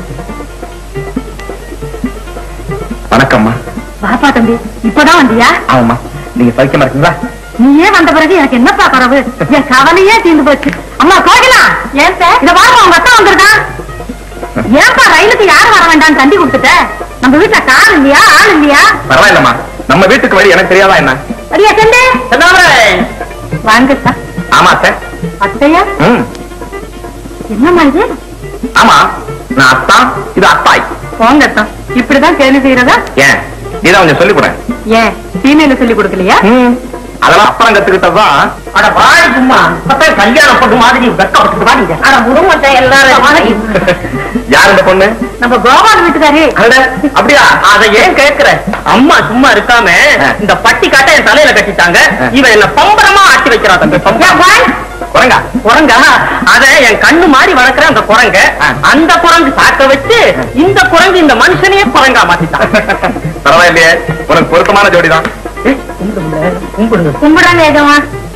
வணக்கம்மா பாப்பா தம்பி இப்பதான் வந்தியா ஆமாம்மா நீங்க சௌக்கியமா இருக்கீங்களா நீயே வந்த பிறகு எனக்கு என்னப்பா குறவு என் கவலையே தீர்ந்து போச்சு அம்மா கோகிலா ஏன் சார் இத பாருங்க உங்க அத்தா வந்திருக்கான் ஏன்பா ரயிலுக்கு யாரும் வர வேண்டாம்னு தண்டி கொடுத்துட்ட நம்ம வீட்டுல கார் இல்லையா ஆள் இல்லையா பரவாயில்லம்மா நம்ம வீட்டுக்கு வழி எனக்கு தெரியாதா என்ன அடியா செண்டு வாங்க சார் ஆமா சார் அத்தையா ம் என்னம்மா இது ஆமா நான் அத்தான் இது அத்தாய் போங்க அத்தா இப்படிதான் கேள்வி செய்யறதா ஏன் நீதான் கொஞ்சம் சொல்லிக் கொடு ஏன் சீமையில சொல்லி கொடுக்கலையா அதெல்லாம் அப்புறம் கத்துக்கிட்டதுதான் அட வாடி சும்மா இப்பதான் கல்யாணம் பண்ண மாதிரி வெக்கப்பட்டு வாடிங்க அட முருங்கத்தை எல்லாரும் யார் இந்த பொண்ணு நம்ம கோபால் வீட்டுக்காரி அட, அப்படியா அத ஏன் கேக்குற அம்மா சும்மா இருக்காம ஆ. இந்த பட்டி காட்ட என் தலையில கட்டிட்டாங்க ஆ. இவன் என்ன பம்பரமா ஆட்டி வைக்கிறா தம்பி ஏன் பம்பரம் பாய் குரங்கா குரங்க அத என் கண்ணு மாதிரி வளர்க்குற அந்த குரங்க ஆ. அந்த குரங்கு சாக்க வச்சு இந்த குரங்கு இந்த மனுஷனையே குரங்கா மாத்திட்டான் பரவாயில்லையே உனக்கு பொருத்தமான ஜோடிதான் ஏய், கும்பிடுங்க, கும்பிடுங்க கும்பிடாங்க ஏஜமா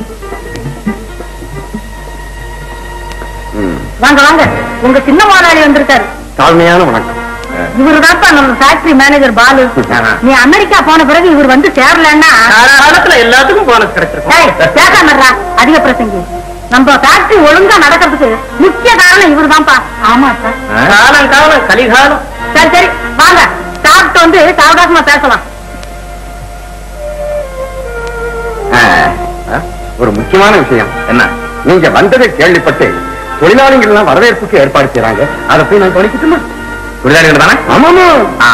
வாங்க வாங்க உங்க சின்ன முதலாளி வந்திருக்காரு தாழ்மையான வணக்கம் இவருதான்ப்பா நம்ம ஃபேக்டரி மேனேஜர் பாலு ஆஹா. நீ அமெரிக்கா போன பிறகு இவர் வந்து சேரலன்னா காலத்துல எல்லாத்துக்கும் போனஸ் கிடைச்சிருக்கும் ஏய், பேசாம இருடா. அதிக பிரசங்கி நம்ம ஃபேக்டரி ஒழுங்கா நடக்கிறதுக்கு முக்கிய காரணம் இவருதான்ப்பா ஆமா சார் காலம் காலம் கலிகாலம் சரி சரி வாங்க சாப்பிட்டு வந்து சாவகாசமா பேசலாம் ஒரு முக்கியமான விஷயம் என்ன நீங்க வந்ததை கேள்விப்பட்டு தொழிலாளிகள் எல்லாம் வரவேற்புக்கு ஏற்பாடு செய்யறாங்க அதை போய் நான் கவனிக்கட்டுமா தொழிலாளிகள் தானே ஆமாமா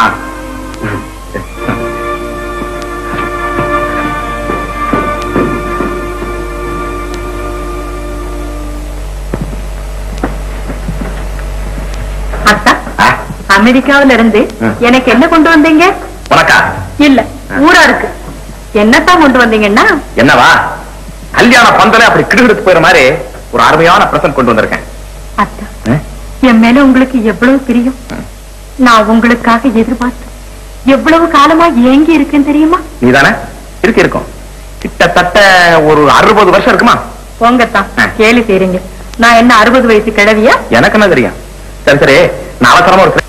அத்தா அமெரிக்காவில இருந்து ம். எனக்கு என்ன கொண்டு வந்தீங்க உனக்கா இல்ல ஊரா இருக்கு என்னத்தான் கொண்டு வந்தீங்கன்னா என்னவா கல்யாண பந்தல அப்படி கிடுகிடுத்து போயிற மாதிரி ஒரு அருமையான பிரசன்ட் கொண்டு வந்திருக்கேன் அத்தா என் மேல உங்களுக்கு எவ்வளவு பிரியம் நான் உங்களுக்காக எதிர்பார்த்து எவ்வளவு காலமா ஏங்கி இருக்கேன் தெரியுமா நீதானே இருக்கு இருக்கும் கிட்டத்தட்ட ஒரு அறுபது வருஷம் இருக்குமா போங்கத்தான் ஆ. கேலி செய்றீங்க நான் என்ன அறுபது வயசு கிழவியா எனக்கு என்ன தெரியும் சரி சரி நான் அவசரமா ஒரு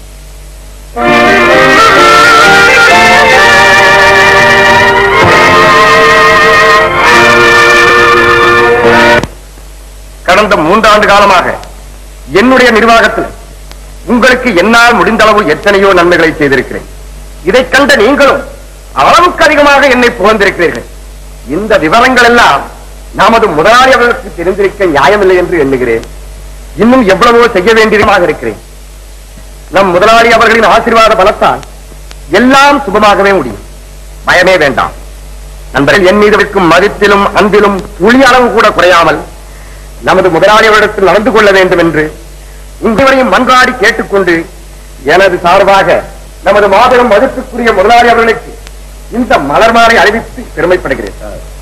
கடந்த மூன்றாண்டு காலமாக என்னுடைய நிர்வாகத்தில் உங்களுக்கு என்னால் முடிந்த அளவு எத்தனையோ நன்மைகளை செய்திருக்கிறேன் இதைக் கண்ட நீங்களும் அளவுக்கு அதிகமாக என்னை புகழ்ந்திருக்கிறீர்கள் இந்த விவரங்கள் எல்லாம் நமது முதலாளி அவர்களுக்கு தெரிந்திருக்க நியாயமில்லை என்று எண்ணுகிறேன் இன்னும் எவ்வளவோ செய்ய வேண்டியதாக இருக்கிறேன் நம் முதலாளி அவர்களின் ஆசீர்வாத பலத்தால் எல்லாம் சுபமாகவே முடியும் பயமே வேண்டாம் நண்பர்கள் என் மீது வைக்கும் மதிப்பிலும் அன்பிலும் துளி அளவு கூட குறையாமல் நமது முதலாளி அவரிடத்தில் நடந்து கொள்ள வேண்டும் என்று உங்களையும் மன்றாடி கேட்டுக்கொண்டு எனது சார்பாக நமது மாபெரும் மதிப்புக்குரிய முதலாளி அவர்களுக்கு இந்த மலர் மாலை அறிவித்து பெருமைப்படுகிறேன்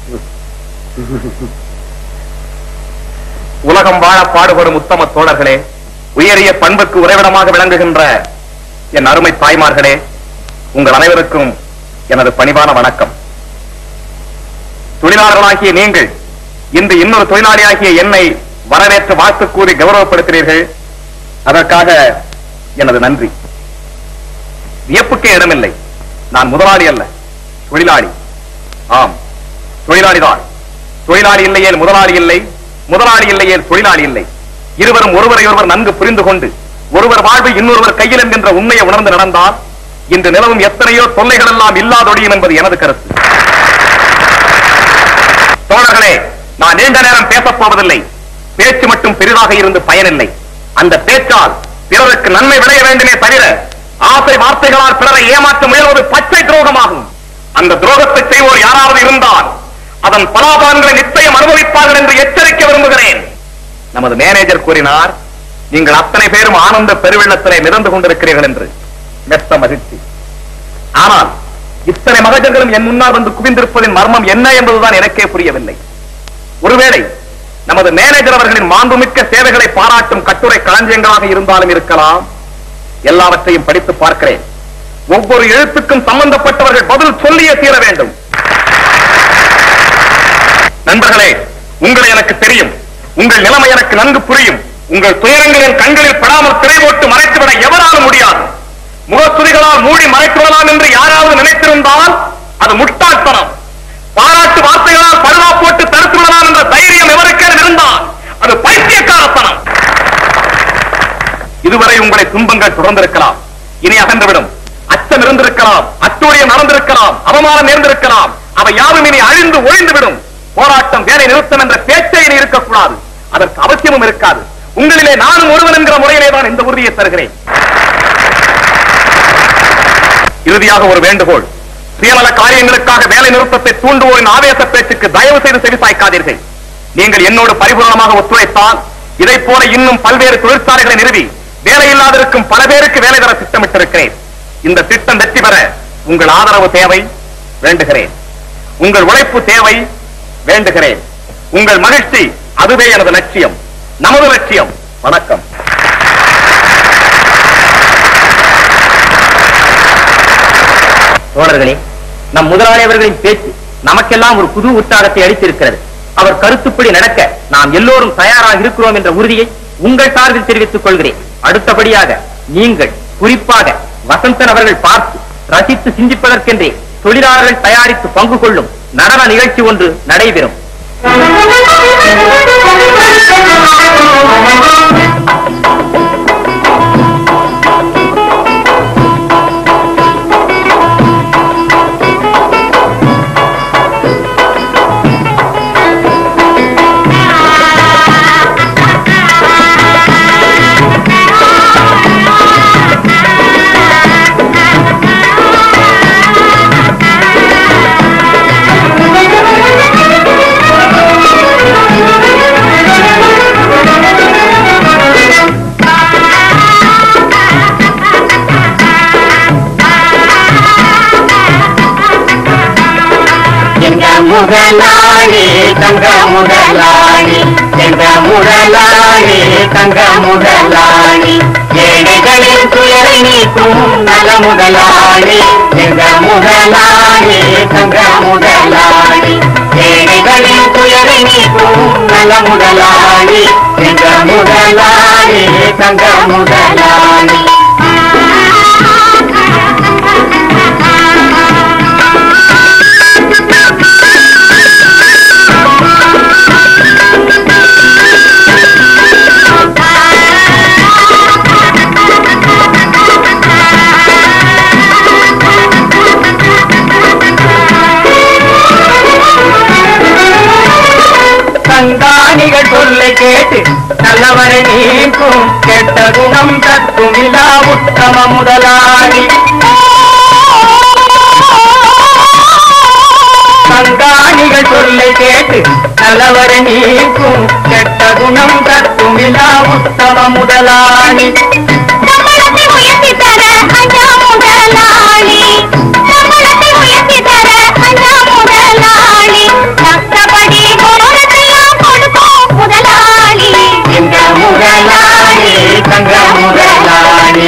உலகம் வாழ பாடுபடும் உத்தம தோழர்களே உயரிய பண்புக்கு உறைவிடமாக விளங்குகின்ற என் அருமை தாய்மார்களே உங்கள் அனைவருக்கும் எனது பணிவான வணக்கம் தொழிலாளர்களாகிய நீங்கள் இன்று இன்னொரு தொழிலாளியாகிய என்னை வரவேற்று வாழ்த்து கூறி கௌரவப்படுத்தினீர்கள் அதற்காக எனது நன்றி வியப்புக்கே இடமில்லை நான் முதலாளி அல்ல தொழிலாளி ஆம் தொழிலாளிதான் தொழிலாளி இல்லையேல் முதலாளி இல்லை முதலாளி இல்லையேல் தொழிலாளி இல்லை இருவரும் ஒருவரை ஒருவர் நன்கு புரிந்து கொண்டு ஒருவர் வாழ்வு இன்னொருவர் கையில் என்கின்ற உண்மையை உணர்ந்து நடந்தால் இன்று நிலவும் எத்தனையோ தொல்லைகள் எல்லாம் இல்லாதொடியும் என்பது எனது கருத்து தோழர்களே நான் நீண்ட நேரம் பேசப் போவதில்லை பேச்சு மட்டும் பெரிதாக இருந்து பயனில்லை அந்த பேச்சால் பிறருக்கு நன்மை விளைய வேண்டுமே தவிர ஆசை வார்த்தைகளால் பிறரை ஏமாற்ற முயல்வது பச்சை துரோகமாகும் அந்த துரோகத்தை செய்வோர் யாராவது இருந்தால் அதன் பலாபலன்களை நிச்சயம் அனுபவிப்பார்கள் என்று எச்சரிக்க விரும்புகிறேன் நமது மேனேஜர் கூறினார் நீங்கள் அத்தனை பேரும் ஆனந்த பெருவெள்ளத்திலே மிதந்து கொண்டிருக்கிறீர்கள் என்று மெத்த மகிழ்ச்சி ஆனால் இத்தனை மகஜங்களும் என் முன்னால் வந்து குவிந்திருப்பதின் மர்மம் என்ன என்பதுதான் எனக்கே புரியவில்லை ஒருவேளை நமது மேனேஜர் அவர்களின் மாண்புமிக்க சேவைகளை பாராட்டும் கட்டுரை களஞ்சியங்களாக இருந்தாலும் இருக்கலாம் எல்லாவற்றையும் படித்து பார்க்கிறேன் ஒவ்வொரு எழுத்துக்கும் சம்பந்தப்பட்டவர்கள் பதில் சொல்லியே தீர வேண்டும் நண்பர்களே உங்களை எனக்கு தெரியும் உங்கள் நிலைமை எனக்கு நன்கு புரியும் உங்கள் துயரங்கள் என் கண்களில் படாமல் திரை போட்டு மறைத்துவிட எவராலும் முடியாது முகத்துதிகளால் மூடி மறைத்துவிடலாம் என்று யாராவது நினைத்திருந்தால் அது முட்டாள்தனம் பாராட்டு வார்த்தைகளால் பருவா போட்டு தடுத்து விடலாம் என்ற தைரியம் எவருக்கேனும் இருந்தால் அது பைத்தியக்காரத்தனம் இதுவரை உங்களை துன்பங்கள் தொடர்ந்திருக்கலாம் இனி அகன்றுவிடும் அச்சம் இருந்திருக்கலாம் அட்டூழியம் நடந்திருக்கலாம் அவமானம் நேர்ந்திருக்கலாம் அவை யாவும் இனி அழிந்து ஒழிந்துவிடும் போராட்டம் வேலை நிறுத்தம் என்ற பேச்சே இனி இருக்கக்கூடாது அதற்கு அவசியமும் இருக்காது உங்களிலே நானும் ஒருவன் என்கிற முறையிலே தான் இந்த உறுதியை தருகிறேன் இறுதியாக ஒரு வேண்டுகோள் சுயநல காரியங்களுக்காக வேலை நிறுத்தத்தை தூண்டுவோரின் ஆவேச பேச்சுக்கு தயவு செய்து செவிசாய்க்காதீர்கள் நீங்கள் என்னோடு பரிபூர்ணமாக ஒத்துழைத்தால் இதைப் போல இன்னும் பல்வேறு தொழிற்சாலைகளை நிறுவி வேலையில்லாதிருக்கும் பல பேருக்கு வேலை தர திட்டமிட்டிருக்கிறேன் இந்த திட்டம் வெற்றி பெற உங்கள் ஆதரவு தேவை வேண்டுகிறேன் உங்கள் உழைப்பு தேவை வேண்டுகிறேன் உங்கள் மகிழ்ச்சி அதுவே எனது லட்சியம் நமது லட்சியம் வணக்கம் தோழர்களே நம் முதலாளி அவர்களின் பேச்சு நமக்கெல்லாம் ஒரு புது உற்சாகத்தை அளித்திருக்கிறது அவர் கருத்துப்படி நடக்க நாம் எல்லோரும் தயாராக இருக்கிறோம் என்ற உறுதியை உங்கள் சார்பில் தெரிவித்துக் கொள்கிறேன் அடுத்தபடியாக நீங்கள் குறிப்பாக வசந்தன் அவர்கள் பார்த்து ரசித்து சிந்திப்பதற்கென்றே தொழிலாளர்கள் தயாரித்து பங்கு கொள்ளும் நடன நிகழ்ச்சி ஒன்று நடைபெறும் எங்க முதலாளி தங்க முதலாளி எங்க முதலாளி தங்க முதலாளி ஏழைகளின் துயரை நீக்கும் நல்ல முதலாளி எங்க முதலாளி தங்க முதலாளி ஏழைகளின் துயரை நீக்கும் நல்ல முதலாளி எங்க முதலாளி தங்க முதலாளி சங்காணிகள் சொல்லை கேட்டு நல்லவரை நீக்கும் கெட்ட குணம் தத்தும் இலா உத்தம முதலாளி சங்காணிகள் சொல்லை கேட்டு நல்லவரை நீக்கும் கெட்ட குணம் தத்தும் இலா உத்தம முதலாளி சம்பளத்தை உயர்த்தி தர ஐயா முதலாளி சம்பளத்தை உயர்த்தி தர ஐயா முதலாளி கஷ்டப்படி போனதெல்லாம் கொடுப்போம் முதலாளி எங்க முதலாளி தங்க முதலாளி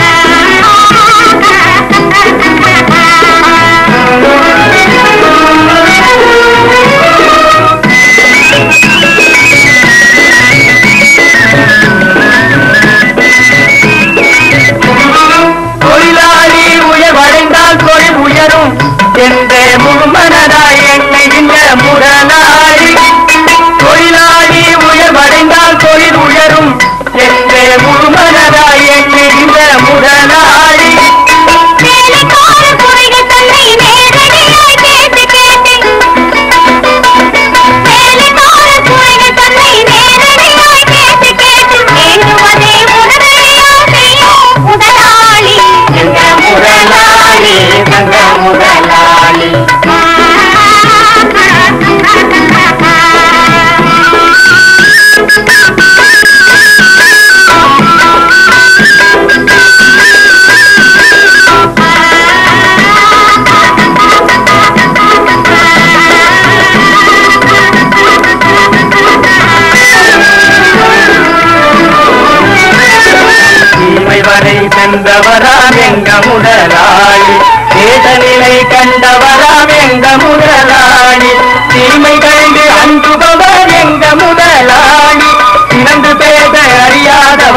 தொழிலாளி உயர்வடைந்தால் தொழில் உயரும் என்றே முழுமனதாய் எண்ணுகின்ற முதலாளி தொழிலாளி உயர்வடைந்தால் தொழில் உயரும் என்றே முழுமனதாய் எண்ணுகின்ற முதலாளி வேலைக்கார குறைகள் தன்னை நேரடியாய் கேட்டு கேட்டு வேலைக்கார குறைகள் தன்னை நேரடியாய் கேட்டு கேட்டு வேண்டுவதே உடனடியா செய்யும் முதலாளி எங்க முதலாளி தங்க முதலாளி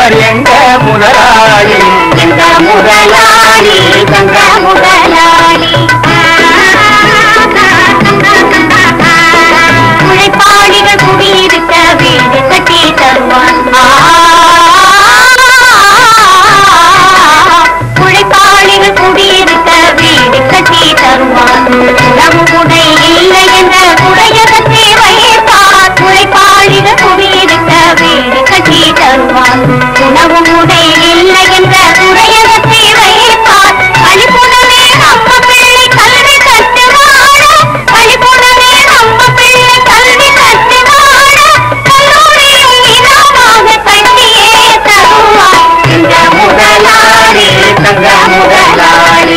அவர் எங்க முதலாளி எங்க முதலாளி எங்க முதலாளி உழைப்பாளிகள் குடியிருக்க வீடு கட்டி தருவான் உழைப்பாளிகள் குடியிருக்க வீடு கட்டி தருவான் உணவு உடை இல்லை என்ற உடையகத்தை வைப்பான் உழைப்பாளிகள் குடியிருக்க வீடு கட்டி தருவான் உணவு உடை இல்லை என்ற உடையகத்தை வைப்பான் அழிப்புடனே நம்ம பிள்ளை கல்வி கற்று வாழ அழிப்புடனே நம்ம பிள்ளை கல்வி கற்று வாழ கல்லூரியும் இனமாக கட்டியே தருவான் எங்க முதலாளி தங்க முதலாளி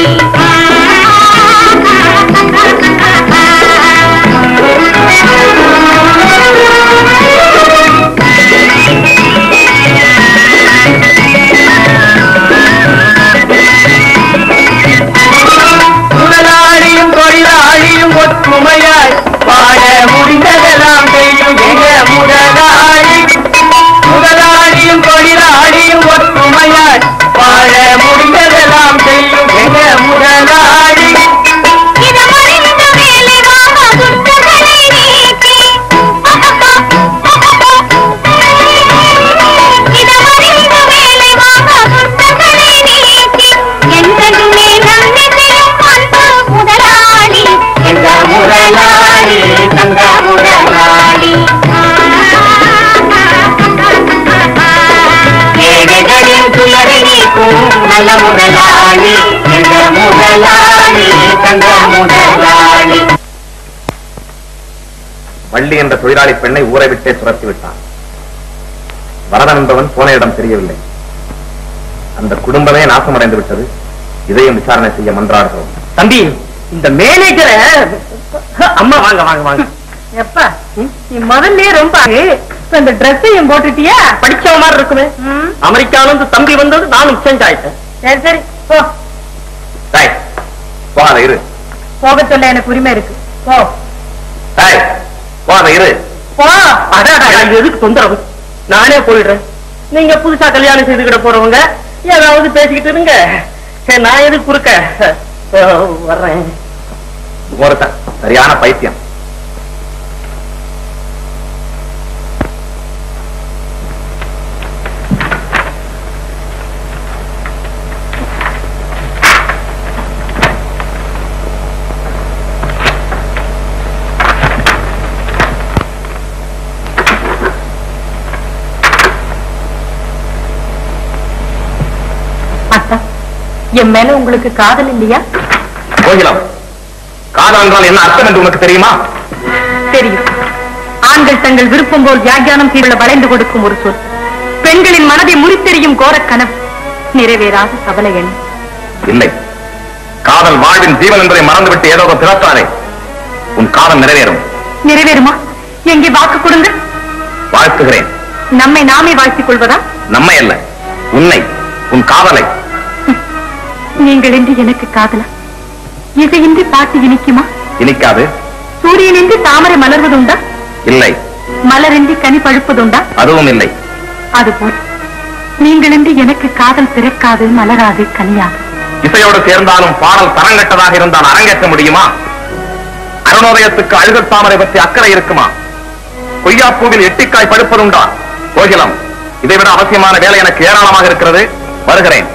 முதலாளியும் தொழிலாளியும் ஒற்றுமையாய் வாழ முடிந்ததெல்லாம் செய்யும் எங்க முதலாளி முதலாளியும் தொழிலாளியும் ஒற்றுமையாய் வாழ முடிந்ததெல்லாம் செய்யும் எங்க முதலாளி இதமறிந்த வேலை வாங்க துஷ்டங்களை நீக்கி இதமறிந்த வேலை வாங்க துஷ்டங்களை நீக்கி என்றுமே நன்மை செய்யும் அன்பு முதலாளி எங்க முதலாளி தங்க முதலாளி ஏழைகளின் துயரை நீக்கும் நல்ல முதலாளி எங்க முதலாளி தங்க முதலாளி வள்ளி என்ற தொழிலாளி பெண்ணை ஊரை விட்டே துரத்தி விட்டான் வரதன் என்பவன் போன இடம் தெரியவில்லை அந்த குடும்பமே நாசமடைந்து விட்டது இதையும் விசாரணை செய்ய மன்றாடுகிறோம் தம்பி இந்த மேனேஜரை அம்மா வாங்க வாங்க வாங்க எப்ப நீ முதல்ல ரொம்ப இப்ப இந்த ட்ரெஸ்ஸையும் போட்டுட்டியா படிச்ச மாதிரி இருக்குமே ம், அமெரிக்கால இருந்து தம்பி வந்தது நானும் சேஞ்ச் ஆயிட்டேன் சரி சரி போ டேய், போகாத இரு போக சொல்ல எனக்கு உரிமை இருக்கு போ டேய், போகாத இரு போ அடாடா இது எதுக்கு தொந்தரவு நானே போயிடுறேன் நீங்க புதுசா கல்யாணம் செய்துக்கிட போறவங்க ஏதாவது பேசிக்கிட்டு இருங்க சரி நான் எதுக்கு குறுக்க அஹ், வர்றேன் ஒருத்தன் சரியான பைத்தியம் அத்தா என் மேல உங்களுக்கு காதல் இல்லையா கோகிலம் காதல் என்றால் என்ன அர்த்தம் என்று உனக்கு தெரியுமா தெரியும் ஆண்கள் தங்கள் விருப்பம் போல் வியாக்கியானம் செய்துள்ள வளைந்து கொடுக்கும் ஒரு சொல் பெண்களின் மனதை முறித்தெறியும் கோரக் கனவு நிறைவேறாத சபல எண்ணம் இல்லை காதல் வாழ்வின் ஜீவன் என்பதை மறந்துவிட்டு ஏதோ ஒரு பிறத்தாரே உன் காதல் நிறைவேறும் நிறைவேறுமா எங்கே வாக்கு கொடுங்க வாழ்த்துகிறேன் நம்மை நாமே வாழ்த்திக் கொள்வதா நம்மை அல்ல உன்னை உன் காதலை நீங்கள் என்று எனக்கு காதலா இசையின்றி பாட்டு இனிக்குமா இனிக்காது சூரியனின்றி தாமரை மலர்வதுண்டா இல்லை மலரின்றி கனி பழுப்பதுண்டா அதுவும் இல்லை அதுபோல் நீங்களின்றி எனக்கு காதல் பிறக்காது மலராது கனியாது இசையோடு சேர்ந்தாலும் பாடல் தரங்கட்டதாக இருந்தால் அரங்கேற்ற முடியுமா அருணோதயத்துக்கு அழுகத் தாமரை பற்றி அக்கறை இருக்குமா கொய்யாப்பூவில் எட்டிக்காய் படுப்பதுண்டா கோகிலம் இதைவிட அவசியமான வேலை எனக்கு ஏராளமாக இருக்கிறது வருகிறேன்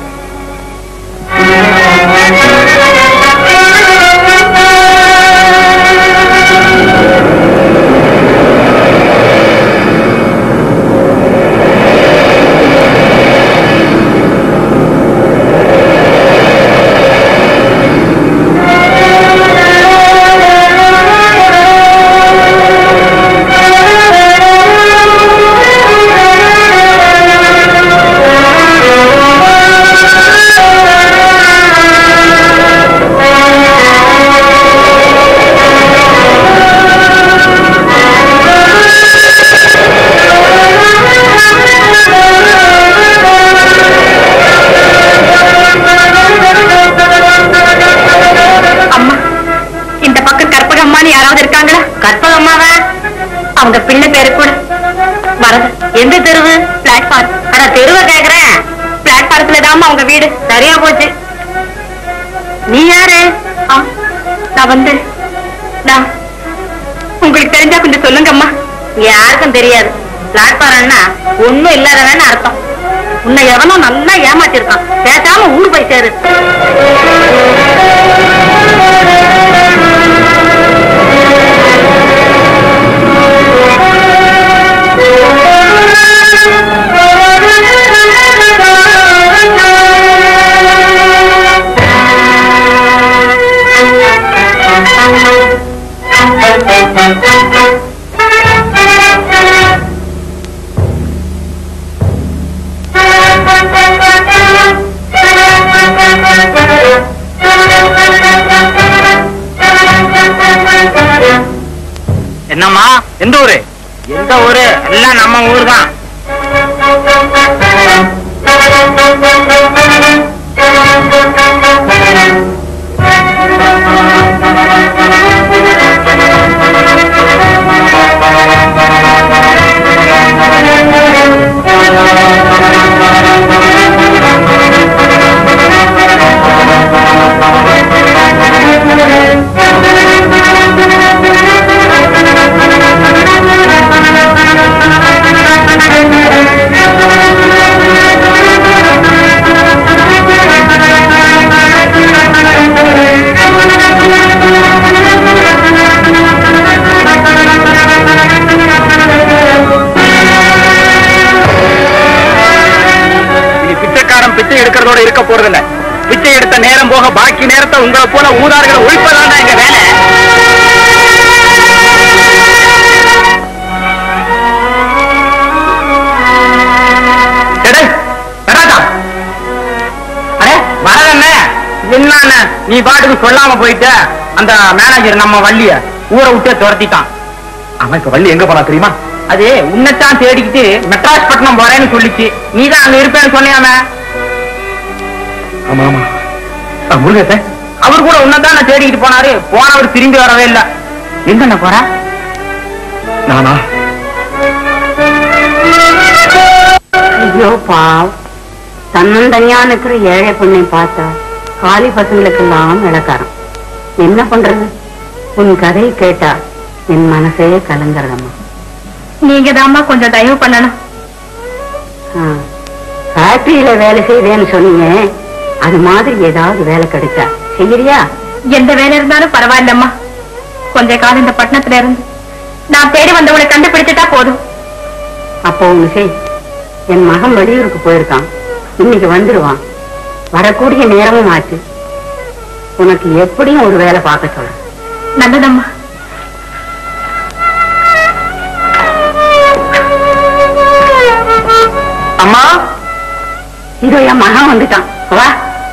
அம்மா இந்த பக்கம் கற்பகம்மான்னு யாராவது இருக்காங்களா கற்பகம்மாவா அவங்க பிள்ளை பேரு கூட வரது எந்த தெருவு பிளாட்ஃபார்ம் அட தெருவை கேக்குறேன் பிளாட்பாரத்துல தாமா உங்க வீடு சரியா போச்சு நீ யாரு ஆ, நான் வந்து நான் உங்களுக்கு தெரிஞ்சா கொஞ்சம் சொல்லுங்கம்மா யாருக்கும் தெரியாது பிளாட்பாரம்னா ஒண்ணும் இல்லாதவன்னு அர்த்தம் உன்னை எவனோ நல்லா ஏமாத்திருக்கான் பேசாம ஊர் போய் சேரு என்னம்மா எந்த ஊரு எந்த ஊரு எல்லாம் நம்ம ஊர் தான் இது பிச்சைக்காரன் பிச்சை எடுக்கிறதோட இருக்க போறதில்ல பிச்சை எடுத்த நேரம் போக பாக்கி நேரத்தை உங்களை போல ஊதார்களை ஒழிப்பதாண்டா எங்க வேலை எடே, வராதா? அடே, வரதண்ணே. என்னண்ணே, நீ பாட்டுக்கு சொல்லாம போயிட்ட அந்த மேனேஜர் நம்ம வள்ளிய ஊரை விட்டே துரத்திட்டான் அவன் இப்ப வள்ளி எங்க போனா தெரியுமா அது உன்னைத்தான் தேடிக்கிட்டு மெட்ராஸ் பட்டணம் போறேன்னு சொல்லிச்சு நீதான் அங்க இருப்பேன்னு சொன்னியாமே ஆமா ஆமா முருகத்தை அவர் கூட உன்னதான் தேடிக்கிட்டு போனாரு போனவர் திரும்பி வரவே இல்ல எங்க போற நானா ஐயோ பாவ் தன்னந்தனியா இருக்கிற ஏழை பெண்ணை பார்த்தா காலி பசங்களுக்கெல்லாம் இலக்காரம் என்ன பண்றது உன் கதையை கேட்டா என் மனசே கலங்குறதம்மா நீங்க தாம்மா கொஞ்சம் தயவு பண்ணணும் ஃபேக்டரியில வேலை செய்வேன்னு சொன்னீங்க அது மாதிரி ஏதாவது வேலை கிடைச்சா செய்யறியா எந்த வேலை இருந்தாலும் பரவாயில்லம்மா கொஞ்ச காலம் இந்த பட்டணத்துல இருந்து நான் தேடி வந்தவங்களை கண்டுபிடிச்சிட்டா போதும் அப்போ ஒண்ணு செய் என் மகன் வெளியூருக்கு போயிருக்கான் இன்னைக்கு வந்துருவான் வரக்கூடிய நேரமும் ஆச்சு உனக்கு எப்படியும் ஒரு வேலை பார்க்க சொல்றேன் நல்லதம்மா அம்மா இதோ என் மகன் வந்துட்டான் வா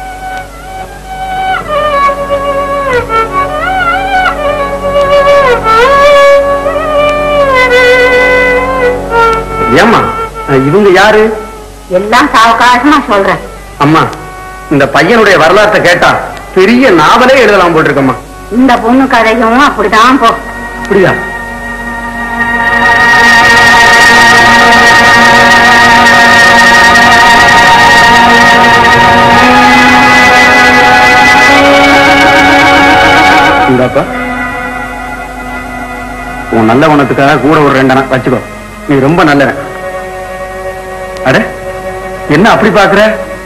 ஏம்மா இவங்க யாரு எல்லாம் சாவகாசமா சொல்றேன் அம்மா இந்த பையனுடைய வரலாற்றை கேட்டா பெரிய நாவலே எழுதலாம் போட்டிருக்கம்மா இந்த பொண்ணு கதையும் அப்படிதான் போ அப்படியா இந்தாப்பா உன் நல்ல குணத்துக்காக கூட ஒரு ரெண்டனா வச்சுக்கோ நீ ரொம்ப நல்லவன் அட என்ன அப்படி பாக்குற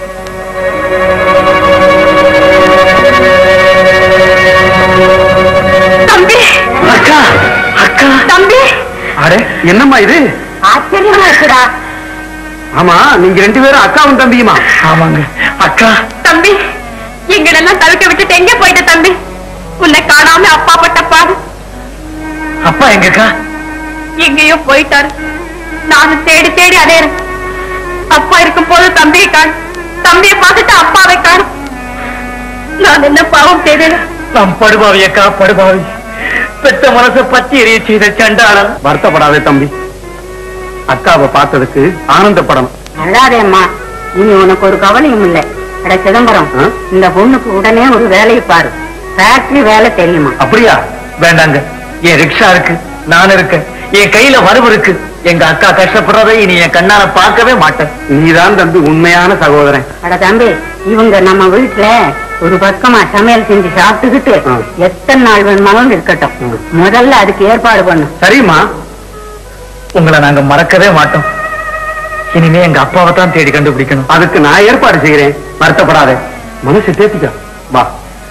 தம்பி அக்கா அக்கா தம்பி அட என்னம்மா இது ஆச்சரியமா இருக்குடா ஆமா நீங்க ரெண்டு பேரும் அக்காவும் தம்பியுமா ஆமாங்க அக்கா தம்பி எங்களெல்லாம் தவிக்க விட்டுட்டு எங்க போயிட்ட தம்பி உன்னை காணாம அப்பா பட்ட பாடு அப்பா எங்கக்கா எங்கேயோ போயிட்டாரு நானும் தேடி தேடி அடையறேன் அப்பா இருக்கும் போது தம்பியை காணும் தம்பியை பார்த்துட்டு அப்பாவை காணும் நான் என்ன பாவம் செய்தேன் நம் படுபாவி அக்கா படுபாவி பெத்த மனசை பத்தி எரிய செய்த சண்டாளன் வருத்தப்படாதே தம்பி அக்காவை பார்த்ததுக்கு ஆனந்தப்படணும் அழாதேம்மா இனி உனக்கு ஒரு கவலையும் இல்லை அட சிதம்பரம் ஆ? இந்த பொண்ணுக்கு உடனே ஒரு வேலையை பாரு ஃபேக்டரி வேலை தெரியுமா அப்படியா வேண்டாங்க என் ரிக்ஷா இருக்கு நான் இருக்கேன் என் கையில வரவு இருக்கு எங்க அக்கா கஷ்டப்படுறதை இனி என் கண்ணால பார்க்கவே மாட்டேன் நீதான் தம்பி உண்மையான சகோதரன் அட தம்பி இவங்க நம்ம வீட்டுல ஒரு பக்கமா சமையல் செஞ்சு சாப்பிட்டுக்கிட்டு ஆ. எத்தனை நாள் வேணுமாலும் இருக்கட்டும் ம். முதல்ல அதுக்கு ஏற்பாடு பண்ணு சரிம்மா உங்களை நாங்க மறக்கவே மாட்டோம் இனிமே எங்க அப்பாவை தான் தேடி கண்டுபிடிக்கணும் அதுக்கு நான் ஏற்பாடு செய்கிறேன் வருத்தப்படாத மனசு தேத்திக்க வா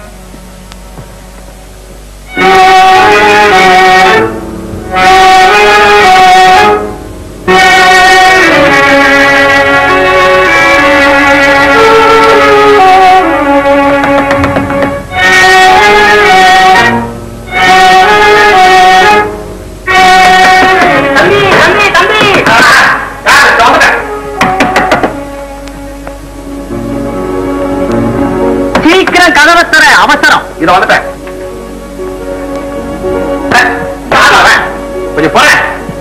தம்பி தம்பி தம்பி சீக்கிரம் கதவை தர அவசரம் இத வந்துட்டேன் யார் அவன்? கொஞ்சம் போறேன்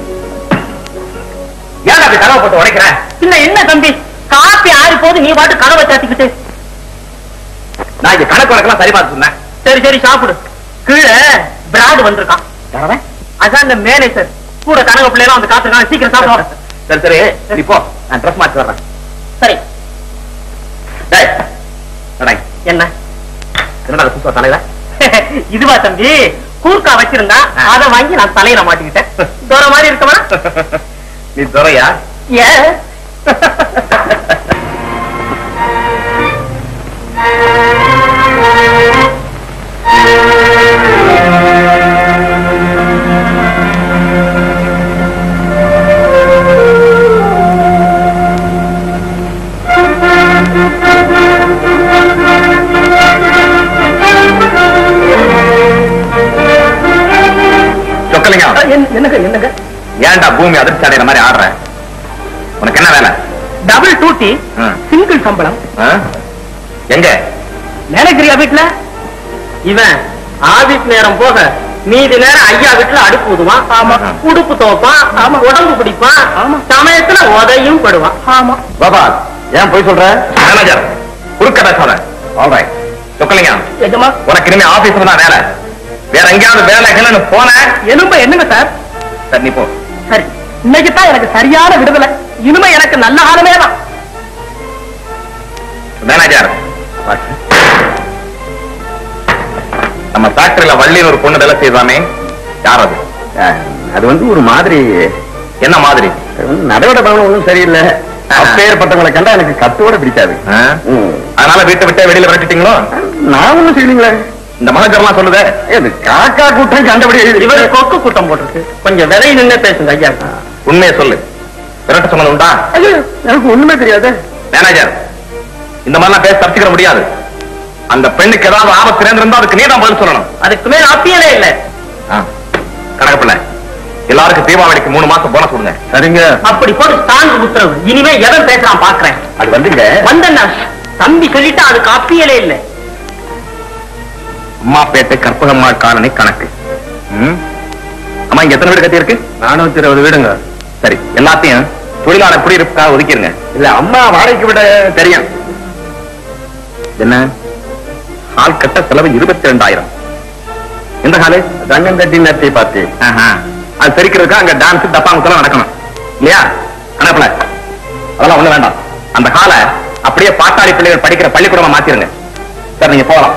ஏன் அப்படி கதவை போட்டு உடைக்கிறேன் இல்ல என்ன தம்பி காப்பி ஆறி போது நீ பாட்டு கதவை சாத்திக்கிட்டு நான் இங்க கணக்கு வழக்கெல்லாம் சரி பார்த்து சொன்னேன் சரி சரி சாப்பிடு கீழே பிராடு வந்திருக்கான் அதான் இந்த மேனேஜர் கூட கனக பிள்ளைலாம் வந்து காத்துருக்கான் சீக்கிரம் சாப்பிடுவோம் சரி சரி நீ போ நான் ட்ரெஸ் மாத்தி வர்றேன் சரி டேய் டேய் என்ன என்னடா அது புதுசா தலையில இதுவா தம்பி கூர்க்கா வச்சிருந்தா அத வாங்கி நான் தலையில மாட்டிக்கிட்டேன் தோற மாதிரி இருக்கமா நீ துறையா ஏன் சொக்கலிங்க என்ன- என்னங்க என்னங்க ஏன்டா பூமி அதிர்ச்சி அடைகிற மாதிரி ஆடுற உனக்கு என்ன வேலை டபுள் டூட்டி ம். சிங்கிள் சம்பளம் ஆ? எங்க நினைக்கிறியா வீட்டுல இவன் ஆபீஸ் நேரம் போக மீதி நேரம் ஐயா வீட்டுல அடுப்பு ஊதுவான் ஆமா ஆ. உடுப்பு துவைப்பான் ஆமா உடம்பு பிடிப்பான் ஆமா சமயத்துல உதையும் படுவான் ஆமா பாபா ஏன் போய் சொல்ற மேனேஜர் குறுக்க பேசாத ஆல்ரைட் சொக்கலிங்க எஜமா உனக்கு இனிமே ஆபீஸ்ல தான் வேலை வேற எங்கேயாவது வேலை போன எலும்ப என்னங்க சார் சரி நீ போ சரி இன்னைக்கு தான் எனக்கு சரியான விடுதலை இனிமே எனக்கு நல்ல காலமே தான் மேனேஜர் நம்ம ஃபேக்டரியில வள்ளின்னு ஒரு பொண்ணு வேலை செய்தாமே யார் அது அது வந்து ஒரு மாதிரி என்ன மாதிரி நடவட பவனம் ஒன்றும் சரியில்லை அப்பேற்பட்டவங்களை கண்டா எனக்கு கத்தோட பிடிக்காது ஆ? ம். அதனால வீட்டை விட்டே வெளியில விரட்டிட்டீங்களோ நான் ஒண்ணும் செய்யலீங்களே இந்த மகஜர்லாம் சொல்லுதே இது காக்கா கூட்டம் கண்டபடி இவரு கொக்கு கூட்டம் போட்டிருக்கு கொஞ்சம் விதை நின்னு பேசுங்க ஐயா உண்மையை சொல்லு விரட்ட சொன்னது உண்டா ஐயோ, எனக்கு ஒண்ணுமே தெரியாது மேனேஜர் இந்த மாதிரிலாம் பேச தப்பிச்சுக்கிற முடியாது அந்த பெண்ணுக்கு ஏதாவது ஆபத்து நேர்ந்திருந்தா அதுக்கு நீ தான் பதில் சொல்லணும் அதுக்கு மேல அப்பியலே இல்ல கணக்கு எல்லாருக்கும் தீபாவளிக்கு மூணு மாசம் போனஸ் கொடுங்க சரிங்க அப்படி போட்டு ஸ்டாண்ட் உத்தரவு இனிமே எவன் பேசுறான் பாக்குறேன் அது வந்துங்க வந்தண்ணா தம்பி சொல்லிட்டா அதுக்கு அப்பியலே இல்ல அம்மாப்பேட்டை கற்பகம்மா காலனி கணக்கு ம்? அம்மா இங்க எத்தனை வீடு கட்டி இருக்கு நானூத்தி இருபது வீடுங்க சரி எல்லாத்தையும் தொழிலாளர் குடியிருப்புக்காக ஒதுக்கிருங்க இல்ல அம்மா வாடகைக்கு விட தெரியும் என்ன ஹால் கட்ட செலவு இருபத்தி ரெண்டாயிரம் எந்த ஹாலு தங்கம் கட்டி நட்டி பார்த்து ஆஹா. அது தெரிக்கிறதுக்கு அங்க டான்ஸ் டப்பாங்குத்தலாம் நடக்கணும் இல்லையா அனுப்பல அதெல்லாம் ஒண்ணு வேண்டாம் அந்த ஹாலை அப்படியே பாட்டாளி பிள்ளைகள் படிக்கிற பள்ளிக்கூடமா மாத்திருங்க சார் நீங்க போகலாம்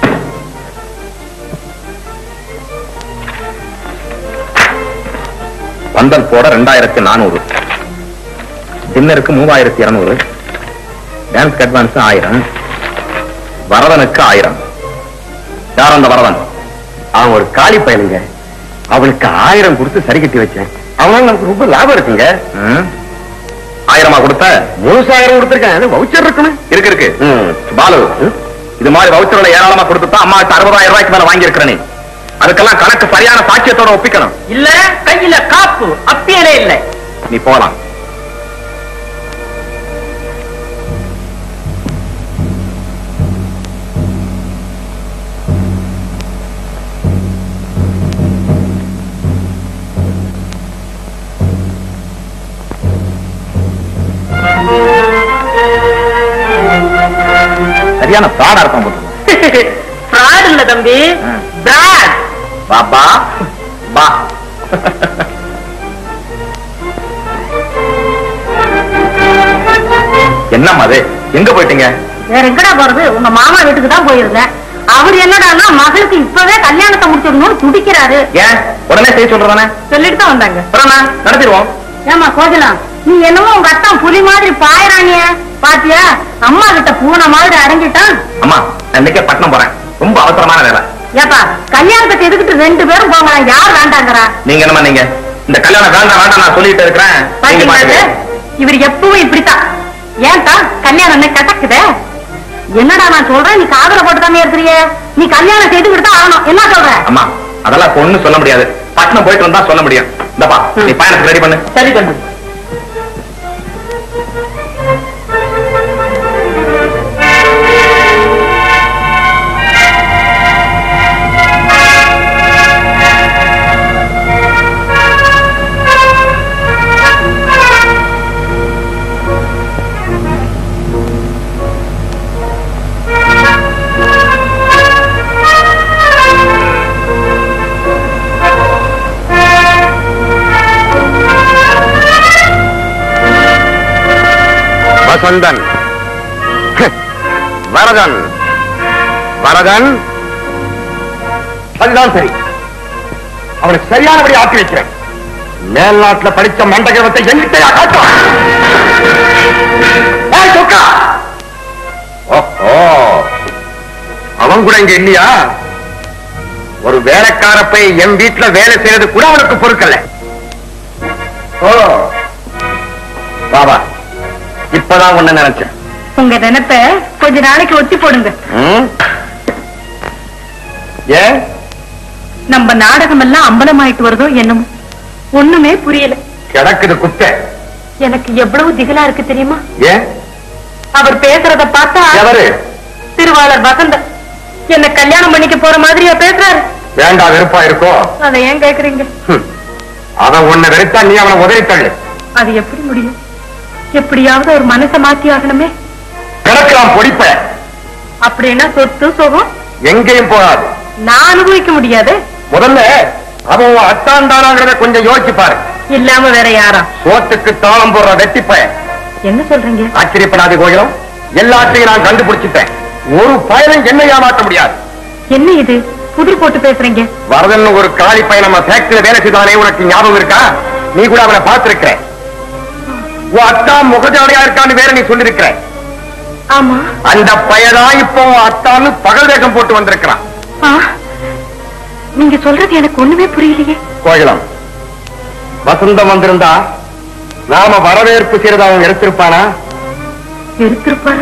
பந்தல் போட ரெண்டாயிரத்தி நானூறு டின்னருக்கு மூவாயிரத்தி இருநூறு டான்ஸ்க்கு அட்வான்ஸ் ஆயிரம் வரதனுக்கு ஆயிரம் யார் அந்த வரதன் அவன் ஒரு காலி பயலுங்க அவனுக்கு ஆயிரம் கொடுத்து சரி கட்டி வச்சேன் அவனால நமக்கு ரொம்ப லாபம் இருக்குங்க ம்? ஆயிரமா கொடுத்த முழுசாயிரம் கொடுத்துருக்கேன் வவுச்சர் இருக்கணும் இருக்கு இருக்கு ம். பாலு இது மாதிரி வவுச்சர்களை ஏராளமா கொடுத்துட்டா அம்மாவுக்கு அறுபதாயிரம் ரூபாய்க்கு மேல வாங்கி இருக்கிற நீ அதுக்கெல்லாம் கணக்கு சரியான சாட்சியத்தோட ஒப்பிக்கணும் இல்ல கையில காப்பு அப்பியலே இல்ல நீ போலாம் சரியான பிராடா இருப்பான் போட்டு ஃப்ராட் இல்ல தம்பி ஆ. பிராட் பாபா பா என்னம்மா அது எங்க போயிட்டீங்க வேற எங்கடா போறது உங்க மாமா வீட்டுக்கு தான் போயிருந்தேன் அவர் என்னடான்னா மகளுக்கு இப்பவே கல்யாணத்தை முடிச்சிடணும்னு துடிக்கிறாரு ஏன் உடனே செய்ய சொல்றதானே சொல்லிட்டு தான் வந்தாங்க அப்புறம் நடத்திடுவோம் ஏமா கோஜலம் நீ என்னமோ உங்க அத்தான் புலி மாதிரி பாயறானிய பாத்தியா அம்மா கிட்ட பூனை மாதிரி அடங்கிட்டான் அம்மா நான் இன்னைக்கே பட்டணம் போறேன் ரொம்ப அவசரமான வேலை ஏப்பா கல்யாணத்தை எதுக்கிட்டு ரெண்டு பேரும் போங்க யார் வேண்டாங்கிறா நீங்க என்னமா நீங்க இந்த கல்யாணம் வேண்டாம் வேண்டாம் நான் சொல்லிட்டு இருக்கிறேன் நீங்க பாத்தீங்களா பாத்துக்கங்க. இவர் எப்பவும் இப்படித்தான் ஏன்டா கல்யாணம் என்ன கட்டக்குதே என்னடா நான் சொல்றேன் நீ காதல போட்டுதானே இருக்கிறிய நீ கல்யாணம் செய்துக்கிட்டு தான் ஆகணும் என்ன சொல்ற அம்மா அதெல்லாம் இப்ப ஒண்ணும் சொல்ல முடியாது பட்டணம் போயிட்டு வந்தா சொல்ல முடியும் இந்தப்பா நீ பயணத்துக்கு ரெடி பண்ணு சரி தம்பி வசந்தன் வரதன் வரதன் அதுதான் சரி அவனை சரியானபடி ஆக்கி வைக்கிறேன் மேல்நாட்டுல படிச்ச மண்டகத்தை எங்கிட்டயா காட்டும் ஏய், சொக்கா! ஓஹோ அவன் கூட இங்க இல்லையா ஒரு வேலைக்கார போய் என் வீட்டுல வேலை செய்யறது கூட அவனுக்கு பொறுக்கல ஓ பாபா இப்பதான் ஒண்ணு நினைச்சேன் உங்க நினைப்ப கொஞ்ச நாளைக்கு ஒத்தி போடுங்க ம்? ஏன் நம்ம நாடகம் எல்லாம் அம்பலமாயிட்டு வருதோ என்னமோ ஒண்ணுமே புரியல கிடக்குது குத்தை எனக்கு எவ்வளவு திகிலா இருக்கு தெரியுமா ஏன் அவர் பேசுறத பார்த்தா எவரு திருவாளர் வசந்தன் என்ன கல்யாணம் பண்ணிக்க போற மாதிரியா பேசுறாரு வேண்டாம் வெறுப்பா இருக்கோ அதை ஏன் கேக்குறீங்க ஹம். அவன் உன்னை வெறுத்தா நீ அவனை உதறி தள்ளு அது எப்படி முடியும் எப்படியாவது ஒரு மனசை மாத்தி ஆகணுமே கிடக்கலாம் பொடிப்ப அப்படின்னா சொத்து சுகம் எங்கேயும் போகாது நான் அனுபவிக்க முடியாது முதல்ல அவன் உன் அத்தான் தானாங்கிறத கொஞ்சம் யோசிச்சு பாரு இல்லாம வேற யாரா சோத்துக்கு தாளம் போடுற வெட்டிப்ப என்ன சொல்றீங்க ஆச்சரியப்படாத கோயிலும் எல்லாத்தையும் நான் கண்டுபிடிச்சிட்டேன் ஒரு பயனும் என்ன ஏமாற்ற முடியாது என்ன இது புதிர் போட்டு பேசுறீங்க வரதன் ஒரு காலி பையன் நம்ம ஃபேக்டரியில வேலை செய்தானே உனக்கு ஞாபகம் இருக்கா நீ கூட அவனை பார்த்திருக்கிற உன் அத்தா முகஜாடையா இருக்கான்னு வேற நீ சொல்லிருக்கிற ஆமா அந்த பையதான் இப்போ உன் அத்தான்னு பகல் வேகம் போட்டு வந்திருக்கிறான் ஆ, நீங்க சொல்றது எனக்கு ஒண்ணுமே புரியலையே கோயிலம் வசந்தம் வந்திருந்தா நாம வரவேற்பு செய்யறத அவன் எடுத்திருப்பானா எடுத்திருப்பாரா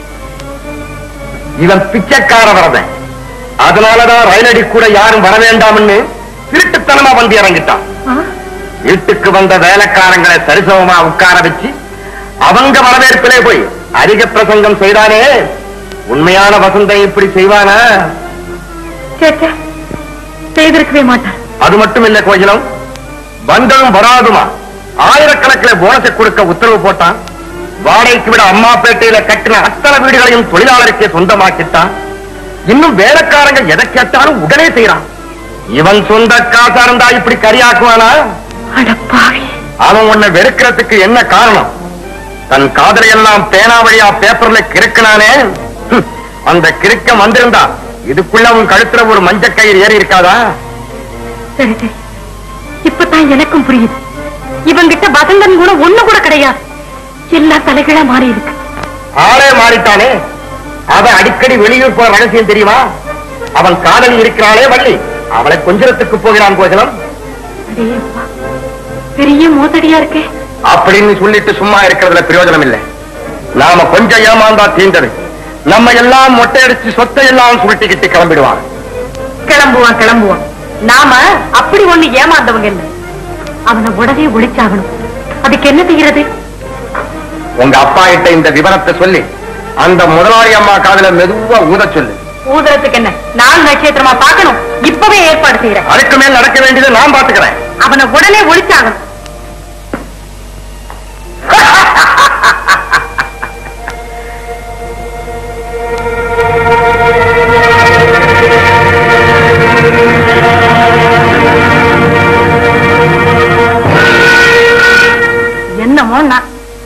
இவன் பிச்சைக்கார வரதன் அதனாலதான் ரயிலடி கூட யாரும் வர வேண்டாம்னு திருட்டுத்தனமா வந்து இறங்கிட்டான் ஆ, வீட்டுக்கு வந்த வேலைக்காரங்களை சரிசமமா உட்கார வச்சு அவங்க வரவேற்பிலே போய் அதிக பிரசங்கம் செய்தானே உண்மையான வசந்தம் இப்படி செய்வானா சே, சே. செய்திருக்கவே மாட்டார் அது மட்டும் இல்ல கோயிலம் வந்ததும் வராதுமா ஆயிரக்கணக்கில் போனஸை கொடுக்க உத்தரவு போட்டான் வாடகைக்கு விட அம்மாப்பேட்டையில கட்டின அத்தனை வீடுகளையும் தொழிலாளருக்கே சொந்தமாக்கிட்டான் இன்னும் வேலைக்காரங்க எதை கேட்டாலும் உடனே செய்யறான் இவன் சொந்த காசா இருந்தா இப்படி கரியாக்குவானா அடப்பாவி அவன் உன்னை வெறுக்கிறதுக்கு என்ன காரணம் தன் காதலை எல்லாம் பேனா வழியா பேப்பர்ல கிறுக்கினானே ஹம், அந்த கிறுக்கம் வந்திருந்தா இதுக்குள்ள உன் கழுத்துல ஒரு மஞ்சள் கயிறு ஏறி இருக்காதா சரி சரி இப்பதான் எனக்கும் புரியுது இவங்கிட்ட வசந்தன் கூட ஒண்ணு கூட கிடையாது எல்லாம் தலைகீழா மாறி இருக்கு ஆளே மாறிட்டானே அவன் அடிக்கடி வெளியூர் போற ரகசியம் தெரியுமா அவன் காதலி இருக்கிறாளே வள்ளி அவளை கொஞ்சத்துக்கு போகிறான் கோஜலம் அடே அப்பா, பெரிய மோசடியா இருக்கே அப்படின்னு சொல்லிட்டு சும்மா இருக்கிறதுல பிரயோஜனம் இல்லை நாம கொஞ்சம் ஏமாந்தா தீர்ந்தது நம்ம எல்லாம் மொட்டையடிச்சு சொத்தை எல்லாம் சுருட்டிக்கிட்டு கிளம்பிடுவான் கிளம்புவான் கிளம்புவான் நாம அப்படி ஒண்ணு ஏமாந்தவங்க இல்ல அவனை உடனே ஒழிச்சாகணும் அதுக்கு என்ன செய்யறது உங்க அப்பா கிட்ட இந்த விவரத்தை சொல்லி அந்த முதலாளி அம்மா காதுல மெதுவா ஊத சொல்லு ஊதுறதுக்கு என்ன நான் நட்சத்திரமா பார்க்கணும் இப்பவே ஏற்பாடு செய்யறேன் அதுக்கு மேல் நடக்க வேண்டியது நான் பாத்துக்கிறேன் அவனை உடனே ஒழிச்சாகணும் என்னமோ நான் வசந்த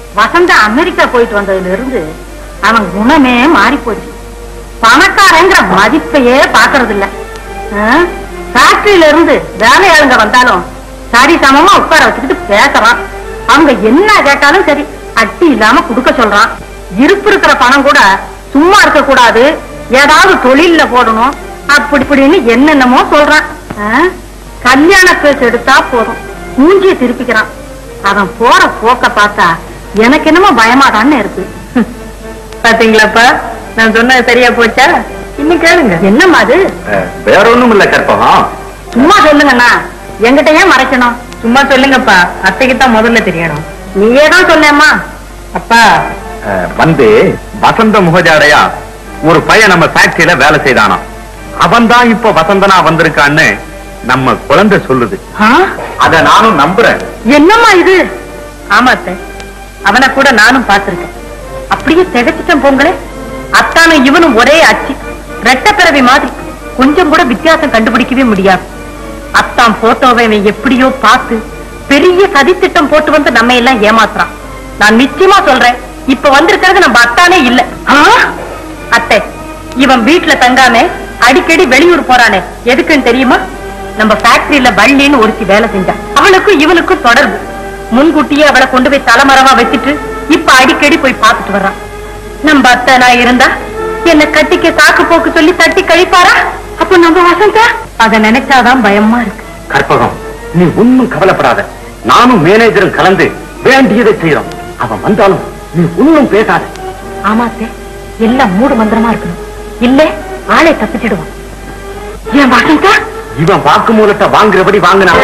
வந்து அமெரிக்கா போயிட்டு வந்ததுல இருந்து அவன் குணமே மாறி போச்சு பணக்காரங்கிற மதிப்பையே பாக்குறது இல்ல ஃபேக்டரியில இருந்து வேலையாளுங்க வந்தாலும் சரி சமமா உட்கார வச்சுக்கிட்டு பேசுறான் அவங்க என்ன கேட்டாலும் சரி அட்டி இல்லாம குடுக்க சொல்றான் இருப்பு இருக்கிற பணம் கூட சும்மா இருக்க கூடாது ஏதாவது தொழில்ல போடணும் அப்படி இப்படின்னு என்னென்னமோ சொல்றான் ஆ? கல்யாண பேச்சு எடுத்தா போதும் மூஞ்சிய திருப்பிக்கிறான் அவன் போற போக்க பார்த்தா எனக்கு என்னமோ பயமாதான்னு இருக்கு பாத்தீங்களாப்பா நான் சொன்னது சரியா போச்சா இன்னும் கேளுங்க என்னம்மா அது வேற ஒண்ணும் இல்ல கற்பகம் சும்மா சொல்லுங்கண்ணா என்கிட்ட ஏன் மறைக்கணும் சும்மா சொல்லுங்கப்பா அத்தைக்கு தான் முதல்ல தெரியணும் நீயே தான் சொன்னேம்மா அப்பா அஹ், வந்து வசந்த முகஜாடையா ஒரு பையன் நம்ம ஃபேக்டரியில வேலை செய்தானா அவன் தான் இப்ப வசந்தனா வந்திருக்கான்னு நம்ம குழந்தை சொல்லுது அத நானும் நம்புறேன் என்னம்மா இது ஆமா அத்தை அவனை கூட நானும் பார்த்திருக்கேன் அப்படியே திகச்சிட்டேன் போங்களே அத்தானும் இவனும் ஒரே அச்சு ரெட்டை பிறவி மாதிரி கொஞ்சம் கூட வித்தியாசம் கண்டுபிடிக்கவே முடியாது அத்தான் போட்டோவை இவன் எப்படியோ பார்த்து பெரிய சதித்திட்டம் போட்டு வந்து நம்ம எல்லாம் ஏமாத்துறான் நான் நிச்சயமா சொல்றேன் இப்ப வந்திருக்கிறது நம்ம அத்தானே இல்ல அத்தை இவன் வீட்டுல தங்காம அடிக்கடி வெளியூர் போறானே எதுக்குன்னு தெரியுமா நம்ம ஃபேக்டரியில வள்ளின்னு ஒருத்தி வேலை செஞ்சா அவளுக்கும் இவனுக்கும் தொடர்பு முன்கூட்டியே அவளை கொண்டு போய் தலைமரமா வச்சுட்டு இப்ப அடிக்கடி போய் பார்த்துட்டு வர்றான் நம்ம அத்தை நான் இருந்தா என்ன கட்டிக்க சாக்கு போக்கு சொல்லி தட்டி கழிப்பாரா அப்ப நம்ம வசந்தா அத நினைச்சாதான் பயமா இருக்கு கற்பகம் நீ ஒன்னும் கவலைப்படாத நானும் மேனேஜரும் கலந்து வேண்டியதை செய்யறோம் அவன் வந்தாலும் நீ ஒன்னும் பேசாத ஆமா அத்தை எல்லாம் மூடு மந்திரமா இருக்கணும் இல்ல ஆளை தப்பிச்சிடுவான் ஏன் வசந்தா இவன் வாக்குமூலத்தை வாங்குறபடி வாங்கினான்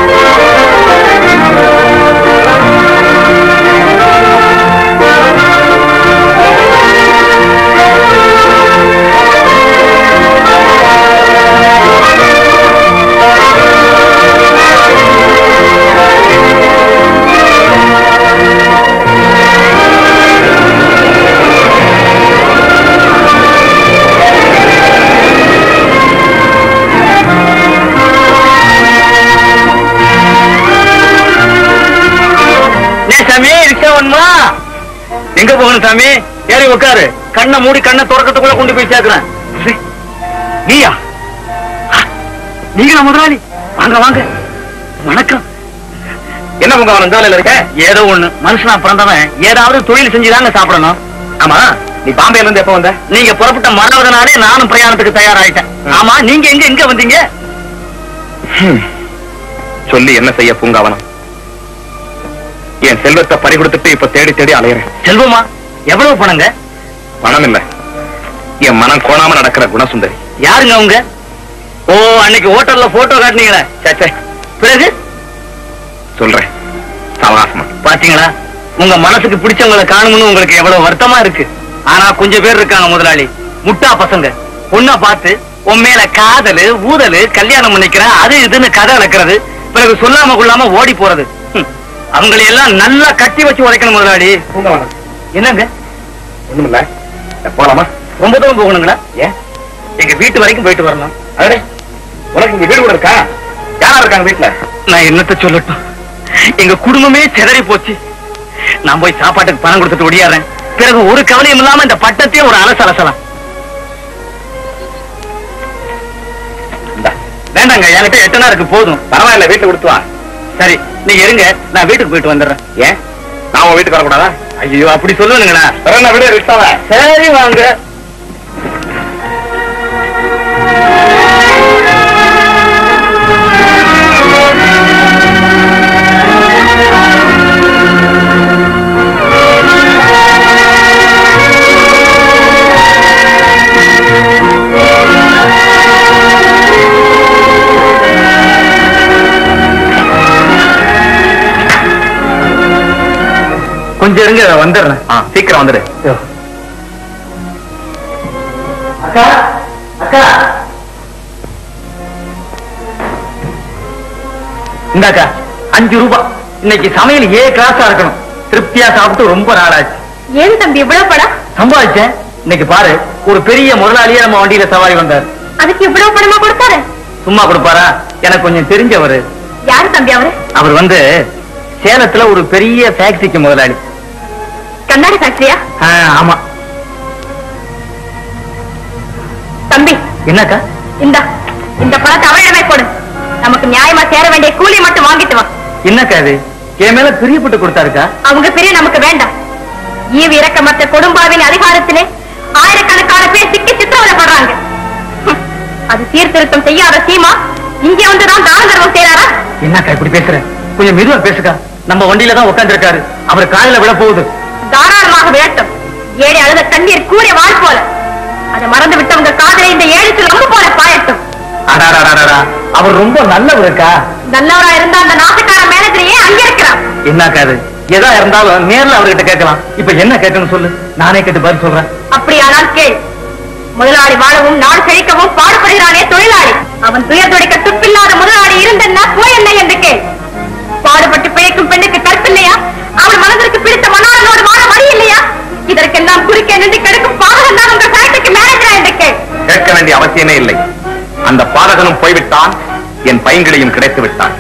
நே சாமி ரிக்ஷா வேணுமா எங்க போகணும் சாமி ஏறி உட்காரு கண்ணை மூடி கண்ணை துறக்கத்துக்குள்ள கொண்டு போய் சேர்க்கிறேன் சீ, நீயா ஆ, நீங்களா முதலாளி வாங்க வாங்க வணக்கம் என்ன உங்க அவன் வேலையில இருக்க ஏதோ ஒண்ணு மனுஷனா பிறந்தவன் ஏதாவது தொழில் செஞ்சுதாங்க சாப்பிடணும் ஆமா நீ பாம்பேல இருந்து எப்ப வந்த நீங்க புறப்பட்ட மறவத நாளே நானும் பிரயாணத்துக்கு தயாராயிட்டேன் ஆமா நீங்க எங்க எங்க வந்தீங்க சொல்லி என்ன செய்ய பூங்காவனம் என் செல்வத்தை பறி கொடுத்துட்டு இப்ப தேடி தேடி அலையறேன் செல்வமா எவ்வளவு பணங்க பணம் இல்ல என் மனம் கோணாம நடக்கிற குணசுந்தரி யாருங்க அவங்க ஓ அன்னைக்கு ஹோட்டல்ல போட்டோ காட்டினீங்களே சே, சே. பிறகு சொல்றேன் சவகாசமா பாத்தீங்களா உங்க மனசுக்கு பிடிச்சவங்களை காணும்னு உங்களுக்கு எவ்வளவு வருத்தமா இருக்கு ஆனா கொஞ்சம் பேர் இருக்காங்க முதலாளி முட்டா பசங்க பொண்ணை பார்த்து உன் மேல காதலு ஊதலு கல்யாணம் பண்ணிக்கிற அது இதுன்னு கதை அளக்கிறது பிறகு சொல்லாம கொள்ளாம ஓடி போறது ஹம். அவங்களை எல்லாம் நல்லா கட்டி வச்சு உடைக்கணும் முதலாளி பூங்காவனம் என்னங்க ஒண்ணுமில்ல போலாமா ரொம்ப தூரம் போகணுங்களா ஏன் எங்க வீட்டு வரைக்கும் போயிட்டு வரணும் அடே உனக்கு இங்க வீடு கூட இருக்கா யாரா இருக்காங்க வீட்டுல நான் என்னத்த சொல்லட்டும் எங்க குடும்பமே சிதறி போச்சு நான் போய் சாப்பாட்டுக்கு பணம் கொடுத்துட்டு ஒடியாறேன் பிறகு ஒரு கவலையும் இல்லாம இந்த பட்டத்தையே ஒரு அலச அலசலாம் இந்தா. வேண்டாங்க என்கிட்ட எட்டனா இருக்கு போதும் பரவாயில்ல வீட்டுல கொடுத்து வா சரி நீங்க இருங்க நான் வீட்டுக்கு போயிட்டு வந்துடுறேன் ஏன் நான் உன் வீட்டுக்கு வரக்கூடாதா ஐயோ அப்படி சொல்லுங்கண்ணா வேற என்ன விட ரிக்ஷாவை சரி வாங்க கொஞ்சம் இருங்க வந்துடுறேன் ஆ, சீக்கிரம் வந்துடு அக்கா அக்கா இந்தாக்கா அஞ்சு ரூபாய் இன்னைக்கு சமையல் ஏ கிளாஸா இருக்கணும் திருப்தியா சாப்பிட்டு ரொம்ப நாளாச்சு ஏன் தம்பி இவ்வளவு படம் சம்பாதிச்சேன் இன்னைக்கு பாரு ஒரு பெரிய முதலாளியே நம்ம வண்டியில சவாரி வந்தார் அதுக்கு இவ்வளவு பணமா கொடுத்தாரு சும்மா கொடுப்பாரா எனக்கு கொஞ்சம் தெரிஞ்சவர் யாரு தம்பி அவரு அவர் வந்து சேலத்துல ஒரு பெரிய ஃபேக்டரிக்கு முதலாளி கண்ணாடி ஃபேக்டரியா ஆ, ஆமா தம்பி என்னக்கா இந்த இந்த பணத்தை அவளிடமே கொடு நமக்கு நியாயமா சேர வேண்டிய கூலி மட்டும் வாங்கிட்டு வா என்னக்கா இது என் மேல பிரியப்பட்டு கொடுத்தாருக்கா அவங்க பெரிய நமக்கு வேண்டாம் ஈவு இறக்கமற்ற கொடும்பாவின் அதிகாரத்திலே ஆயிரக்கணக்கான பேர் சிக்கி சித்திரவதைப்படுறாங்க ஹம், அது சீர்திருத்தம் செய்யாத சீமா இங்கே வந்துதான் தான தர்மம் செய்யறாரா என்னக்கா இப்படி பேசுற கொஞ்சம் மெதுவா பேசுக்கா நம்ம வண்டியில தான் உட்கார்ந்து இருக்காரு அவர் காலையில விட போகுது தாராளமாக விளட்டும் ஏழை அழுத கண்ணீர் கூறிய வாழ் போல அதை மறந்து விட்டவங்க காதலை இந்த ஏழுக்கு ரொம்ப போல பாயட்டும் அடாடாடாடா அவர் ரொம்ப நல்லவருக்கா நல்லவரா இருந்த அந்த நாட்டுக்கார மேனேஜர் ஏன் அங்க இருக்கிறான் என்னக்கா இது எதா இருந்தாலும் நேர்ல அவர்கிட்ட கேட்கலாம் இப்ப என்ன கேட்கணும் சொல்லு நானே கேட்டு பதில் சொல்றேன் அப்படியானால் கேள் முதலாளி வாழவும் நாடு செழிக்கவும் பாடுபடுகிறானே தொழிலாளி அவன் துயர் துடைக்க துப்பில்லாத முதலாளி இருந்தன்னா போய் என்ன என்று கேள் பாடுபட்டு பிழைக்கும் பெண்ணுக்கு கற்பில்லையா அவன் மனதிற்கு பிடித்த மணாளனோடு வாழ வழி இல்லையா இதற்கெல்லாம் குறுக்கே நின்று கெடுக்கும் பாதகம் தான் உங்கள் ஃபேக்டரிக்கு மேனேஜரா என்று கேள் கேட்க வேண்டிய அவசியமே இல்லை அந்த பாதகனும் போய்விட்டான் என் பையன்களையும் கிடைத்து விட்டான்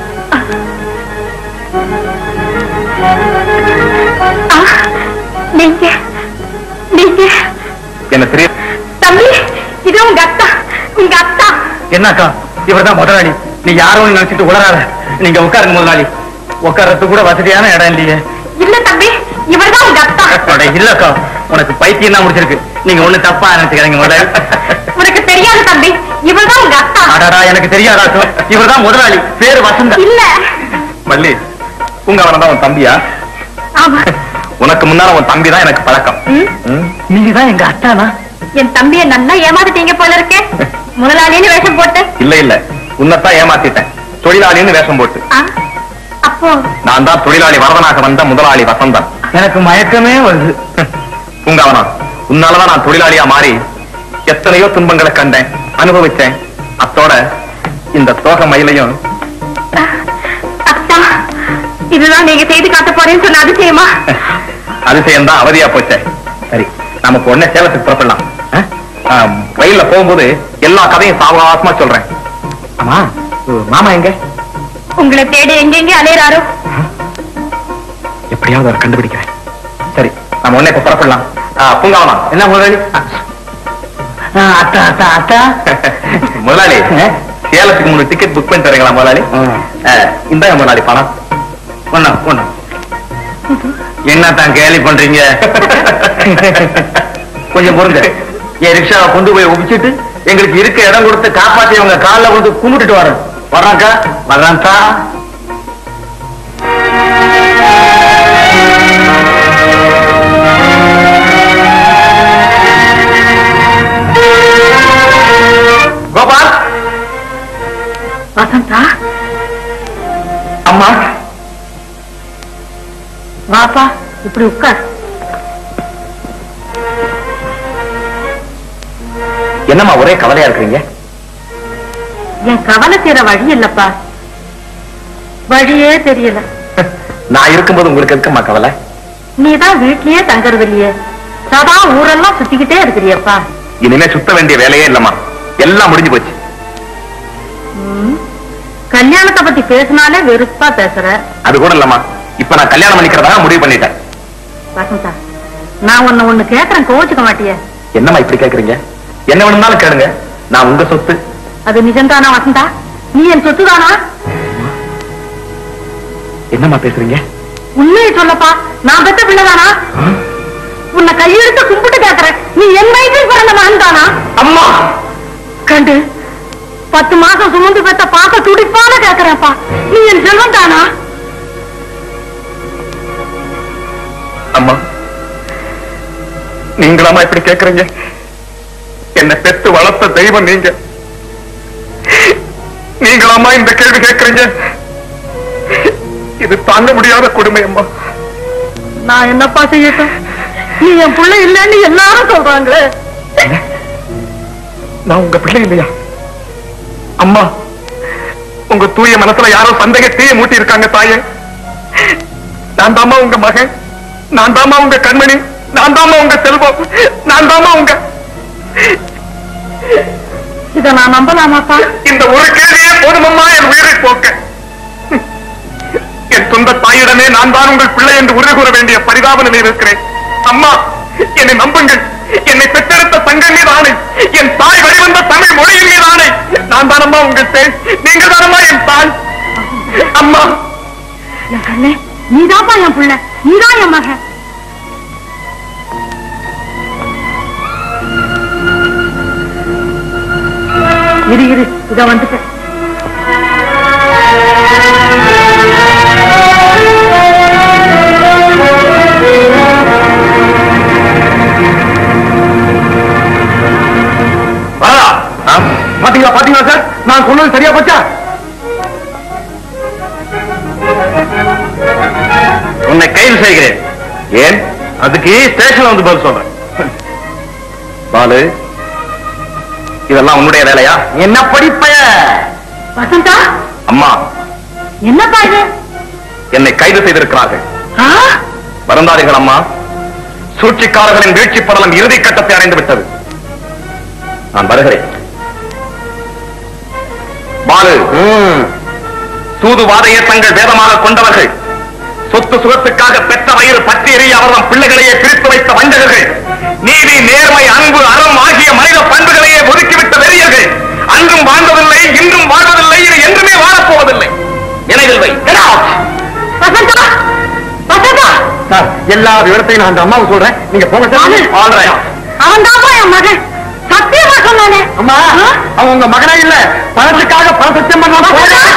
ஆ, நீங்க நீங்க என்ன தெரிய தம்பி இது உங்க அத்தா உங்க அத்தா என்னக்கா இவர்தான் முதலாளி நீ யாரும் நினைச்சிட்டு உளராத நீங்க உட்காருங்க முதலாளி உட்கார்றதுக்கு கூட வசதியான இடம் இல்லையே இல்ல தம்பி இவர்தான் உங்க அத்தா அட, இல்லக்கா உனக்கு பைத்தியம் தான் முடிச்சிருக்கு நீங்க ஒண்ணு தப்பா நினைச்சுக்கிறீங்க முதலாளி உனக்கு தெரியாது தம்பி இவர்தான் உங்க அத்தா அடாடா எனக்கு தெரியாதாக்கும் இவர்தான் முதலாளி பேரு வசந்தா இல்ல மல்லி உங்க அவன் தான் உன் தம்பியா ஆமா உனக்கு முன்னால உன் தம்பி தான் எனக்கு பழக்கம் ம், ம்? நீங்க தான் எங்க அத்தானா என் தம்பியை நல்லா ஏமாத்திட்டீங்க போல இருக்கே முதலாளின்னு வேஷம் போட்டு இல்ல இல்ல உன்னைத்தான் ஏமாத்திட்டேன் தொழிலாளின்னு வேஷம் போட்டு ஆ, அப்போ நான் தான் தொழிலாளி வரதனாக வந்த முதலாளி வசந்தன் எனக்கு மயக்கமே வருது உங்க அவனா உன்னாலதான் நான் தொழிலாளியா மாறி எத்தனையோ துன்பங்களை கண்டேன் அனுபவிச்சேன் அத்தோட இந்த தோக மயிலையும் அத்தா இதுதான் நீங்க செய்து காட்ட போறேன்னு சொன்ன அதிசயமா அதிசயம் தான் அவதியா போச்சே சரி நமக்கு உடனே சேலத்துக்கு புறப்படலாம் ஆ? ஆ, ரயில்ல போகும்போது எல்லா கதையும் சாவகாசமா சொல்றேன் ஆமா உ, மாமா எங்க உங்களை தேடி எங்கெங்க அலையறாரோ எப்படியாவது அவர் கண்டுபிடிக்கிறேன் சரி நம்ம உடனே இப்ப புறப்படலாம் ஆ, பூங்காவனம் என்ன முதலாளி ஆ, அத்தா அத்தா அத்தா முதலாளி ஆ? சேலத்துக்கு மூணு டிக்கெட் புக் பண்ணி தரீங்களா முதலாளி ஆ. ஆ, இந்தாங்க முதலாளி பணம் ஒண்ணா ஒண்ணா என்ன தான் கேலி பண்றீங்க கொஞ்சம் பொறுங்க என் ரிக்ஷாவை கொண்டு போய் உபிச்சிட்டு எங்களுக்கு இருக்க இடம் கொடுத்து காப்பாத்தி அவங்க கால்ல வந்து கும்பிட்டுட்டு வரேன் வர்றாங்கக்கா வர்றாங்கக்கா கோபால் வசந்தா அம்மா வாப்பா இப்படி உட்கார் என்னம்மா ஒரே கவலையா இருக்கிறீங்க என் கவலை தீர வழி இல்லப்பா வழியே தெரியல நான் இருக்கும்போது உங்களுக்கு இருக்கம்மா கவலை நீதான் வீட்லயே தங்கறது இல்லையே சதா ஊரெல்லாம் சுத்திக்கிட்டே இருக்கிறியப்பா இனிமே சுத்த வேண்டிய வேலையே இல்லம்மா எல்லாம் முடிஞ்சு போச்சு ம். கல்யாணத்தை பத்தி பேசினாலே வெறுப்பா பேசுற அது கூட இல்லம்மா இப்ப நான் கல்யாணம் பண்ணிக்கிறதா முடிவு பண்ணிட்டேன் வசந்தா நான் உன்னை ஒண்ணு கேக்குறேன் கோச்சுக்க மாட்டியே என்னம்மா இப்படி கேக்குறீங்க என்ன வேணும்னாலும் கேளுங்க நான் உங்க சொத்து அது நிஜம்தானா வசந்தா நீ என் சொத்துதானா என்னம்மா பேசுறீங்க உண்மையை சொல்லப்பா நான் பெத்த பிள்ளைதானா உன்னை கையெழுத்து கும்பிட்டு கேக்குறேன் நீ என் வயிற்றில் பிறந்த மகன் தானா அம்மா கண்டு பத்து மாசம் சுமந்து பெத்த பாக்க துடிப்பான கேக்குறேன்ப்பா நீ என் செல்வம் தானா அம்மா நீங்களாமா இப்படி கேக்குறீங்க என்ன பெத்து வளர்த்த தெய்வம் நீங்க நீங்களாமா இந்த கேள்வி கேக்குறீங்க இது தாங்க முடியாத கொடுமை அம்மா நான் என்னப்பா செய்யட்டும் நீ என் பிள்ளை இல்லைன்னு எல்லாரும் சொல்றாங்களே நான் உங்க பிள்ளை இல்லையா அம்மா உங்க தூய மனசுல யாரோ சந்தேகத்தையே மூட்டி இருக்காங்க தாயே நான் தாமா உங்க மகன் நான் தாமா உங்க கண்மணி நான் தாமா உங்க செல்வம் நான் தாமா உங்க இத நான் நம்பலாமாப்பா இந்த ஒரு கேள்வியே போதுமம்மா என் உயிரை போக்க என் சொந்த தாயிடமே நான் தான் உங்கள் பிள்ளை என்று உறுதி கூற வேண்டிய பரிதாப நிலையில் இருக்கிறேன் அம்மா என்னை நம்புங்கள் என்னை பெற்றெடுத்த தங்கன் மீது ஆணை என் தாய் வழிவந்த தமிழ் மொழியின் மீது ஆணை நான் தானம்மா உங்கள் பேர் நீங்கள் தானம்மா என் தாய் அம்மா என் கண்ணே நீதாப்பா என் புள்ள நீதான் என் மகன் இரு இரு இத வந்துட்டேன் வரதா பாத்தீங்களா பாத்தீங்களா சார் நான் சொன்னது சரியா போச்சா உன்னை கைது செய்கிறேன் ஏன் அதுக்கு ஸ்டேஷன்ல வந்து பதில் சொல்றேன் பாலு இதெல்லாம் உன்னுடைய வேலையா என்ன படிப்பைய வசந்தா அம்மா என்னப்பா இது என்னை கைது செய்திருக்கிறார்கள் ஆ? வருந்தாதீர்கள் அம்மா சூழ்ச்சிக்காரர்களின் வீழ்ச்சி படலம் இறுதி கட்டத்தை அடைந்து விட்டது நான் வருகிறேன் பாலு சூதுவாதையை தங்கள் வேதமாக கொண்டவர்கள் சொத்து சுகத்துக்காக பெற்ற வயிறு பற்றி எறிய அவர்தம் பிள்ளைகளையே பிரித்து வைத்த வஞ்சகர்கள் நீதி நேர்மை அன்பு அறம் ஆகிய மனித பண்புகளையே ஒதுக்கிவிட்ட வெறியர்கள் அன்றும் வாழ்ந்ததில்லை இன்றும் வாழ்வதில்லை இது என்றுமே வாழப்போவதில்லை நினைவில் வை Get out! Vasantha Vasantha sir எல்லா விவரத்தையும் நான் அந்த அம்மாவுக்கு சொல்றேன் நீங்க போங்க சார் ஆல்ரைட் அவன் தான்ப்பா என் மகன் சத்தியமா சொன்னானே அம்மா அவன் உங்க மகனே இல்ல பணத்துக்காக பண சத்தியம் பண்ணா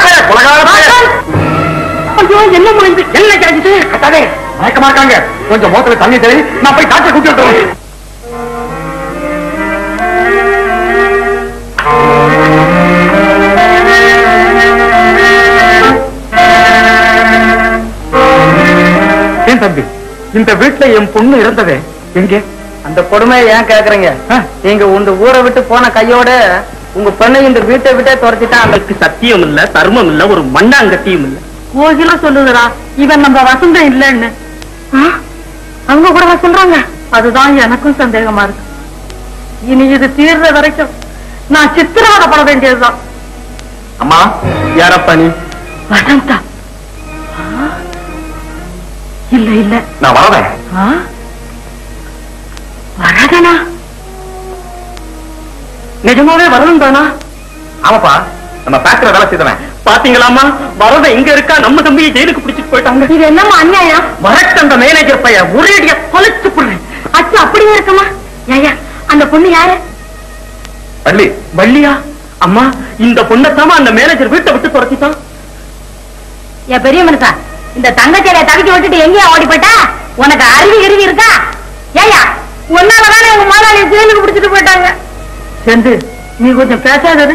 ஐயோ என்ன முடிஞ்சு என்ன கிடைச்சிட்டு கட்டாதே மயக்கமா இருக்காங்க கொஞ்சம் மோத்துல தண்ணி தெளி நான் போய் டாக்டர் கூட்டிட்டு வந்துடுறேன் ஏன் தம்பி இந்த வீட்டுல என் பொண்ணு இறந்ததே எங்கே அந்த கொடுமையை ஏன் கேக்குறீங்க நீங்க உங்க ஊரை விட்டு போன கையோட உங்க பெண்ணை இந்த வீட்டை விட்டே துரத்திட்டான் அந்த சத்தியம் இல்ல தர்மம் இல்ல ஒரு மண்ணாங்கட்டியும் இல்ல கோகிலா சொல்லுதுடா இவன் நம்ம வசந்தம் இல்லைன்னு ஆ? அவங்க கூட சொல்றாங்க அதுதான் எனக்கும் சந்தேகமா இருக்கு இனி இது தீர்ற வரைக்கும் நான் சித்திரவதைப்பட வேண்டியதுதான் அம்மா யாரப்பா நீ வசந்தா ஆ? இல்ல இல்ல நான் வரவேன் ஆ? வரதனா நிஜமாவே வரணும் தானா ஆமாப்பா நம்ம ஃபேக்டரி வேலை செய்தவன் பாத்தீங்களாமா வரத இங்க இருக்கா நம்ம தம்பியை ஜெயிலுக்கு பிடிச்சிட்டு போயிட்டாங்க இது என்னம்மா அநியாயம் வரட்டு அந்த மேனேஜர் பையன் ஒரேடியா தொலைச்சு போடுறேன் அச்சு அப்படியே இருக்குமா ஐயா அந்த பொண்ணு யாரு பள்ளி வள்ளியா அம்மா இந்த பொண்ணத்தாம அந்த மேனேஜர் வீட்டை விட்டு துரத்திட்டான் என் பெரிய மனுஷா இந்த தங்கச்சேலைய தவிக்க விட்டுட்டு எங்கேயா ஓடி போயிட்டா உனக்கு அருவி இறுவி இருக்கா ஏயா உன்னாலதானே உங்க முதலாளி ஜெயிலுக்கு பிடிச்சிட்டு போயிட்டாங்க செந்து நீ கொஞ்சம் பேசாதது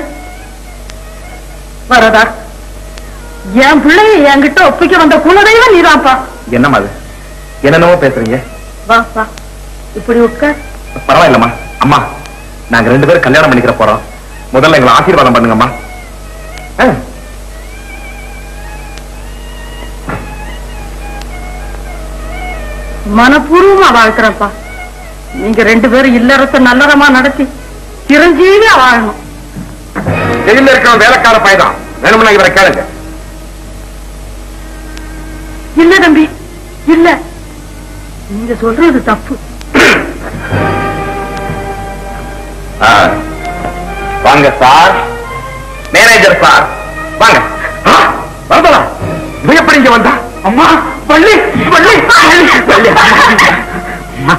வரதா என் பிள்ளைய என்கிட்ட ஒப்பிக்க வந்த குலதெய்வம் நீதான்ப்பா என்னம்மா அது என்னென்னவோ பேசுறீங்க வா வா இப்படி உட்கார் பரவாயில்லம்மா அம்மா நாங்க ரெண்டு பேரும் கல்யாணம் பண்ணிக்கிற போறோம் முதல்ல எங்களை ஆசீர்வாதம் பண்ணுங்கம்மா ஆ. மனப்பூர்வமா வாழ்க்கிறப்பா நீங்க ரெண்டு பேரும் இல்லறத்தை நல்லறமா நடத்தி சிரஞ்சீவியா வாழணும் ஜெயில இருக்கிற வேலைக்கார பையதான் வேணும்னா இவரை கேளுங்க இல்ல தம்பி இல்ல நீங்க சொல்றது தப்பு ஆ. வாங்க சார் மேனேஜர் சார் வாங்க ஆ, வரதா இவன் எப்படி இங்க வந்தா அம்மா வள்ளி வள்ளி வள்ளி, வள்ளி அம்மா.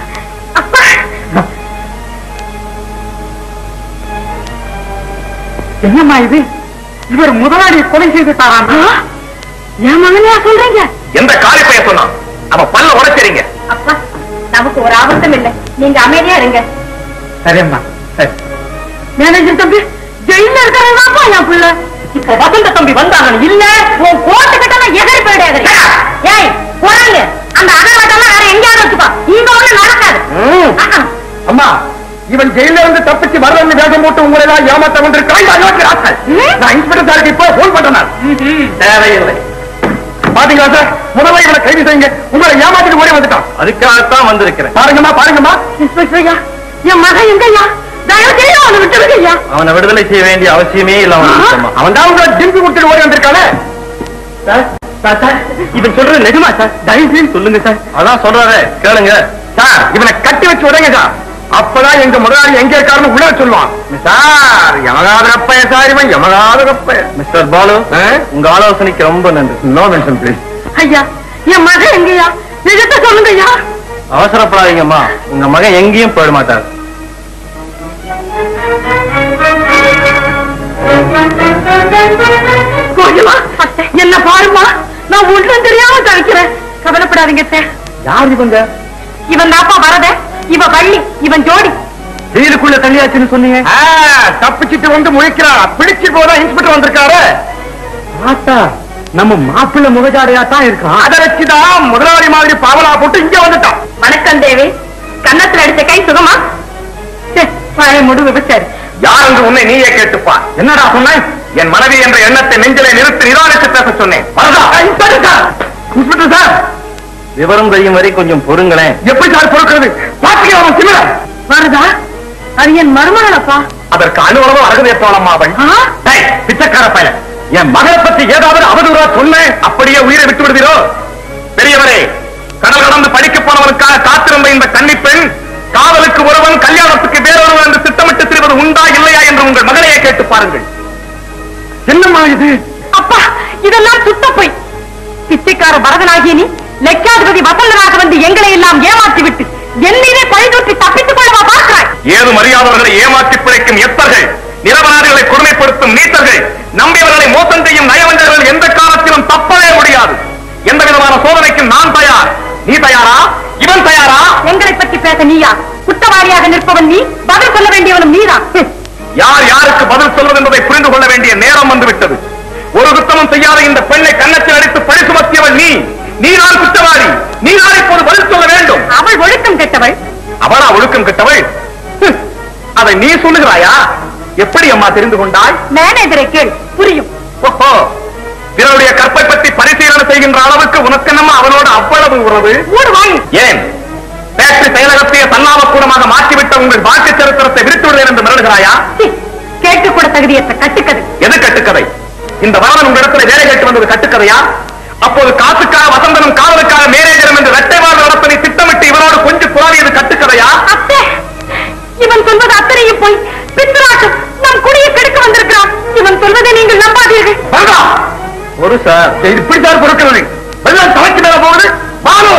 என்னம்மா இது இவர் முதலாளியை கொலை செய்துட்டாராம் என் மகனையா சொல்றீங்க எந்த காலி பையன் சொன்னான் அவன் பல்ல உடைச்சறீங்க அப்பா நமக்கு ஒரு ஆபத்தும் இல்லை நீங்க அமைதியா இருங்க சரியம்மா சரி மேனேஜர் தம்பி ஜெயில இருக்கிறதாப்பா என் பிள்ளை இப்ப வசந்த தம்பி வந்தாங்க இல்ல உன் கோட்டு கிட்ட எதிரி போயிடு எதிரி ஏய் குரங்கு அந்த அகரவட்டெல்லாம் வேற எங்கேயாவது வச்சுக்கோ இங்க ஒண்ணு நடக்காது ம். ஆ, ஆ. அம்மா இவன் ஜெயில இருந்து தப்பிச்சு வரலன்னு வேகம் போட்டு உங்களை எல்லாம் ஏமாத்த வந்திருக்கான் இந்த அயோக்கிய ராஸ்கல். நான் இன்ஸ்பெக்டர் சாருக்கு இப்போ போன் பண்றேன் நான். தேவையில்லை பாத்தீங்களா சார் முதல்ல இவனை கைது செய்யுங்க உங்களை ஏமாத்திட்டு ஓடி வந்துட்டான் அதுக்காகத்தான் வந்திருக்கிறேன் பாருங்கம்மா பாருங்கம்மா இன்ஸ்பெக்டர் ஐயா என் மகன் எங்கய்யா தயவு செய்து அவனை விட்டு ஐயா அவனை விடுதலை செய்ய வேண்டிய அவசியமே இல்ல அவன் தான் உங்களை டிம்பி கொடுத்துட்டு ஓடி வந்திருக்கானே சார் சார் சார் இவன் சொல்றது நிஜமா சார் தயவு செய்து சொல்லுங்க சார் அதான் சொல்றாரு கேளுங்க சார் இவனை கட்டி வச்சு விடுங்க சார் அப்பதான் எங்க முதலாளி எங்க இருக்காருன்னு உள்ள சொல்லுவான் சார் யமகாதரப்பைய சார் இவன் யமகாதரப்பைய மிஸ்டர் பாலு ஆ? உங்க ஆலோசனைக்கு ரொம்ப நன்றி நோ மென்ஷன் ப்ளீஸ் ஐயா என் மகன் எங்கயா நிஜத்தை சொல்லுங்க ஐயா அவசரப்படாதீங்கம்மா உங்க மகன் எங்கேயும் போயிட மாட்டார் கோஜமா என்ன பாருமா நான் ஒன்றும் தெரியாம தவிக்கிறேன் கவலைப்படாதீங்க அத்தை. யார் இவங்க இவன் தாப்பா வரத இவ வள்ளி இவன் ஜோடி ஜெயிலுக்குள்ள தள்ளியாச்சுன்னு சொன்னீங்க தப்பிச்சிட்டு வந்து முழிக்கிறான் பிடிச்சு போதா இன்ஸ்பெக்டர் வந்திருக்காரு ஆத்தா நம்ம மாப்பிள்ளை முகஜாடையா தான் இருக்கான் அதை வச்சுதான் முதலாளி மாதிரி பாவலா போட்டு இங்க வந்துட்டான் வணக்கம் தேவி கன்னத்துல அடிச்ச கை சுகமா ச்சே, வாயை முடு விபச்சாரு யார் என்று உன்னை நீயே கேட்டுப்பா என்னடா சொன்ன என் மனைவி என்ற எண்ணத்தை நெஞ்சிலே நிறுத்தி நிதானித்து பேச சொன்னேன் வரதா? இன்ஸ்பெக்டர் சார் இன்ஸ்பெக்டர் சார் விவரம் தெரியும் வரை கொஞ்சம் பொறுங்களேன் எப்படி சார் பொறுக்கிறது பாத்தியா அவன் சிமிர வருதா அது என் மருமகளப்பா அதற்கு அனுபவம் அருகதையற்றவளம்மா அவள் ஆ? டேய், பிச்சைக்கார பயல என் மகளை பத்தி ஏதாவது அவதூறா சொன்னேன் அப்படியே உயிரை விட்டு விடுவீரோ பெரியவரே கடல் கடந்து படிக்க போனவனுக்காக காத்திருந்த இந்த கன்னிப்பெண் காதலுக்கு ஒருவன் கல்யாணத்துக்கு வேறொருவன் என்று திட்டமிட்டு திரிவது உண்டா இல்லையா என்று உங்கள் மகனையே கேட்டு பாருங்கள் என்னம்மா இது அப்பா இதெல்லாம் சுத்த போய் பிச்சைக்கார பரதனாகிய நீ லட்சாதிபதி வசந்தனாக வந்து எங்களை எல்லாம் ஏமாற்றி விட்டு என்னையே பழிதூற்றி தப்பித்துக் கொள்ளவா பார்க்கிறாய் ஏது மரியாதவர்களை ஏமாற்றி பிழைக்கும் எத்தர்கள் நிரபராதிகளை கொடுமைப்படுத்தும் நீத்தர்கள் நம்பியவர்களை மோசம் செய்யும் நயவஞ்சர்கள் எந்த காலத்திலும் தப்பவே முடியாது எந்த விதமான சோதனைக்கும் நான் தயார் நீ தயாரா இவன் தயாரா எங்களை பற்றி பேச நீயா குற்றவாளியாக நிற்பவன் நீ பதில் சொல்ல வேண்டியவனும் நீதான் ஹம். யார் யாருக்கு பதில் சொல்வது என்பதை புரிந்து கொள்ள வேண்டிய நேரம் வந்துவிட்டது ஒரு குத்தமும் செய்யாத இந்த பெண்ணை கன்னத்தில் அடித்து பழி சுமத்தியவள் நீ நீதான் குற்றவாளி நீதான் இப்போது பதில் சொல்ல வேண்டும் அவள் ஒழுக்கம் கெட்டவள் அவளா ஒழுக்கம் கெட்டவள் ஹம், அதை நீ சொல்லுகிறாயா எப்படி அம்மா தெரிந்து கொண்டாய் மேனேஜரை கேள் புரியும் ஓஹோ பிறருடைய கற்பை பற்றி பரிசீலனை செய்கின்ற அளவுக்கு உனக்கு நம்ம அவனோட அவ்வளவு உறவு மூடு வாய் ஏன் பேட்டரி செயலகத்தையே தன்னாவக்கூடமாக மாற்றிவிட்ட உங்கள் வாழ்க்கை சரித்திரத்தை விரித்து விடுவேன் என்று மிரளுகிறாயா சி, கேட்க கூட தகுதியற்ற கட்டுக்கதை எது கட்டுக்கதை இந்த வரவன் உங்களிடத்தில் வேலை கேட்டு வந்தது கட்டுக்கதையா அப்போது காசுக்காக வசந்தனும் காதலுக்காக மேனேஜரும் என்று இரட்டை வாழ் நடப்பதை திட்டமிட்டு இவனோடு கொஞ்சம் குறாவியது கட்டுக்கதையா அத்தை இவன் சொல்வது அத்தனையும் போய் பித்தராட்டம் நம் குடியை கெடுக்க வந்திருக்கிறான் இவன் சொல்வதை நீங்கள் நம்பாதீர்கள் வரதா ஒரு சார் இது இப்படித்தான் பொறுக்கிறது வெள்ளம் தலைக்கு மேல போகுது பாலு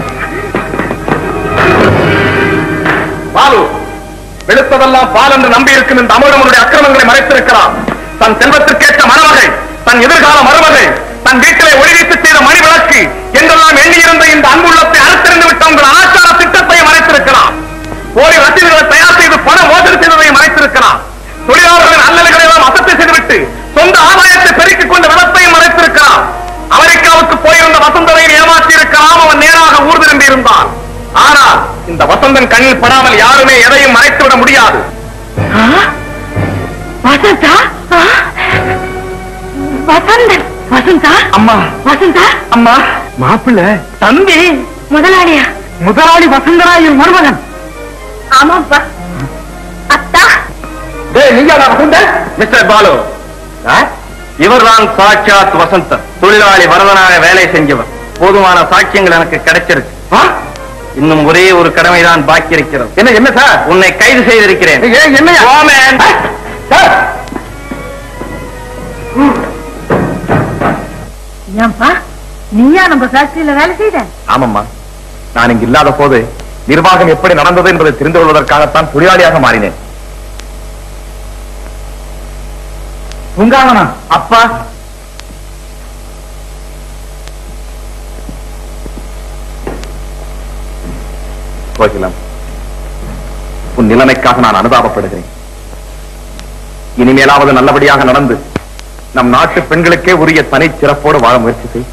பாலு வெளுத்ததெல்லாம் பால் என்று நம்பி இருக்கும் இந்த அமிர்தமனுடைய அக்கிரமங்களை மறைத்திருக்கிறான் தன் செல்வத்திற்கேற்ற மணமகள் தன் எதிர்கால மருமகள் தன் வீட்டிலே ஒளிவித்து செய்த மணி விளக்கு என்றெல்லாம் எண்ணியிருந்த இந்த அன்புள்ளத்தை அறுத்தறிந்து விட்ட உங்கள் அனாச்சார திட்டத்தை மறைத்திருக்கிறான் போலி ரசீதுகளை தயார் செய்து பண மோசடி செய்ததை மறைத்திருக்கிறான் தொழிலாளர்களின் அல்லல்களை எல்லாம் அசத்தை செய்துவிட்டு சொந்த ஆதாயத்தை பெருக்கிக் கொண்ட விதத்தையும் மறைத்திருக்கிறான் அமெரிக்காவுக்கு போயிருந்த வசந்தனை ஏமாற்றி இருக்கலாம் அவன் நேராக ஊர் திரும்பி இருந்தான் ஆனால் இந்த வசந்தன் கண்ணில் படாமல் யாருமே எதையும் மறைத்துவிட முடியாது வசந்தா ஆ? வசந்தன் வசந்தா அம்மா வசந்தா அம்மா மாப்பிள்ள தம்பி முதலாளியா முதலாளி வசந்தராயின் மருமகன் ஆமாப்பா அத்தா டேய் நீயா வசந்தன் மிஸ்டர் பாலு இவர்தான் சாட்சாத் வசந்தன் தொழிலாளி வரதனாக வேலை செஞ்சவர் போதுமான சாட்சியங்கள் எனக்கு கிடைச்சிருக்கு ஆ? இன்னும் ஒரே ஒரு கடமைதான் பாக்கி இருக்கிறது என்ன என்ன சார் உன்னை கைது செய்திருக்கிறேன் ஏய், என்னையா Woman. ஆ? சார் ஏன்பா நீயா நம்ம ஃபேக்டரியில வேலை செய்த ஆமாம்மா நான் இங்கு இல்லாத போது நிர்வாகம் எப்படி நடந்தது என்பதை தெரிந்து கொள்வதற்காகத்தான் தொழிலாளியாக மாறினேன் உங்காவனா அப்பா கோகிலம் உன் நிலைமைக்காக நான் அனுதாபப்படுகிறேன் இனிமேலாவது நல்லபடியாக நடந்து நம் நாட்டு பெண்களுக்கே உரிய தனி சிறப்போடு வாழ முயற்சி செய்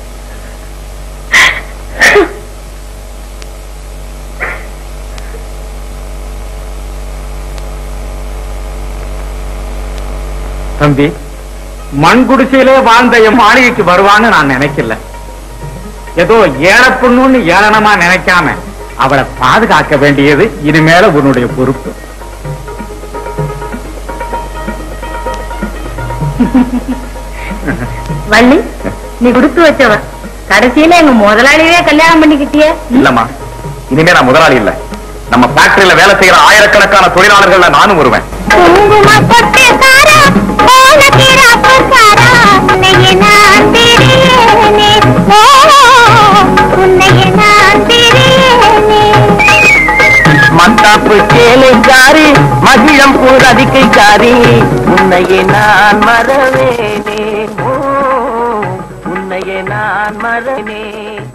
தம்பி மண் குடிசையிலே வாழ்ந்த என் மாளிகைக்கு வருவான்னு நான் நினைக்கல ஏதோ ஏழை பொண்ணுன்னு ஏளனமா நினைக்காம அவளை பாதுகாக்க வேண்டியது இனிமேல உன்னுடைய பொறுப்பு வள்ளி நீ கொடுத்து வச்சவ கடைசியில எங்க முதலாளியே கல்யாணம் பண்ணிக்கிட்டியே இல்லம்மா இனிமே நான் முதலாளி இல்ல நம்ம ஃபேக்டரியில வேலை செய்யற ஆயிரக்கணக்கான தொழிலாளர்கள்ல நானும் வருவேன் குங்கும பொட்டுக்காரா போல பிறப்புக்காரா உன்னையே நான் பிரியேனே ஓ உன்னையே நான் பிரியேனே மத்தாப்பு சேலைக்காரி மகிழம் பூரதிக்கைக்காரி உன்னையே நான் மறவேனே ஓ உன்னையே நான் மறவேனே